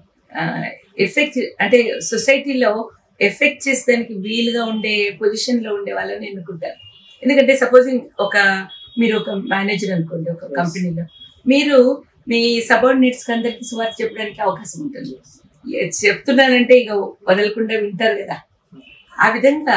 ఎఫెక్ట్ అంటే సొసైటీలో ఎఫెక్ట్ చేసేదానికి వీలుగా ఉండే పొజిషన్లో ఉండే వాళ్ళని ఎన్నుకుంటారు ఎందుకంటే సపోజింగ్ ఒక మీరు ఒక మేనేజర్ అనుకోండి ఒక Yes. కంపెనీలో మీరు మీ సబార్డినేట్స్ అందరికి సువార్త చెప్పడానికి అవకాశం ఉంటుంది ఏ- చెప్తున్నానంటే ఇక వదలకుండా వింటారు కదా ఆ విధంగా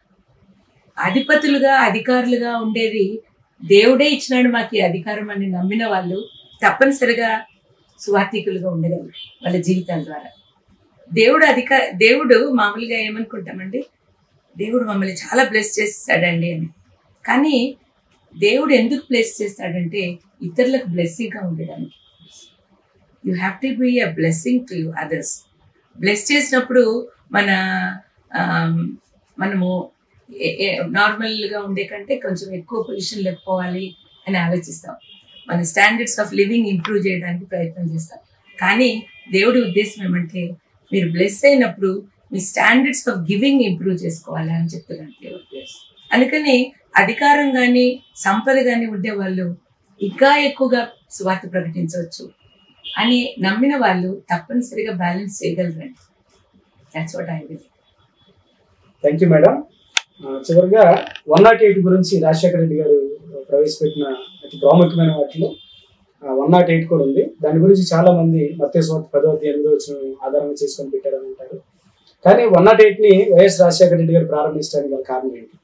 అధిపతులుగా అధికారులుగా ఉండేది దేవుడే ఇచ్చినాడు మాకు ఈ అధికారం అని నమ్మిన వాళ్ళు తప్పనిసరిగా సువార్థికులుగా ఉండగలరు వాళ్ళ జీవితాల ద్వారా దేవుడు అధిక దేవుడు మామూలుగా ఏమనుకుంటామండి దేవుడు మమ్మల్ని చాలా బ్లెస్ చేస్తాడండి అని కానీ దేవుడు ఎందుకు బ్లెస్ చేస్తాడంటే ఇతరులకు బ్లెస్సింగ్గా ఉండడానికి you have to be a blessing to you others bless చేసినప్పుడు మన ఆమ్, మనము ఏ- ఏ- నార్మల్గా ఉండే కంటే కొంచెం ఎక్కువ పొజిషన్లో పోవాలి అని ఆలోచిస్తాం మన స్టాండర్డ్స్ ఆఫ్ లివింగ్ ఇంప్రూవ్ చేయడానికి ప్రయత్నం చేస్తాం కానీ దేవుడి ఉద్దేశం ఏమంటే మీరు బ్లెస్ అయినప్పుడు మీ స్టాండర్డ్స్ ఆఫ్ గివింగ్ ఇంప్రూవ్ చేసుకోవాలి అని చెప్తున్నాడు దేవుడు అందుకని అధికారం కానీ సంపద కానీ ఉండే వాళ్ళు ఇంకా ఎక్కువగా సువార్త ప్రకటించవచ్చు అని నమ్మిన వాళ్ళు తప్పనిసరిగా బ్యాలెన్స్ చేయగలరండి that's what I will thank you madam ఆ, చివరిగా వన్ నాట్ ఎయిట్ గురించి రాజశేఖర రెడ్డి గారు ప్రవేశపెట్టిన అతి ప్రాముఖ్యమైన వాటిలో వన్ నాట్ ఎయిట్ కూడా ఉంది దాని గురించి చాలా మంది మత్స్యస్వార్థ పదో ఎనిమిది వచ్చిన ఆధారంగా చేసుకొని పెట్టారని అంటారు కానీ వన్ నాట్ ఎయిట్ ని వైఎస్ రాజశేఖర రెడ్డి గారు ప్రారంభించడానికి గల కారణం ఏంటి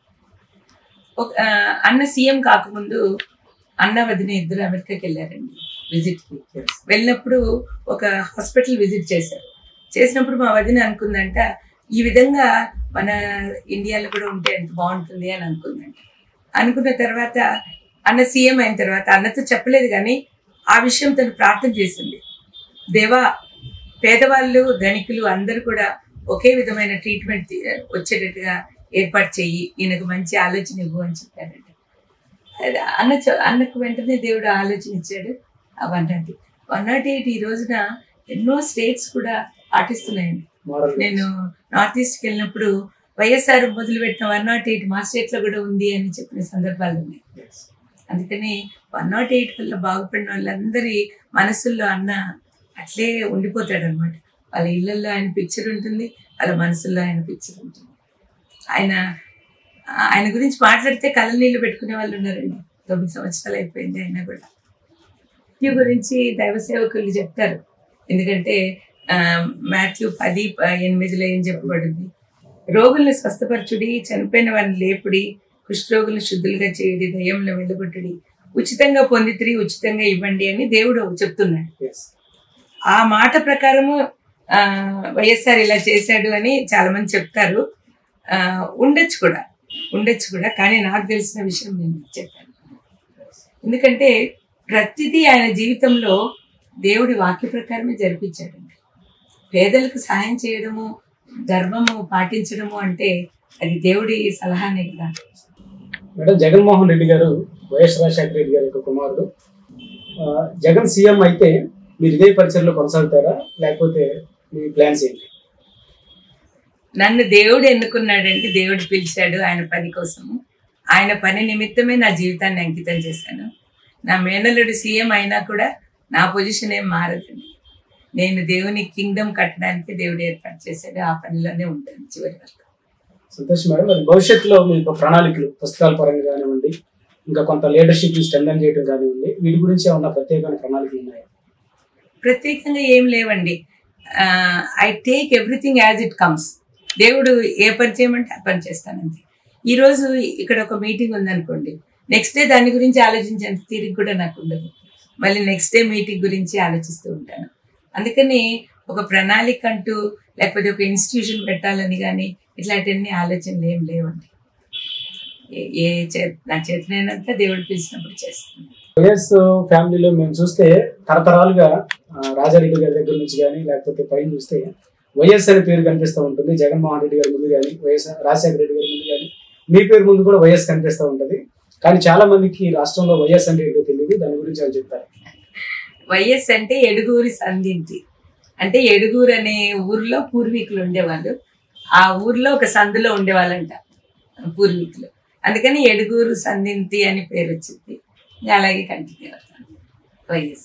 ఒక ఆ, అన్న సీఎం కాకముందు అన్న వదిన ఇద్దరు అమెరికాకి వెళ్ళారండి విజిట్ కి వెళ్ళినప్పుడు ఒక హాస్పిటల్ విజిట్ చేశారు చేసినప్పుడు మా వదిన అనుకుందంట ఈ విధంగా మన ఇండియాలో కూడా ఉంటే ఎంత బాగుంటుంది అని అనుకుందంట అనుకున్న తర్వాత అన్న సీఎం అయిన తర్వాత అన్నతో చెప్పలేదు కానీ ఆ విషయం తను ప్రార్థన చేసింది దేవా పేదవాళ్ళు ధనికులు అందరూ కూడా ఒకే విధమైన ట్రీట్మెంట్ తీ- వచ్చేటట్టుగా ఏర్పాటు చెయ్యి ఈయనకు మంచి ఆలోచన ఇవ్వు అని చెప్పారంట అది అన్న చ- అన్నకు వెంటనే దేవుడు ఆలోచన ఇచ్చాడు ఆ one nought eight one nought eight ఈ రోజున ఎన్నో స్టేట్స్ కూడా పాటిస్తున్నాయండి Moral నేను నార్త్ ఈస్ట్కి వెళ్ళినప్పుడు వైఎస్ఆర్ మొదలుపెట్టిన వన్ నాట్ ఎయిట్ మా స్టేట్ లో కూడా ఉంది అని చెప్పిన సందర్భాలు ఉన్నాయి Yes. అందుకని వన్ నాట్ ఎయిట్ వల్ల బాగుపడిన వాళ్ళందరి మనసుల్లో అన్న అట్లే ఉండిపోతాడు అనమాట వాళ్ళ ఇళ్ళల్లో ఆయన పిక్చర్ ఉంటుంది వాళ్ళ మనసుల్లో ఆయన పిక్చర్ ఉంటుంది ఆయన ఆయన గురించి మాట్లాడితే కళ్ళ నీళ్ళు పెట్టుకునే వాళ్ళు ఉన్నారండి తొమ్మిది సంవత్సరాలు అయిపోయింది ఆయన కూడా మాథ్యూ గురించి దైవ సేవకులు చెప్తారు ఎందుకంటే ఆ, మాథ్యూ పది ప- ఎనిమిదిలో ఏం చెప్పబడింది రోగుల్ని స్వస్థపరచుడి చనిపోయిన వారిని లేపుడి కుష్ఠరోగులను శుద్ధులుగా చేయడి దయ్యంలో వెళ్ళగొట్టుడి ఉచితంగా పొందితిరి ఉచితంగా ఇవ్వండి అని దేవుడు చెప్తున్నాడు Yes. ఆ మాట ప్రకారము ఆ, వైఎస్ఆర్ ఇలా చేశాడు అని చాలా మంది చెప్తారు ఆ, ఉండొచ్చు కూడా ఉండొచ్చు కూడా కానీ నాకు తెలిసిన విషయం నేను మీకు చెప్పాను ఎందుకంటే ప్రతిదీ ఆయన జీవితంలో దేవుడి వాక్య ప్రకారమే జరిపించాడండి పేదలకు సహాయం చేయడము ధర్మము పాటించడము అంటే అది దేవుడి సలహానే కదా మేడం జగన్మోహన్ రెడ్డి గారు వైఎస్ రాజశేఖర రెడ్డి గారి యొక్క కుమారుడు ఆ, జగన్ సీఎం అయితే మీరు ఇదే పరిచయలో కొనసాగుతారా లేకపోతే మీ ప్లాన్స్ ఏంటి నన్ను దేవుడు ఎన్నుకున్నాడంటే దేవుడు పిలిచాడు ఆయన పని కోసము ఆయన పని నిమిత్తమే నా జీవితాన్ని అంకితం చేశాను నా మేనల్లుడు సీఎం అయినా కూడా నా పొజిషన్ ఏం మారదండి నేను దేవుని కింగ్డమ్ కట్టడానికి దేవుడు ఏర్పాటు చేశాడు ఆ పనిలోనే ఉంటాను చివరి వరకు సంతోష్ మేడం మరి భవిష్యత్తులో మీ యొక్క ప్రణాళికలు పుస్తకాల పరంగా కానివ్వండి ఇంకా కొంత లీడర్షిప్ స్ట్రెంథన్ చేయడం కానివ్వండి వీటి గురించి ఏమన్నా ప్రత్యేకమైన ప్రణాళికలు ఉన్నాయా ప్రత్యేకంగా ఏం లేవండి I take everything as it comes దేవుడు ఏ పని చేయమంటే ఆ పని చేస్తానంతే ఈరోజు ఇక్కడ ఒక మీటింగ్ ఉందనుకోండి నెక్స్ట్ డే దాని గురించి ఆలోచించేంత తీరిక కూడా నాకు ఉండదు మళ్ళీ నెక్స్ట్ డే మీటింగ్ గురించి ఆలోచిస్తూ ఉంటాను అందుకని ఒక ప్రణాళిక అంటూ లేకపోతే ఒక ఇన్స్టిట్యూషన్ పెట్టాలని కానీ ఇట్లాంటివన్నీ ఆలోచనలు ఏం లేవండి ఏ- ఏ చే నా చేతనైనంత దేవుడు పిలిచినప్పుడు చేస్తాను వైఎస్ ఫ్యామిలీలో మేము చూస్తే తరతరాలుగా ఆ, రాజారెడ్డి గారి దగ్గర నుంచి కానీ లేకపోతే పైన చూస్తే వైఎస్ అనే పేరు కనిపిస్తూ ఉంటుంది జగన్మోహన్ రెడ్డి గారి ముందు కానీ వైఎస్ రాజశేఖర రెడ్డి గారి ముందు కానీ మీ పేరు ముందు కూడా వైఎస్ కనిపిస్తూ ఉంటుంది కానీ చాలా మందికి రాష్ట్రంలో వైఎస్ అంటే ఏంటో తెలియదు దాని గురించి అని చెప్తారు వైఎస్ అంటే ఎడుగూరి సంధింటి అంటే ఎడుగూరు అనే ఊర్లో పూర్వీకులు ఉండేవాళ్ళు ఆ ఊర్లో ఒక సందులో ఉండేవాళ్ళంట పూర్వీకులు అందుకని ఎడుగూరు సంధింటి అని పేరు వచ్చింది ఇంకా అలాగే కంటిన్యూ అవుతాను వైఎస్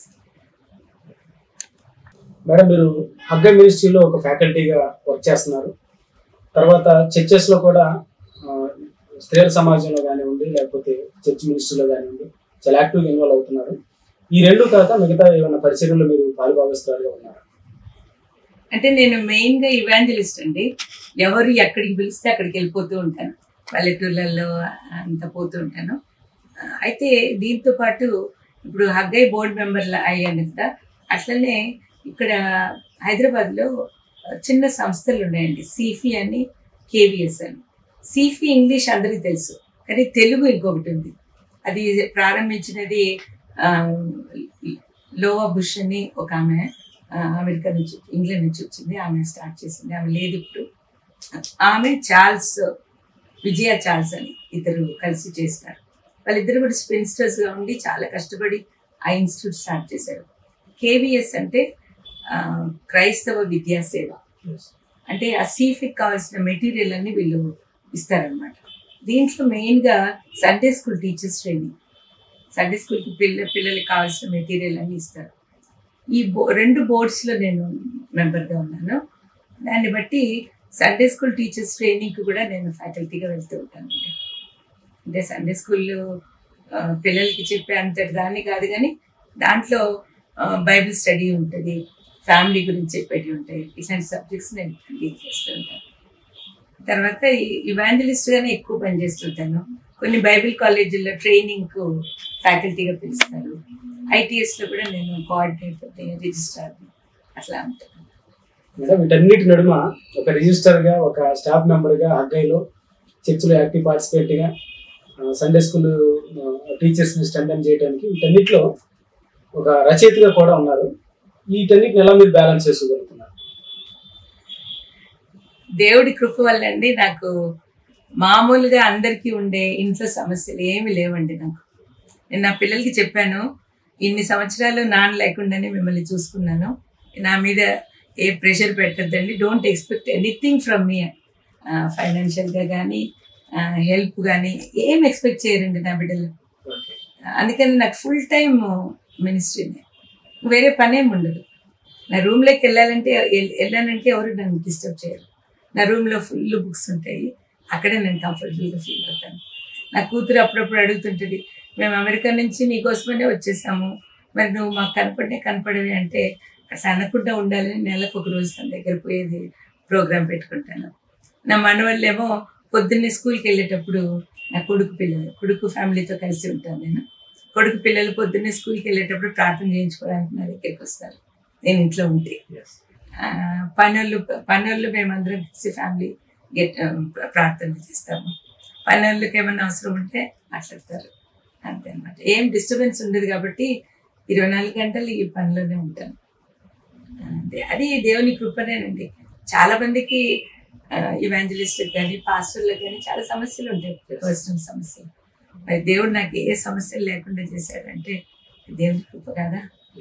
మేడం మీరు హగ్గ మినిస్ట్రీలో ఒక ఫ్యాకల్టీగా వర్క్ చేస్తున్నారు తర్వాత చర్చెస్ లో కూడా ఆ, స్త్రీల సమాజంలో కానివ్వండి లేకపోతే చర్చ్ మినిస్ట్రీలో కానివ్వండి చాలా యాక్టివ్గా ఇన్వాల్వ్ అవుతున్నారు ఈ రెండు కాక మిగతా ఏమైనా పరిచర్యలో మీరు పాలుభాగస్తులుగా ఉన్నారు అంటే నేను మెయిన్ గా ఇవాంజలిస్ట్ అండి ఎవరు ఎక్కడికి పిలిస్తే అక్కడికి వెళ్ళిపోతూ ఉంటాను పల్లెటూళ్ళల్లో అంతా పోతూ ఉంటాను ఆ, అయితే దీంతో పాటు ఇప్పుడు హగ్గై బోర్డు మెంబర్ అయ్యాను కదా అట్లనే ఇక్కడ హైదరాబాద్లో చిన్న సంస్థలు ఉన్నాయండి సీఫీ అని కేవీఎస్ అని సీఫీ ఇంగ్లీష్ అందరికీ తెలుసు కానీ తెలుగు ఇంకొకటి ఉంది అది ప్రారంభించినది ఆ, లోవా బుష్ అని ఒక ఆమె ఆ, అమెరికా నుంచి ఇంగ్లాండ్ నుంచి వచ్చింది ఆమె స్టార్ట్ చేసింది ఆమె లేదు ఇప్పుడు ఆమె చార్ల్స్ విజయ చార్ల్స్ అని ఇద్దరు కలిసి చేసినారు వాళ్ళిద్దరు కూడా స్పిన్స్టర్స్ గా ఉండి చాలా కష్టపడి ఆ ఇన్స్టిట్యూట్ స్టార్ట్ చేశారు కేవీఎస్ అంటే ఆ, క్రైస్తవ విద్యాసేవ అంటే ఆ సీఫిక్ కావాల్సిన మెటీరియల్ అన్ని వీళ్ళు ఇస్తారనమాట దీంట్లో మెయిన్గా Sunday school teachers training Sunday స్కూల్కి పిల్ల పిల్లలకి కావాల్సిన మెటీరియల్ అన్ని ఇస్తారు ఈ బో రెండు బోర్డ్స్లో నేను మెంబర్గా ఉన్నాను దాన్ని బట్టి సండే స్కూల్ టీచర్స్ ట్రైనింగ్కి కూడా నేను ఫ్యాకల్టీగా వెళ్తూ ఉంటాను అంటే సండే స్కూల్లో ఆ, పిల్లలకి చెప్పే అంతటి దాన్ని కాదు కానీ దాంట్లో ఆ, బైబిల్ స్టడీ ఉంటుంది ఫ్యామిలీ గురించి చెప్పేవి ఉంటాయి ఇట్లాంటి సబ్జెక్ట్స్ నేను డీల్ చేస్తూ ఉంటాను తర్వాత ఇవాంజలిస్ట్గానే ఎక్కువ పనిచేస్తుంటాను కొన్ని బైబిల్ కాలేజీల్లో ట్రైనింగ్కు ఫ్యాకల్టీగా పిలుస్తారు ఐటీఎస్లో కూడా నేను కోఆర్డినేటర్ రిజిస్ట్రార్ అట్లా ఉంటాను మేడం వీటన్నిటి నడుమ ఒక రిజిస్టర్ గా ఒక స్టాఫ్ మెంబర్ గా హగ్గైలో చర్చిలో యాక్టివ్ పార్టిసిపేట్ గా సండే స్కూల్ టీచర్స్ ని స్ట్రెంథన్ చేయడానికి వీటన్నిటిలో ఒక రచయితగా కూడా ఉన్నారు వీటన్నిటిని ఎలా మీరు బ్యాలెన్స్ చేసుకోగలుగుతున్నారు దేవుడి కృప వల్ల అండి నాకు మామూలుగా అందరికీ ఉండే ఇంట్లో సమస్యలు ఏమి లేవండి నాకు నేను నా పిల్లలకి చెప్పాను ఇన్ని సంవత్సరాలు నాన్న లేకుండానే మిమ్మల్ని చూసుకున్నాను నా మీద ఏ ప్రెషర్ పెట్టద్దండి don't expect anything from me ఫైనాన్షియల్గా కానీ హెల్ప్ కానీ ఏం ఎక్స్పెక్ట్ చేయరండి నా బిడ్డలు అందుకని నాకు ఫుల్ టైం మినిస్ట్రీనే వేరే పని ఏమి ఉండదు నా రూమ్లోకి వెళ్ళాలంటే ఎల్- వెళ్ళానంటే ఎవరు నన్ను డిస్టర్బ్ చేయరు నా రూమ్లో ఫుల్ బుక్స్ ఉంటాయి అక్కడే నేను కంఫర్టబుల్గా ఫీల్ అవుతాను నా కూతురు అప్పుడప్పుడు అడుగుతుంటుంది మేము అమెరికా నుంచి నీకోసమనే వచ్చేసాము మరి నువ్వు మాకు కనపడే కనపడవి అంటే అసలు అనకుండా ఉండాలని నెలకు ఒక రోజు తన దగ్గర పోయేది ప్రోగ్రాం పెట్టుకుంటాను నా మనవాళ్ళేమో పొద్దున్నే స్కూల్కి వెళ్ళేటప్పుడు నా కొడుకు పిల్లలు కొడుకు ఫ్యామిలీతో కలిసి ఉంటాను నేను కొడుకు పిల్లలు పొద్దున్నే స్కూల్కి వెళ్ళేటప్పుడు ప్రార్థన చేయించుకోవడానికి నా దగ్గరికి వస్తారు నేను ఇంట్లో ఉంటే ఆ, పనులు పనులు మేమందరం కలిసి ఫ్యామిలీ గెట్ ప్రార్థన చేస్తాము పనులకి ఏమైనా అవసరం ఉంటే మాట్లాడతారు అంతే అనమాట ఏం డిస్టర్బెన్స్ ఉండదు కాబట్టి ఇరవై నాలుగు గంటలు ఈ పనిలోనే ఉంటాను అంతే అది దేవుని కృపనేనండి చాలా మందికి ఇవాంజలిస్ట్ కానీ పాస్టర్లకు కానీ చాలా సమస్యలు ఉంటాయి పర్సనల్ సమస్యలు మరి దేవుడు నాకు ఏ సమస్యలు లేకుండా చేశాడంటే దేవుని కృప కదా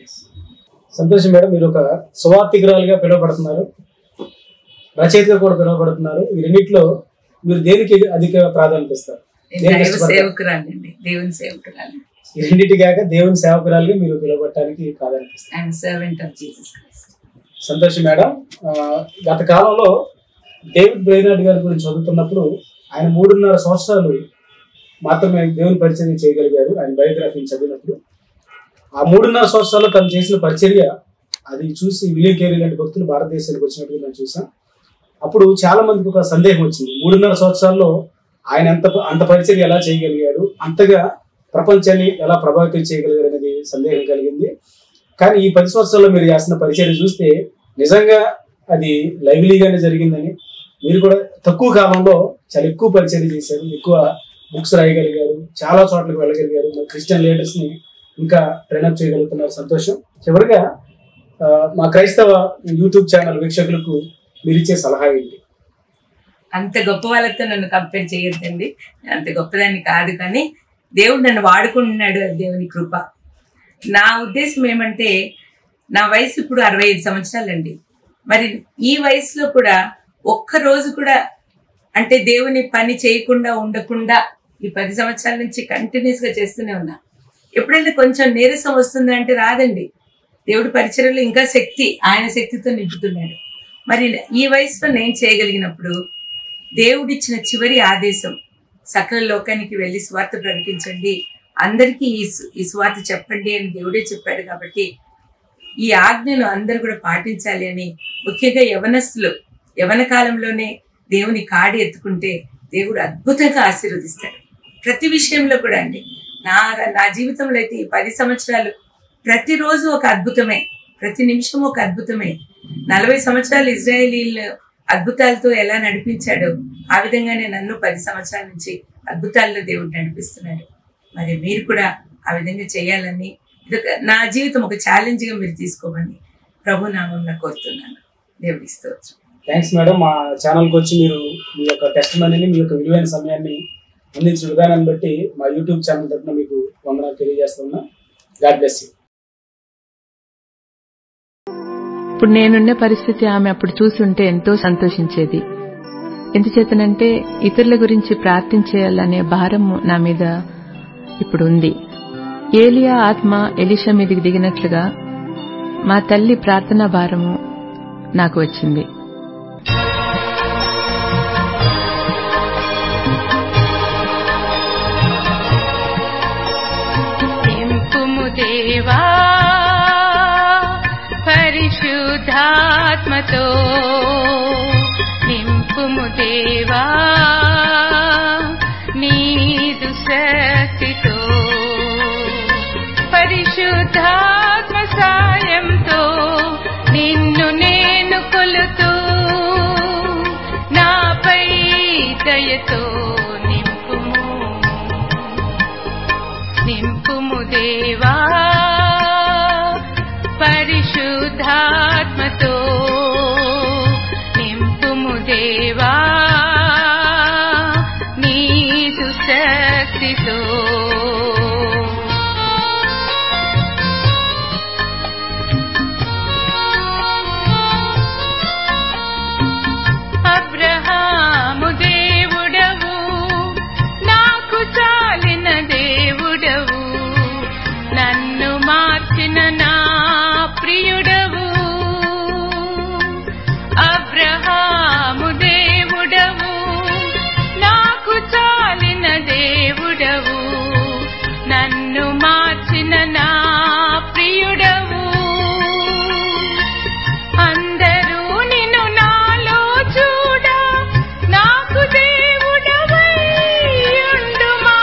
సంతోషం మేడం మీరు ఒక సువార్థికురాలుగా పిలువబడుతున్నారు రచయితగా కూడా పిలువబడుతున్నారు ఈ రెండిట్లో మీరు దేనికి అధిక ప్రాధాన్యత ఇస్తారు నేను దేనికి దైవ ఇష్టపడతారు? సేవకురాలండి దేవుని సేవకురాలు ఈ రెండింటి కాక దేవుని సేవకురాలుగా మీరు పిలువబడటానికి ప్రాధాన్యత ఇస్తారు I'm servant of Jesus Christ సంతోషం మేడం ఆ, గత కాలంలో డేవిడ్ బ్రైనార్డ్ గారి గురించి చదువుతున్నప్పుడు ఆయన మూడున్నర సంవత్సరాలు మాత్రమే దేవుని పరిచర్య చేయగలిగారు ఆయన బయోగ్రఫీని చదివినప్పుడు ఆ మూడున్నర సంవత్సరాల్లో తను చేసిన పరిచర్య అది చూసి విలియం కేరీ లాంటి భక్తులు భారతదేశానికి వచ్చినట్టుగా నేను చూసాం అప్పుడు చాలా మందికి ఒక సందేహం వచ్చింది మూడున్నర సంవత్సరాల్లో ఆయన ఎంత అంత పరిచర్య ఎలా చేయగలిగాడు అంతగా ప్రపంచాన్ని ఎలా ప్రభావితం చేయగలిగారు అనేది సందేహం కలిగింది కానీ ఈ పది సంవత్సరాల్లో మీరు చేస్తున్న పరిచయం చూస్తే నిజంగా అది లైవ్లీగానే జరిగిందని మీరు కూడా తక్కువ కాలంలో చాలా ఎక్కువ పరిచయం చేశారు ఎక్కువ బుక్స్ రాయగలిగారు చాలా చోట్లకు వెళ్ళగలిగారు మరి క్రిస్టియన్ లీడర్స్ ని ఇంకా ట్రైనప్ చేయగలుగుతున్నారు సంతోషం చివరిగా ఆ, మా క్రైస్తవ యూట్యూబ్ ఛానల్ వీక్షకులకు మీరు ఇచ్చే సలహా ఏంటి అంత గొప్ప వాళ్ళతో నన్ను కంపేర్ చేయొద్దండి నేను అంత గొప్పదాన్ని కాదు కానీ దేవుడు నన్ను వాడుకుంటున్నాడు అది దేవుని కృప నా ఉద్దేశం ఏమంటే నా వయసు ఇప్పుడు అరవై ఐదు సంవత్సరాలండి మరి ఈ వయసులో కూడా ఒక్క రోజు కూడా అంటే దేవుని పని చేయకుండా ఉండకుండా ఈ పది సంవత్సరాల నుంచి కంటిన్యూస్ గా చేస్తూనే ఉన్నా ఎప్పుడైతే కొంచెం నీరసం వస్తుందంటే రాదండి దేవుడి పరిచయంలో ఇంకా శక్తి ఆయన శక్తితో నింపుతున్నాడు మరి ఈ వయసులో నేను చేయగలిగినప్పుడు దేవుడిచ్చిన చివరి ఆదేశం సకల లోకానికి వెళ్ళి స్వార్థ ప్రకటించండి అందరికీ ఈ సు- ఈ స్వార్థ చెప్పండి అని దేవుడే చెప్పాడు కాబట్టి ఈ ఆజ్ఞను అందరూ కూడా పాటించాలి అని ముఖ్యంగా యవనస్తులు యవన కాలంలోనే దేవుని కాడి ఎత్తుకుంటే దేవుడు అద్భుతంగా ఆశీర్వదిస్తాడు ప్రతి విషయంలో కూడా అండి నా నా జీవితంలో అయితే ఈ పది సంవత్సరాలు ప్రతిరోజు ఒక అద్భుతమే ప్రతి నిమిషం ఒక అద్భుతమే నలభై సంవత్సరాలు ఇజ్రాయేలీలు అద్భుతాలతో ఎలా నడిపించాడో ఆ విధంగానే నన్ను పది సంవత్సరాల నుంచి అద్భుతాల్లో దేవుడు నడిపిస్తున్నాడు మరి మీరు కూడా ఆ విధంగా చేయాలని ఇదొక నా జీవితం ఒక ఛాలెంజ్ గా మీరు తీసుకోమని ప్రభు నామంలో కోరుతున్నాను దేవుడి స్తోత్రం థ్యాంక్స్ మేడం మా ఛానల్కి వచ్చి మీరు మీ యొక్క టెస్ట్ మనీని మీ యొక్క విలువైన సమయాన్ని అందించిన విధానాన్ని బట్టి మా యూట్యూబ్ ఛానల్ తరఫున మీకు వందనాలు తెలియజేస్తున్నా గాడ్ బ్లెస్ యూ ఇప్పుడు నేనున్న పరిస్థితి ఆమె అప్పుడు చూసి ఉంటే ఎంతో సంతోషించేది ఎందుచేతనంటే ఇతరుల గురించి ప్రార్థించేయాలనే భారం నా మీద ఇప్పుడు ఉంది ఏలియా ఆత్మ ఎలిషా మీదికి దిగినట్లుగా మా తల్లి ప్రార్థనా భారము నాకు వచ్చింది నింపుము దేవా పరిశుద్ధాత్మతో నింపుము దేవా నీదు శక్తితో పరిశుద్ధాత్మ సాయంతో నిన్ను నేను కొలుతూ నాపై దయతో నింపుము నింపుము దేవా పరిశుద్ధాత్మతో నింపుము దేవా నీదు శక్తితో అబ్రహాము దేవుడవు నాకు చాలిన దేవుడవు నన్ను మార్చిన నా ప్రియుడవు అబ్రహాము దేవుడవు నాకు చాలిన దేవుడవు నన్ను మార్చిన నా ప్రియుడవు అందరూ నిన్ను నాలో చూడ నాకు దేవుడవై ఉండుమా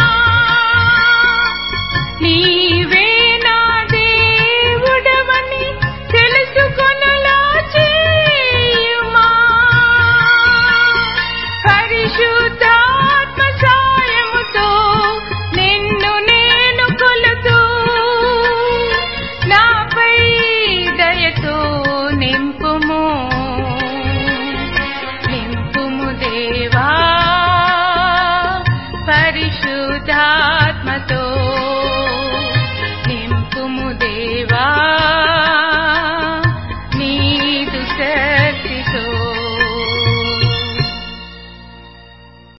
నీవే నా దేవుడవని తెలుసుకొనలా చేయుమా పరిశుద్ధాత్మ సాయముతో నిన్ను నేను కొలుతూ నాపై దయతో నింపుము నింపుము దేవా పరిశుద్ధా